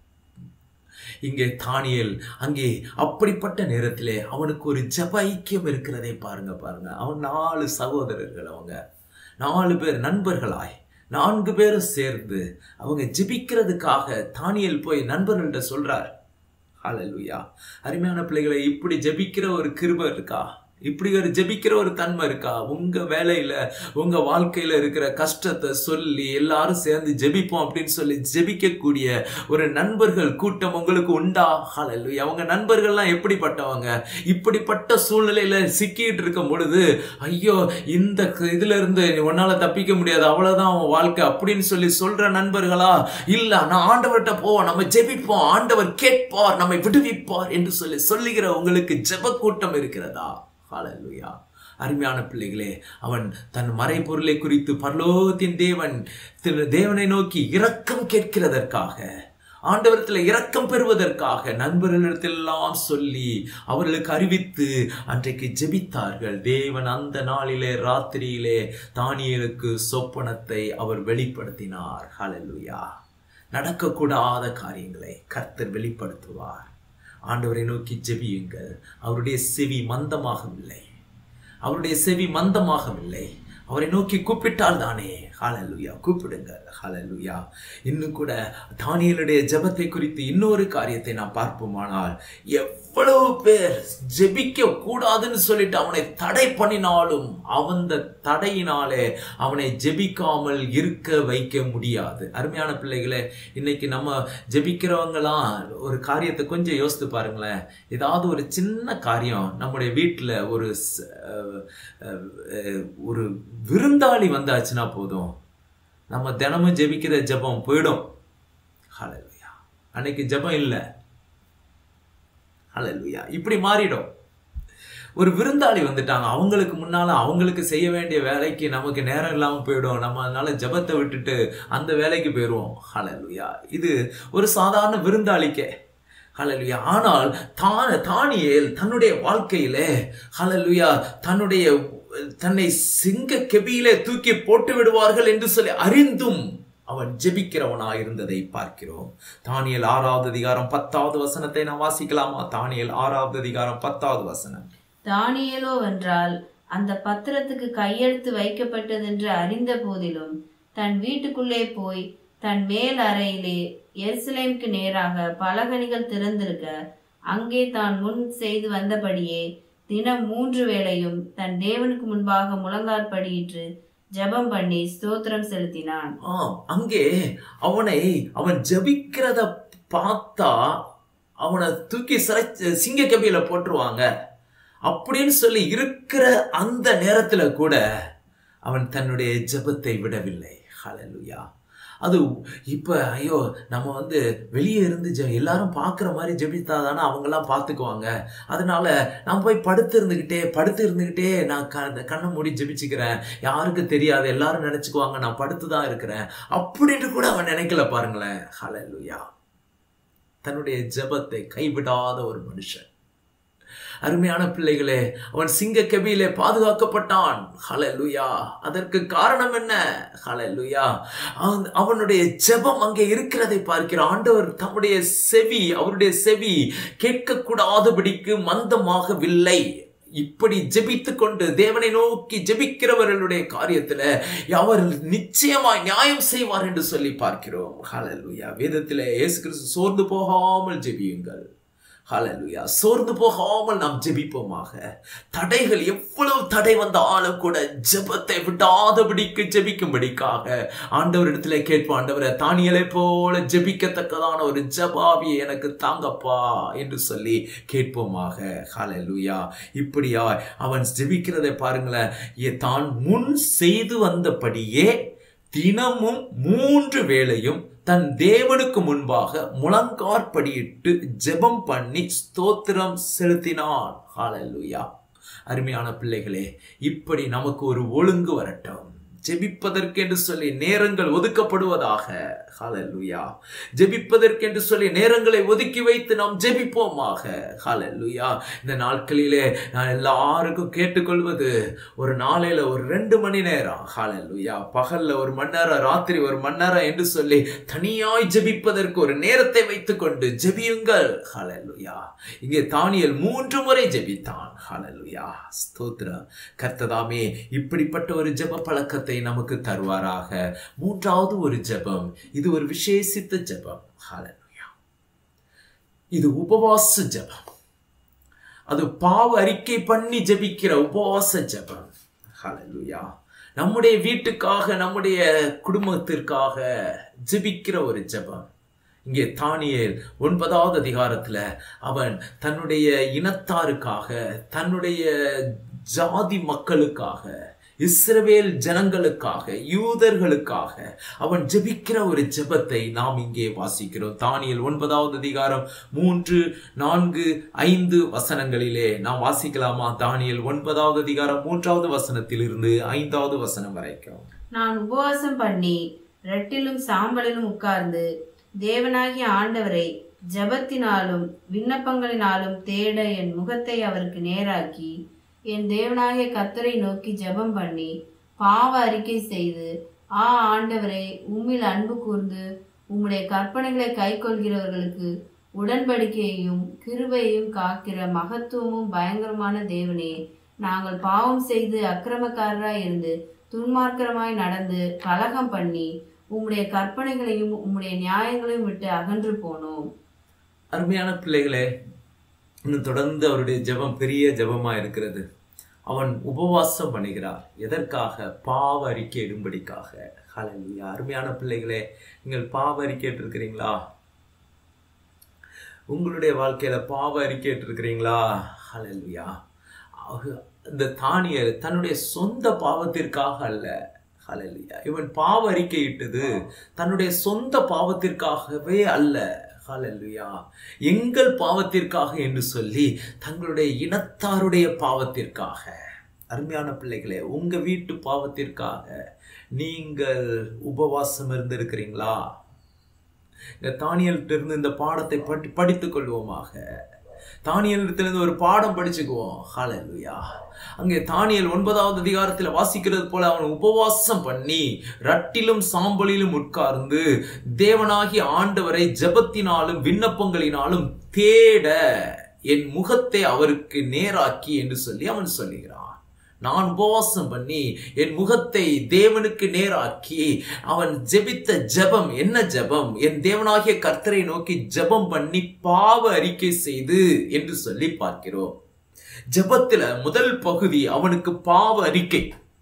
A: இங்கே தானியல் அங்கே அப்படிப்பட்ட நேரத்திலே அவனுக்கு ஒரு ஜப ஐக்கியம் இருக்கிறதை பாருங்க பாருங்க அவன் நாலு சகோதரர்கள் அவங்க நாலு பேர் நண்பர்களாய் நான்கு பேரும் சேர்ந்து அவங்க ஜெபிக்கிறதுக்காக தானியல் போய் நண்பர்கள்ட்ட சொல்றார் ஹalleluya அருமையான பிள்ளைகளை இப்படி ஜெபிக்கிற ஒரு கிருபை இருக்கா இப்படி ஒரு ஜெபிக்கிற ஒரு தன்மை இருக்கா உங்க வேலையில உங்க வாழ்க்கையில இருக்கிற கஷ்டத்தை சொல்லி எல்லாரும் சேர்ந்து ஜெபிப்போம் அப்படின்னு சொல்லி ஜெபிக்கக்கூடிய ஒரு நண்பர்கள் கூட்டம் உங்களுக்கு உண்டா ஹalleluya அவங்க நண்பர்கள்லாம் எப்படிப்பட்டவங்க இப்படிப்பட்ட சூழ்நிலையில சிக்கிட்டு இருக்கும் பொழுது ஐயோ இந்த இதுல இருந்து உன்னால தப்பிக்க முடியாது அவ்வளவுதான் உன் வாழ்க்கை அப்படின்னு சொல்லி சொல்ற நண்பர்களா இல்ல நான் ஆண்டவர்கிட்ட போவோம் நம்ம ஜெபிப்போம் ஆண்டவர் கேட்பார் நம்மை விடுவிப்பார் என்று சொல்லி சொல்லுகிற உங்களுக்கு ஜெப கூட்டம் இருக்கிறதா ஹalleluya அருமையான பிள்ளைகளே அவன் தன் மறைபொருளை குறித்து பரலோகத்தின் தேவன் திரு தேவனை நோக்கி இரக்கம் கேட்கிறதற்காக ஆண்டவரத்தில் இரக்கம் பெறுவதற்காக நண்பர்களிடத்திலெல்லாம் சொல்லி அவர்களுக்கு அறிவித்து அன்றைக்கு ஜெபித்தார்கள் தேவன் அந்த நாளிலே ராத்திரியிலே தானியலுக்கு சொப்பனத்தை அவர் வெளிப்படுத்தினார் ஹalleluya நடக்கக்கூடாத காரியங்களை கர்த்தர் வெளிப்படுத்துவார் ஆண்டவரை நோக்கி ஜெபியுங்கள் அவருடைய செவி மந்தமாகவில்லை அவருடைய செவி மந்தமாகவில்லை அவரை நோக்கி கூப்பிட்டால் தானே ஹalleluya கூப்பிடுங்கள் ஹalleluya இன்னும் கூட தானியலுடைய ஜெபத்தை குறித்து இன்னொரு காரியத்தை நாம் பார்ப்போமானால் எவ்வளவு பேர் ஜெபிக்க கூடாதுன்னு சொல்லிட்டு அவனை தடை பண்ணினாலும் அந்த தடையினாலே அவனை ஜெபிக்காமல் இருக்க வைக்க முடியாது அருமையான பிள்ளைகளே இன்னைக்கு நம்ம ஜெபிக்கிறவங்களாம் ஒரு காரியத்தை கொஞ்சம் யோசித்து பாருங்களேன் ஏதாவது ஒரு சின்ன காரியம் நம்முடைய வீட்டில் ஒரு ச- அஹ் அஹ் ஒரு விருந்தாளி வந்தாச்சுன்னா போதும் நம்ம தினமும் ஜெபிக்கிற ஜெபம் போயிடும் ஹalleluya அன்னைக்கு ஜெபம் இல்லை ஹalleluya இப்படி மாறிடும் ஒரு விருந்தாளி வந்துட்டாங்க அவங்களுக்கு முன்னால அவங்களுக்கு செய்ய வேண்டிய வேலைக்கு நமக்கு நேரம் இல்லாம போயிடும் நம்ம அதனால ஜெபத்தை விட்டுட்டு அந்த வேலைக்கு போயிடுவோம் ஹalleluya இது ஒரு சாதாரண விருந்தாளிக்கே ஹalleluya ஆனால் தான் தானியேல் தன்னுடைய வாழ்க்கையிலே ஹalleluya தன்னுடைய தன்னை சிங்க கெபியிலே தூக்கி போட்டு விடுவார்கள் என்று சொல்லி அறிந்தும் அவன் ஜெபிக்கிறவனாய் இருந்ததை பார்க்கிறோம் தானியல் ஆறாவது அதிகாரம் பத்தாவது வசனத்தை நான் வாசிக்கலாமா தானியல் ஆறாவது அதிகாரம் பத்தாவது வசனம்
B: தானியேலோ வென்றால் அந்த பத்திரத்துக்கு கையெழுத்து வைக்கப்பட்டதென்று அறிந்த போதிலும் தன் வீட்டுக்குள்ளே போய் தன் மேல் அறையிலே எருசலேமுக்கு நேராக பலகணிகள் திறந்திருக்க அங்கே தான் முன் செய்து வந்தபடியே தினம் மூன்று வேளையும் தன் தேவனுக்கு முன்பாக முழங்காற்படியிட்டு ஜெபம் பண்ணி ஸ்தோத்திரம் செலுத்தினான்
A: ஆம் அங்கே அவனை அவன் ஜெபிக்கிறத பார்த்தா அவனை தூக்கி சிறை சிங்க கபியில போட்டுருவாங்க அப்படின்னு சொல்லி இருக்கிற அந்த நேரத்துல கூட அவன் தன்னுடைய ஜெபத்தை விடவில்லை ஹalleluya அது இப்ப ஐயோ நம்ம வந்து வெளியே இருந்து ஜெ எல்லாரும் பார்க்குற மாதிரி ஜெபித்தா தானே அவங்கெல்லாம் பார்த்துக்குவாங்க அதனால நான் போய் படுத்து இருந்துக்கிட்டே படுத்து இருந்துக்கிட்டே நான் க கண்ணை மூடி ஜெபிச்சுக்கிறேன் யாருக்கு தெரியாது எல்லாரும் நினைச்சுக்குவாங்க நான் படுத்து தான் இருக்கிறேன் அப்படின்னு கூட அவன் நினைக்கல பாருங்களேன் ஹalleluya தன்னுடைய ஜெபத்தை கைவிடாத ஒரு மனுஷன் அருமையான பிள்ளைகளே அவன் சிங்க கபியிலே பாதுகாக்கப்பட்டான் ஹalleluya அதற்கு காரணம் என்ன ஹalleluya அவன் அவனுடைய ஜெபம் அங்கே இருக்கிறதை பார்க்கிற ஆண்டவர் தம்முடைய செவி அவருடைய செவி கேட்கக்கூடாதபடிக்கு மந்தமாகவில்லை இப்படி ஜெபித்துக் கொண்டு தேவனை நோக்கி ஜெபிக்கிறவர்களுடைய காரியத்துல அவர் நிச்சயமாய் நியாயம் செய்வார் என்று சொல்லி பார்க்கிறோம் ஹalleluya வேதத்திலே இயேசு கிறிஸ்து சோர்ந்து போகாமல் ஜெபியுங்கள் ஹalleluya சோர்ந்து போகாமல் நாம் ஜெபிப்போமாக தடைகள் எவ்வளவு தடை வந்தாலும் கூட ஜெபத்தை விடாதபடிக்கு ஜெபிக்கும்படிக்காக ஆண்டவரிடத்திலே கேட்போம் ஆண்டவரை தானியலை போல ஜெபிக்கத்தக்கதான ஒரு ஜபாவியை எனக்கு தாங்கப்பா என்று சொல்லி கேட்போமாக ஹalleluya இப்படியா அவன் ஜெபிக்கிறதை பாருங்களேன் ஏ- தான் முன் செய்து வந்தபடியே தினமும் மூன்று வேளையும் தன் தேவனுக்கு முன்பாக முழங்காற்படியிட்டு ஜெபம் பண்ணி ஸ்தோத்திரம் செலுத்தினான் ஹalleluya அருமையான பிள்ளைகளே இப்படி நமக்கு ஒரு ஒழுங்கு வரட்டும் ஜெபிப்பதற்கென்று சொல்லி நேரங்கள் ஒதுக்கப்படுவதாக ஹalleluya ஜெபிப்பதற்கென்று சொல்லி நேரங்களை ஒதுக்கி வைத்து நாம் ஜெபிப்போமாக ஹalleluya இந்த நாட்களிலே நான் எல்லாருக்கும் கேட்டுக்கொள்வது ஒரு நாளையில ஒரு ரெண்டு மணி நேரம் ஹalleluya பகல்ல ஒரு மணி நேரம் ராத்திரி ஒரு மணி நேரம் என்று சொல்லி தனியாய் ஜெபிப்பதற்கு ஒரு நேரத்தை வைத்துக்கொண்டு ஜெபியுங்கள் ஹalleluya இங்கே தானியல் மூன்று முறை ஜெபித்தான் ஹalleluya ஸ்தோத்திரம் கர்த்ததாமே இப்படிப்பட்ட ஒரு ஜெப பழக்கத்தை நமக்கு தருவாராக மூன்றாவது ஒரு ஜெபம் இது ஒரு விசேஷித்த ஜெபம் ஹalleluya இது உபவாச ஜெபம் அது பாவ அறிக்கை பண்ணி ஜெபிக்கிற உபவாச ஜெபம் ஹalleluya நம்முடைய வீட்டுக்காக நம்முடைய குடும்பத்திற்காக ஜெபிக்கிற ஒரு ஜெபம் இங்கே தானியேல் ஒன்பதாவது அதிகாரத்துல அவன் தன்னுடைய இனத்தாருக்காக தன்னுடைய ஜாதி மக்களுக்காக இஸ்ரவேல் ஜனங்களுக்காக யூதர்களுக்காக அவன் ஜெபிக்கிற ஒரு ஜெபத்தை நாம் இங்கே வாசிக்கிறோம் தானியல் ஒன்பதாவது அதிகாரம் மூன்று நான்கு ஐந்து வசனங்களிலே நாம் வாசிக்கலாமா தானியல் ஒன்பதாவது அதிகாரம் மூன்றாவது வசனத்திலிருந்து ஐந்தாவது வசனம் வரைக்கும்
B: நான் உபவாசம் பண்ணி ரெட்டிலும் சாம்பலிலும் உட்கார்ந்து தேவனாகிய ஆண்டவரை ஜெபத்தினாலும் விண்ணப்பங்களினாலும் தேட என் முகத்தை அவருக்கு நேராக்கி என் தேவனாகிய கர்த்தரை நோக்கி ஜெபம் பண்ணி பாவ அறிக்கை செய்து ஆ ஆண்டவரே உம்மில் அன்பு கூர்ந்து உம்முடைய கற்பனைகளை கைக்கொள்கிறவர்களுக்கு உடன்படிக்கையையும் கிருபையையும் காக்கிற மகத்துவமும் பயங்கரமான தேவனே நாங்கள் பாவம் செய்து அக்கிரமக்காரராய் இருந்து துன்மார்க்கரமாய் நடந்து கலகம் பண்ணி உம்முடைய கற்பனைகளையும் உம்முடைய நியாயங்களையும் விட்டு அகன்று போனோம்
A: அருமையான பிள்ளைகளே இன்னும் தொடர்ந்து அவருடைய ஜெபம் பெரிய ஜெபமா இருக்கிறது அவன் உபவாசம் பண்ணுகிறார் எதற்காக பாவ அறிக்கை இடும்படிக்காக ஹalleluya அருமையான பிள்ளைகளே நீங்கள் பாவ அறிக்கை இருக்கிறீங்களா உங்களுடைய வாழ்க்கையில பாவ அறிக்கை இருக்கிறீங்களா ஹalleluya ஆக- இந்த தானியர் தன்னுடைய சொந்த பாவத்திற்காக அல்ல ஹalleluya இவன் பாவ அறிக்கையிட்டது தன்னுடைய சொந்த பாவத்திற்காகவே அல்ல ஹalleluya எங்கள் பாவத்திற்காக என்று சொல்லி தங்களுடைய இனத்தாருடைய பாவத்திற்காக அருமையான பிள்ளைகளே உங்க வீட்டு பாவத்திற்காக நீங்கள் உபவாசம் இருந்திருக்கிறீங்களா இந்த தானியல்கிட்ட இருந்து இந்த பாடத்தை படி படித்துக் கொள்வோமாக தானியலிடத்திலிருந்து ஒரு பாடம் படிச்சுக்குவோம் ஹalleluya அங்கே தானியல் ஒன்பதாவது அதிகாரத்தில் வாசிக்கிறது போல அவன் உபவாசம் பண்ணி ரட்டிலும் சாம்பலிலும் உட்கார்ந்து தேவனாகிய ஆண்டவரை ஜெபத்தினாலும் விண்ணப்பங்களினாலும் தேட என் முகத்தை அவருக்கு நேராக்கி என்று சொல்லி அவன் சொல்லுகிறான் நான் உபவாசம் பண்ணி என் முகத்தை தேவனுக்கு நேராக்கி அவன் ஜெபித்த ஜெபம் என்ன ஜெபம் என் தேவனாகிய கர்த்தரை நோக்கி ஜெபம் பண்ணி பாவ அறிக்கை செய்து என்று சொல்லி பார்க்கிறோம் ஜெபத்துல முதல் பகுதி அவனுக்கு பாவ அறிக்கை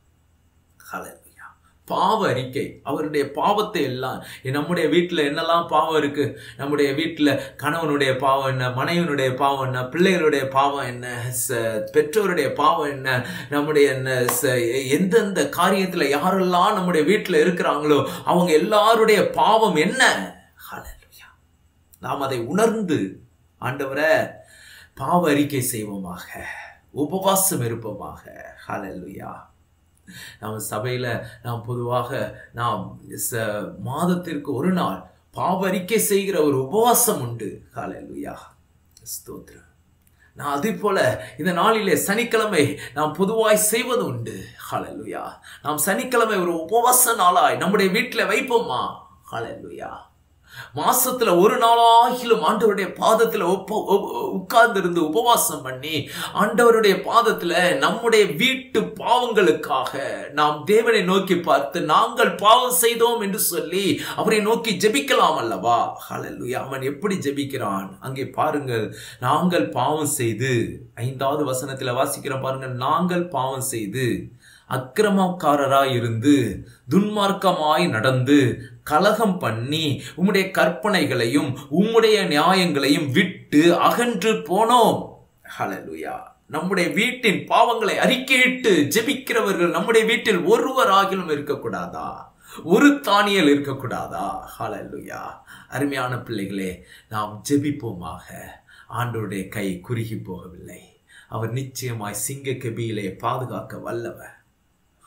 A: ஹalleluya. பாவ அறிக்கை அவருடைய பாவத்தை எல்லாம் நம்முடைய வீட்டில் என்னெல்லாம் பாவம் இருக்கு நம்முடைய வீட்டில் கணவனுடைய பாவம் என்ன மனைவனுடைய பாவம் என்ன பிள்ளைகளுடைய பாவம் என்ன ச- பெற்றோருடைய பாவம் என்ன நம்முடைய என்ன ச- எந்தெந்த காரியத்துல யாரெல்லாம் நம்முடைய வீட்டில் இருக்கிறாங்களோ அவங்க எல்லாருடைய பாவம் என்ன ஹalleluya. நாம் அதை உணர்ந்து ஆண்டவரை பாவ அறிக்கை செய்வோமாக உபவாசம் இருப்போமாக ஹalleluya நாம் சபையில நாம் பொதுவாக நாம் ச- மாதத்திற்கு ஒரு நாள் பாவ அறிக்கை செய்கிற ஒரு உபவாசம் உண்டு ஹalleluya ஸ்தோத்திரம் நான் அதே போல இந்த நாளிலே சனிக்கிழமை நாம் பொதுவாய் செய்வது உண்டு ஹalleluya நாம் சனிக்கிழமை ஒரு உபவாச நாளாய் நம்முடைய வீட்டில் வைப்போமா ஹalleluya மாசத்துல ஒரு நாளாகிலும் ஆண்டவருடைய பாதத்துல ஒப்ப உட்கார்ந்து இருந்து உபவாசம் பண்ணி ஆண்டவருடைய பாதத்துல நம்முடைய வீட்டு பாவங்களுக்காக நாம் தேவனை நோக்கி பார்த்து நாங்கள் பாவம் செய்தோம் என்று சொல்லி அவரை நோக்கி ஜெபிக்கலாம் அல்லவா ஹalleluya அவன் எப்படி ஜெபிக்கிறான் அங்கே பாருங்கள் நாங்கள் பாவம் செய்து ஐந்தாவது வசனத்துல வாசிக்கிறோம் பாருங்கள் நாங்கள் பாவம் செய்து அக்கிரமக்காரராய் இருந்து துன்மார்க்கமாய் நடந்து கலகம் பண்ணி உம்முடைய கற்பனைகளையும் உம்முடைய நியாயங்களையும் விட்டு அகன்று போனோம் ஹalleluya நம்முடைய வீட்டின் பாவங்களை அறிக்கையிட்டு ஜெபிக்கிறவர்கள் நம்முடைய வீட்டில் ஒருவராகிலும் இருக்கக்கூடாதா ஒரு தானியல் இருக்கக்கூடாதா ஹalleluya அருமையான பிள்ளைகளே நாம் ஜெபிப்போமாக ஆண்டவருடைய கை குறுகி போகவில்லை அவர் நிச்சயமாய் சிங்க கபியிலே பாதுகாக்க வல்லவர்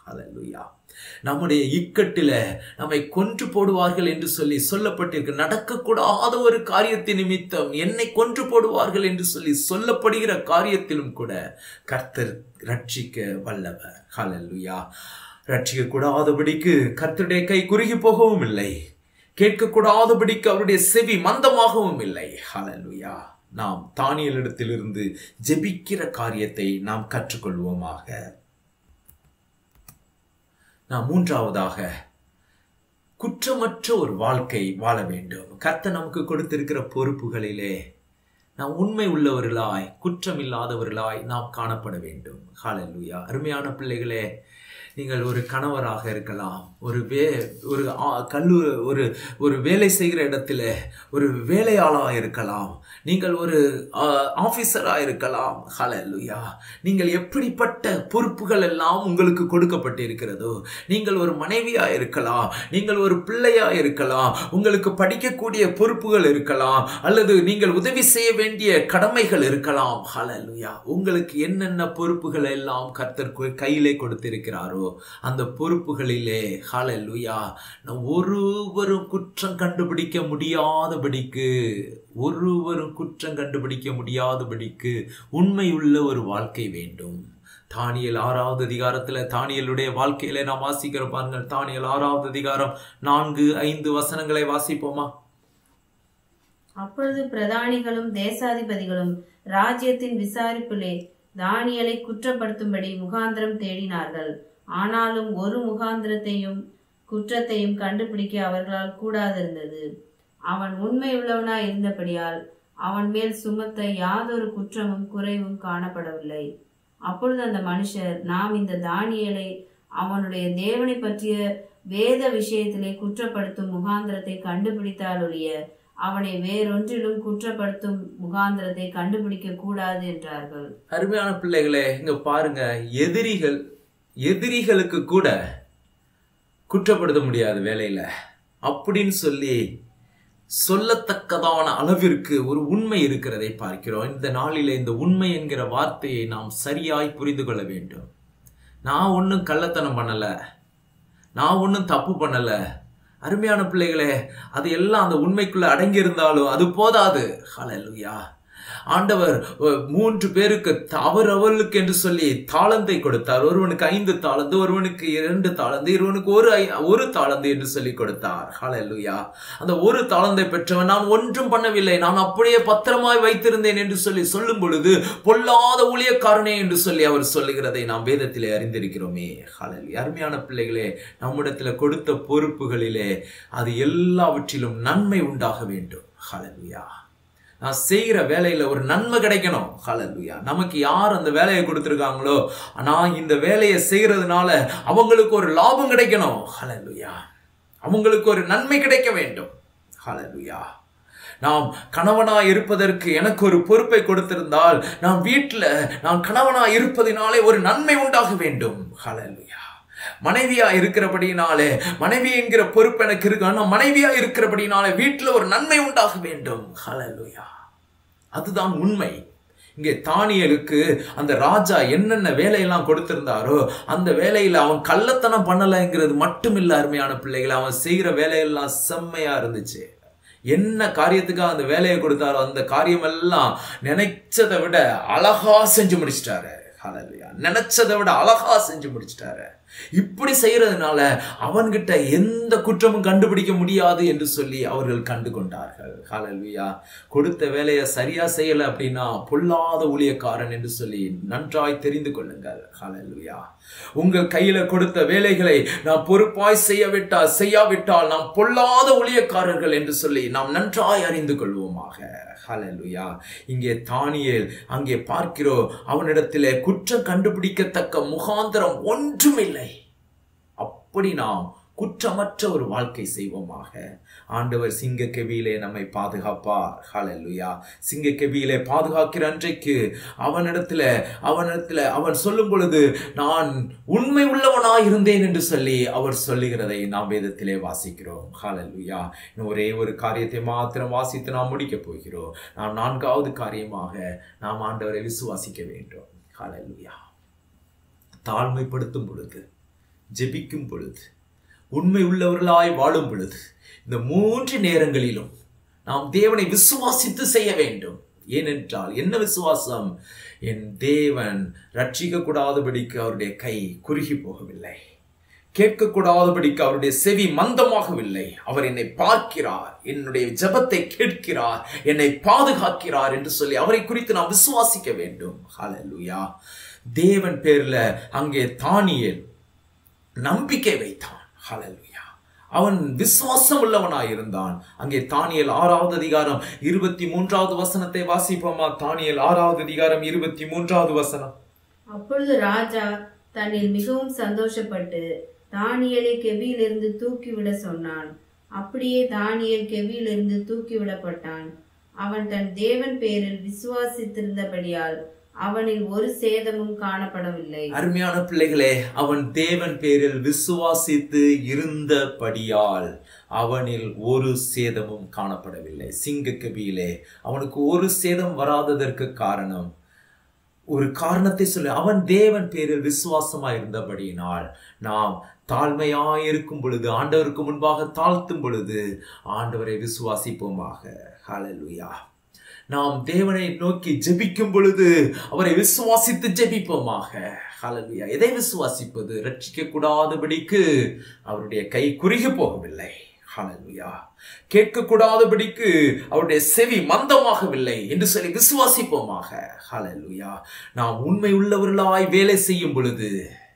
A: ஹalleluya நம்முடைய இக்கட்டில நம்மை கொன்று போடுவார்கள் என்று சொல்லி சொல்லப்பட்டிருக்கு நடக்கக்கூடாத ஒரு காரியத்தின் நிமித்தம் என்னை கொன்று போடுவார்கள் என்று சொல்லி சொல்லப்படுகிற காரியத்திலும் கூட கர்த்தர் ரட்சிக்க வல்லவர் ஹalleluya ரட்சிக்க கூடாதபடிக்கு கர்த்தருடைய கை குறுகி போகவும் இல்லை கேட்கக்கூடாதபடிக்கு அவருடைய செவி மந்தமாகவும் இல்லை ஹalleluya நாம் தானியலிடத்திலிருந்து ஜெபிக்கிற காரியத்தை நாம் கற்றுக்கொள்வோமாக நாம் மூன்றாவதாக குற்றமற்ற ஒரு வாழ்க்கை வாழ வேண்டும் கர்த்தர் நமக்கு கொடுத்திருக்கிற பொறுப்புகளிலே நாம் உண்மை உள்ளவர்களாய் குற்றம் இல்லாதவர்களாய் நாம் காணப்பட வேண்டும் ஹalleluya அருமையான பிள்ளைகளே நீங்கள் ஒரு கணவராக இருக்கலாம் ஒரு வே ஒரு ஆ- கல்லூ ஒரு ஒரு வேலை செய்கிற இடத்துல ஒரு வேலையாளாக இருக்கலாம் நீங்கள் ஒரு ஆஃபீஸராக இருக்கலாம் ஹalleluya நீங்கள் எப்படிப்பட்ட பொறுப்புகள் எல்லாம் உங்களுக்கு கொடுக்கப்பட்டிருக்கிறதோ நீங்கள் ஒரு மனைவியாக இருக்கலாம் நீங்கள் ஒரு பிள்ளையாக இருக்கலாம் உங்களுக்கு படிக்கக்கூடிய பொறுப்புகள் இருக்கலாம் அல்லது நீங்கள் உதவி செய்ய வேண்டிய கடமைகள் இருக்கலாம் ஹalleluya உங்களுக்கு என்னென்ன பொறுப்புகள் எல்லாம் கர்த்தர் கு- கையிலே கொடுத்திருக்கிறாரோ அந்த பொறுப்புகளிலே ஹalleluya நான் ஒருவரும் குற்றம் கண்டுபிடிக்க முடியாதபடிக்கு ஒருவரும் குற்றம் கண்டுபிடிக்க முடியாதபடிக்கு உண்மையுள்ள ஒரு வாழ்க்கை வேண்டும் தானியல் ஆறாவது அதிகாரத்துல தானியலுடைய வாழ்க்கையில நாம் வாசிக்கிற பாருங்கள் தானியல் ஆறாவது அதிகாரம் நான்கு ஐந்து வசனங்களை வாசிப்போமா
B: அப்பொழுது பிரதானிகளும் தேசாதிபதிகளும் ராஜ்யத்தின் விசாரிப்பிலே தானியலை குற்றப்படுத்தும்படி முகாந்திரம் தேடினார்கள் ஆனாலும் ஒரு முகாந்திரத்தையும் குற்றத்தையும் கண்டுபிடிக்க அவர்களால் கூடாதிருந்தது அவன் உண்மை உள்ளவனாய் இருந்தபடியால் அவன் மேல் சுமத்த யாதொரு குற்றமும் குறைவும் காணப்படவில்லை அப்பொழுது அந்த மனுஷர் நாம் இந்த தானியலை அவனுடைய தேவனை பற்றிய வேத விஷயத்திலே குற்றப்படுத்தும் முகாந்திரத்தை கண்டுபிடித்தாலொழிய அவனை வேறொன்றிலும் குற்றப்படுத்தும் முகாந்திரத்தை கண்டுபிடிக்க கூடாது என்றார்கள்
A: அருமையான பிள்ளைகளே இங்க பாருங்க எதிரிகள் எதிரிகளுக்கு கூட குற்றப்படுத்த முடியாது வேலையில அப்படின்னு சொல்லி சொல்லத்தக்கதான அளவிற்கு ஒரு உண்மை இருக்கிறதை பார்க்கிறோம் இந்த நாளிலே இந்த உண்மை என்கிற வார்த்தையை நாம் சரியாய் புரிந்து கொள்ள வேண்டும் நான் ஒன்றும் கள்ளத்தனம் பண்ணல நான் ஒன்றும் தப்பு பண்ணல அருமையான பிள்ளைகளே அது எல்லாம் அந்த உண்மைக்குள்ள அடங்கி இருந்தாலும் அது போதாது ஹalleluya ஆண்டவர் அஹ், மூன்று பேருக்கு அவர் அவர்களுக்கு என்று சொல்லி தாளந்தை கொடுத்தார் ஒருவனுக்கு ஐந்து தாளந்து ஒருவனுக்கு இரண்டு தாளந்து ஒருவனுக்கு ஒரு ஐ- ஒரு தாளந்து என்று சொல்லி கொடுத்தார் ஹalleluya அந்த ஒரு தாளந்தை பெற்றவன் நான் ஒன்றும் பண்ணவில்லை நான் அப்படியே பத்திரமாய் வைத்திருந்தேன் என்று சொல்லி சொல்லும் பொழுது பொல்லாத ஊழியக்காரனே என்று சொல்லி அவர் சொல்லுகிறதை நாம் வேதத்திலே அறிந்திருக்கிறோமே ஹalleluya அருமையான பிள்ளைகளே நம்மிடத்துல கொடுத்த பொறுப்புகளிலே அது எல்லாவற்றிலும் நன்மை உண்டாக வேண்டும் ஹalleluya நான் செய்கிற வேலையில ஒரு நன்மை கிடைக்கணும் ஹalleluya நமக்கு யார் அந்த வேலையை கொடுத்துருக்காங்களோ நான் இந்த வேலையை செய்யறதுனால அவங்களுக்கு ஒரு லாபம் கிடைக்கணும் ஹalleluya அவங்களுக்கு ஒரு நன்மை கிடைக்க வேண்டும் ஹalleluya நாம் கணவனாய் இருப்பதற்கு எனக்கு ஒரு பொறுப்பை கொடுத்திருந்தால் நான் வீட்டில் நான் கணவனாய் இருப்பதினாலே ஒரு நன்மை உண்டாக வேண்டும் ஹalleluya மனைவியா இருக்கிறபடினாலே மனைவி என்கிற பொறுப்பு எனக்கு இருக்கு ஆனால் மனைவியா இருக்கிறபடினாலே வீட்டில் ஒரு நன்மை உண்டாக வேண்டும் ஹalleluya அதுதான் உண்மை இங்கே தானியலுக்கு அந்த ராஜா என்னென்ன வேலையெல்லாம் கொடுத்திருந்தாரோ அந்த வேலையில அவன் கள்ளத்தனம் பண்ணலைங்கிறது மட்டும் இல்ல அருமையான பிள்ளைகள் அவன் செய்கிற வேலையெல்லாம் செம்மையா இருந்துச்சு என்ன காரியத்துக்காக அந்த வேலையை கொடுத்தாரோ அந்த காரியமெல்லாம் நினைச்சதை விட அழகா செஞ்சு முடிச்சிட்டாரு ஹalleluya நினைச்சதை விட அழகா செஞ்சு முடிச்சிட்டாரு இப்படி செய்யறதுனால அவன்கிட்ட எந்த குற்றமும் கண்டுபிடிக்க முடியாது என்று சொல்லி அவர்கள் கண்டு கொண்டார்கள் ஹalleluya கொடுத்த வேலையை சரியா செய்யல அப்படின்னா பொல்லாத ஊழியக்காரன் என்று சொல்லி நன்றாய் தெரிந்து கொள்ளுங்கள் ஹalleluya உங்கள் கையில கொடுத்த வேலைகளை நாம் பொறுப்பாய் செய்யவிட்டால் செய்யாவிட்டால் நாம் பொல்லாத ஊழியக்காரர்கள் என்று சொல்லி நாம் நன்றாய் அறிந்து கொள்வோமாக ஹalleluya இங்கே தானியேல் அங்கே பார்க்கிறோம் அவனிடத்திலே குற்றம் கண்டுபிடிக்கத்தக்க முகாந்திரம் ஒன்றுமில்லை அப்படி நாம் குற்றமற்ற ஒரு வாழ்க்கை செய்வோமாக ஆண்டவர் சிங்க கெவியிலே நம்மை பாதுகாப்பார் ஹalleluya சிங்க கெவியிலே பாதுகாக்கிற அன்றைக்கு அவனிடத்துல அவனிடத்துல அவன் சொல்லும் பொழுது நான் உண்மை உள்ளவனாய் இருந்தேன் என்று சொல்லி அவர் சொல்லுகிறதை நாம் வேதத்திலே வாசிக்கிறோம் ஹalleluya இன்னும் ஒரே ஒரு காரியத்தை மாத்திரம் வாசித்து நாம் முடிக்கப் போகிறோம் நாம் நான்காவது காரியமாக நாம் ஆண்டவரை விசுவாசிக்க வேண்டும் ஹalleluya தாழ்மைப்படுத்தும் பொழுது ஜெபிக்கும் பொழுது உண்மை உள்ளவர்களாய் வாழும் பொழுது இந்த மூன்று நேரங்களிலும் நாம் தேவனை விசுவாசித்து செய்ய வேண்டும் ஏனென்றால் என்ன விசுவாசம் என் தேவன் ரட்சிக்க கூடாதபடிக்கு அவருடைய கை குறுகி போகவில்லை கேட்கக்கூடாதபடிக்கு அவருடைய செவி மந்தமாகவில்லை அவர் என்னை பார்க்கிறார் என்னுடைய ஜெபத்தை கேட்கிறார் என்னை பாதுகாக்கிறார் என்று சொல்லி அவரை குறித்து நாம் விசுவாசிக்க வேண்டும் ஹalleluya தேவன் பேர்ல அங்கே தானியேல் நம்பிக்கை வைத்தான் ஹalleluya அவன் விசுவாசம் உள்ளவனாய் இருந்தான் அங்கே தானியல் ஆறாவது அதிகாரம் இருபத்தி மூன்றாவது வசனத்தை வாசிப்போமா தானியல் ஆறாவது அதிகாரம் இருபத்தி மூன்றாவது வசனம்
B: அப்பொழுது ராஜா தன்னில் மிகவும் சந்தோஷப்பட்டு தானியலை கெவியிலிருந்து தூக்கிவிட சொன்னான் அப்படியே தானியேல் கெவியிலிருந்து தூக்கிவிடப்பட்டான் அவன் தன் தேவன் பேரில் விசுவாசித்திருந்தபடியால் அவனில் ஒரு சேதமும் காணப்படவில்லை
A: அருமையான பிள்ளைகளே அவன் தேவன் பேரில் விசுவாசித்து இருந்தபடியால் அவனில் ஒரு சேதமும் காணப்படவில்லை சிங்க கபியிலே அவனுக்கு ஒரு சேதம் வராததற்கு காரணம் ஒரு காரணத்தை சொல்லி அவன் தேவன் பேரில் விசுவாசமாய் இருந்தபடியினால் நாம் தாழ்மையாய் இருக்கும் பொழுது ஆண்டவருக்கு முன்பாக தாழ்த்தும் பொழுது ஆண்டவரை விசுவாசிப்போமாக ஹalleluya நாம் தேவனை நோக்கி ஜெபிக்கும் பொழுது அவரை விசுவாசித்து ஜெபிப்போமாக ஹalleluya எதை விசுவாசிப்பது ரட்சிக்க கூடாதபடிக்கு அவருடைய கை குறுகி போகவில்லை ஹalleluya கேட்கக்கூடாதபடிக்கு அவருடைய செவி மந்தமாகவில்லை என்று சொல்லி விசுவாசிப்போமாக ஹalleluya நாம் உண்மை உள்ளவர்களாய் வேலை செய்யும் பொழுது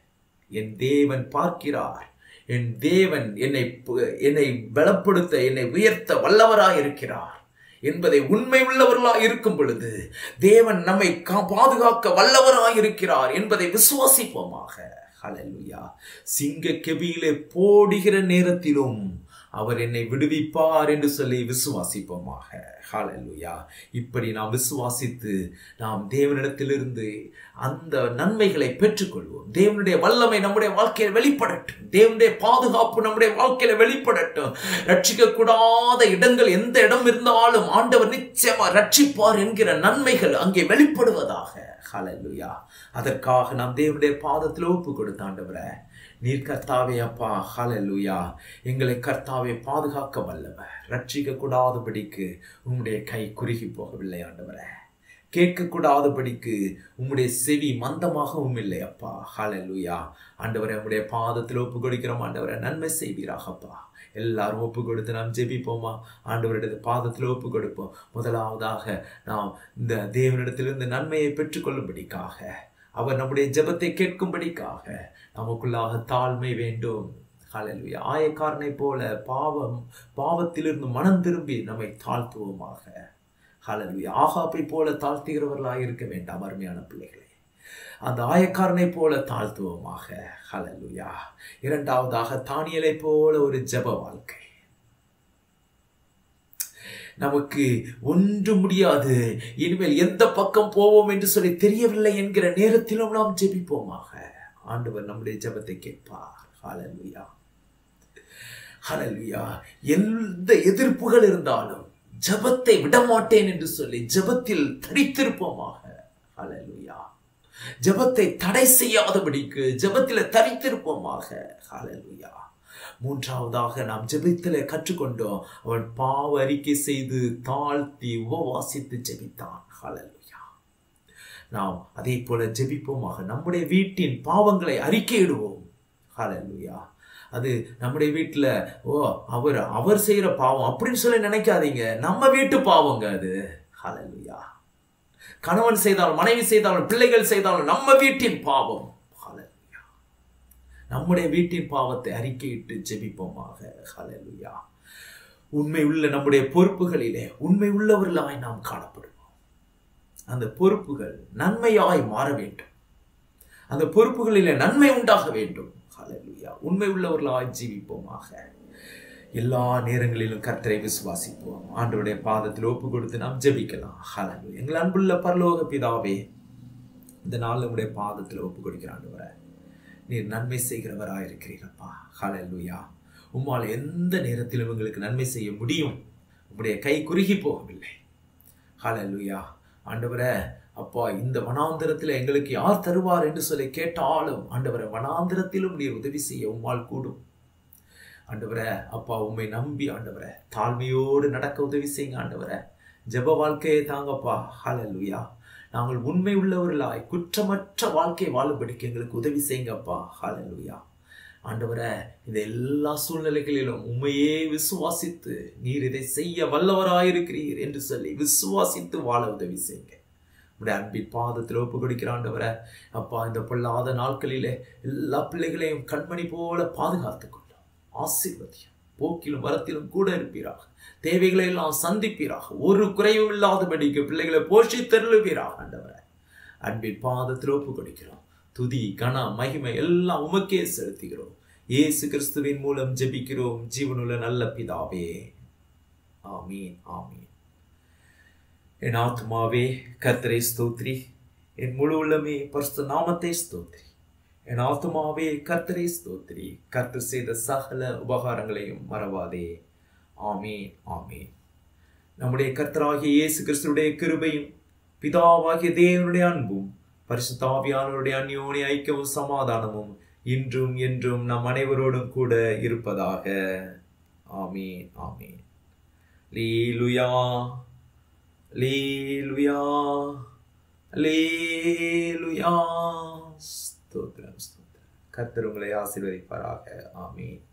A: என் தேவன் பார்க்கிறார் என் தேவன் என்னை பு- என்னை பலப்படுத்த என்னை உயர்த்த வல்லவராய் இருக்கிறார் என்பதை உண்மை உள்ளவர்களாய் இருக்கும் பொழுது தேவன் நம்மை கா- பாதுகாக்க வல்லவராய் இருக்கிறார் என்பதை விசுவாசிப்போமாக ஹalleluya சிங்க கெபியிலே போடுகிற நேரத்திலும் அவர் என்னை விடுவிப்பார் என்று சொல்லி விசுவாசிப்போமாக ஹalleluya இப்படி நாம் விசுவாசித்து நாம் தேவனிடத்திலிருந்து அந்த நன்மைகளை பெற்றுக்கொள்வோம் தேவனுடைய வல்லமை நம்முடைய வாழ்க்கையில் வெளிப்படட்டும் தேவனுடைய பாதுகாப்பு நம்முடைய வாழ்க்கையில வெளிப்படட்டும் ரட்சிக்க கூடாத இடங்கள் எந்த இடம் இருந்தாலும் ஆண்டவர் நிச்சயமா ரட்சிப்பார் என்கிற நன்மைகள் அங்கே வெளிப்படுவதாக ஹalleluya அதற்காக நாம் தேவனுடைய பாதத்தில் ஒப்பு கொடுத்த ஆண்டவரே நீர் கர்த்தாவே அப்பா ஹalleluya எங்களை கர்த்தாவே பாதுகாக்க வல்லவர் ரட்சிக்க கூடாதபடிக்கு உம்முடைய கை குறுகி போகவில்லை ஆண்டவரே கேட்கக்கூடாதபடிக்கு உம்முடைய செவி மந்தமாகவும் இல்லை அப்பா ஹalleluya ஆண்டவரே உம்முடைய பாதத்தில் ஒப்பு கொடுக்கிறோம் ஆண்டவரே நன்மை செய்வீராகப்பா எல்லாரும் ஒப்பு கொடுத்து நாம் ஜெபிப்போமா ஆண்டவரிடத்து பாதத்தில் ஒப்பு கொடுப்போம் முதலாவதாக நாம் இந்த தேவனிடத்திலிருந்து நன்மையை பெற்றுக்கொள்ளும்படிக்காக அவர் நம்முடைய ஜெபத்தை கேட்கும்படிக்காக நமக்குள்ளாக தாழ்மை வேண்டும் ஹalleluya ஆயக்காரனை போல பாவம் பாவத்திலிருந்து மனம் திரும்பி நம்மை தாழ்த்துவோமாக ஹalleluya ஆகாப்பை போல தாழ்த்துகிறவர்களாக இருக்க வேண்டாம் அருமையான பிள்ளைகளே அந்த ஆயக்காரனை போல தாழ்த்துவோமாக ஹalleluya இரண்டாவதாக தானியலை போல ஒரு ஜெப வாழ்க்கை நமக்கு ஒன்று முடியாது இனிமேல் எந்த பக்கம் போவோம் என்று சொல்லி தெரியவில்லை என்கிற நேரத்திலும் நாம் ஜெபிப்போமாக ஆண்டவர் நம்முடைய ஜெபத்தை கேட்பார் ஹalleluya ஹalleluya எந்த எதிர்ப்புகள் இருந்தாலும் ஜெபத்தை விடமாட்டேன் என்று சொல்லி ஜெபத்தில் தரித்திருப்போமாக ஹalleluya ஜெபத்தை தடை செய்யாதபடிக்கு ஜெபத்தில் தரித்திருப்போமாக ஹalleluya மூன்றாவதாக நாம் ஜெபத்தில் கற்றுக்கொண்டோம் அவன் பாவ அறிக்கை செய்து தாழ்த்தி உபவாசித்து ஜெபித்தான் ஹalleluya நாம் அதே போல ஜெபிப்போமாக நம்முடைய வீட்டின் பாவங்களை அறிக்கையிடுவோம் ஹalleluya அது நம்முடைய வீட்டில் ஓ அவர் அவர் செய்கிற பாவம் அப்படின்னு சொல்லி நினைக்காதீங்க நம்ம வீட்டு பாவங்க அது ஹalleluya கணவன் செய்தாலும் மனைவி செய்தாலும் பிள்ளைகள் செய்தாலும் நம்ம வீட்டின் பாவம் ஹalleluya நம்முடைய வீட்டின் பாவத்தை அறிக்கையிட்டு ஜெபிப்போமாக ஹalleluya உண்மை உள்ள நம்முடைய பொறுப்புகளிலே உண்மை உள்ளவர்களாய் நாம் காணப்படுவோம் அந்த பொறுப்புகள் நன்மையாய் மாற வேண்டும் அந்த பொறுப்புகளிலே நன்மை உண்டாக வேண்டும் ஹalleluya உண்மை உள்ளவர்களாய் ஜீவிப்போமாக எல்லா நேரங்களிலும் கர்த்தரை விசுவாசிப்போம் ஆண்டவருடைய பாதத்தில் ஒப்பு கொடுத்து நாம் ஜெபிக்கலாம் ஹalleluya எங்கள் அன்புள்ள பரலோக பிதாவே இந்த நாள் நம்முடைய பாதத்தில் ஒப்பு கொடுக்கிற ஆண்டவரே நீர் நன்மை செய்கிறவராக இருக்கிறீரப்பா ஹalleluya உம்மால் எந்த நேரத்திலும் எங்களுக்கு நன்மை செய்ய முடியும் உம்முடைய கை குறுகி போகவில்லை ஹalleluya ஆண்டவரே அப்பா இந்த வனாந்திரத்தில் எங்களுக்கு யார் தருவார் என்று சொல்லி கேட்டாலும் ஆண்டவரை வனாந்திரத்திலும் நீர் உதவி செய்ய உம்மால் கூடும் ஆண்டவரை அப்பா உண்மை நம்பி ஆண்டவரை தாழ்மையோடு நடக்க உதவி செய்யுங்க ஆண்டவரை ஜெப வாழ்க்கையை தாங்கப்பா ஹalleluya நாங்கள் உண்மை உள்ளவர்களாய் குற்றமற்ற வாழ்க்கை வாழும்படிக்கு எங்களுக்கு உதவி செய்யுங்கப்பா ஹalleluya ஆண்டவரே இந்த எல்லா சூழ்நிலைகளிலும் உண்மையே விசுவாசித்து நீர் இதை செய்ய வல்லவராயிருக்கிறீர் என்று சொல்லி விசுவாசித்து வாழ உதவி செய்யுங்க உடைய அன்பின் பாதத்தில் ஒப்பு கொடுக்கிற ஆண்டவரை அப்பா இந்த பொல்லாத நாட்களிலே எல்லா பிள்ளைகளையும் கண்மணி போல பாதுகாத்துக் கொள்ளும் ஆசீர்வதியும் போக்கிலும் வரத்திலும் கூட இருப்பீராக தேவைகளை எல்லாம் சந்திப்பீராக ஒரு குறைவும் இல்லாதபடிக்கு பிள்ளைகளை போஷித்தருளுவீராக ஆண்டவரை அன்பின் பாதத்தில் ஒப்பு கொடுக்கிறோம் துதி கன மகிமை எல்லாம் உமக்கே செலுத்துகிறோம் இயேசு கிறிஸ்துவின் மூலம் ஜெபிக்கிறோம் ஜீவனுள்ள நல்ல பிதாவே ஆமீன் ஆமீன் என் ஆத்மாவே கர்த்தரை ஸ்தோத்ரி என் முழு உள்ளமே பரிசுத்த நாமத்தை ஸ்தோத்ரி என் ஆத்மாவே கர்த்தரை ஸ்தோத்ரி கர்த்தர் செய்த சகல உபகாரங்களையும் மறவாதே ஆமீன் ஆமீன் நம்முடைய கர்த்தராகிய இயேசு கிறிஸ்துடைய கிருபையும் பிதாவாகிய தேவனுடைய அன்பும் பரிசுத்தாவியானவருடைய அந்யோனி ஐக்கியமும் சமாதானமும் இன்றும் என்றும் நம் அனைவரோடும் கூட இருப்பதாக ஆமீன் ஆமீன் லீலுயா லீலுயா லீலுயா ஸ்தோத்திரம் ஸ்தோத்திரம் கர்த்தர் உங்களை ஆசீர்வதிப்பாராக ஆமீன்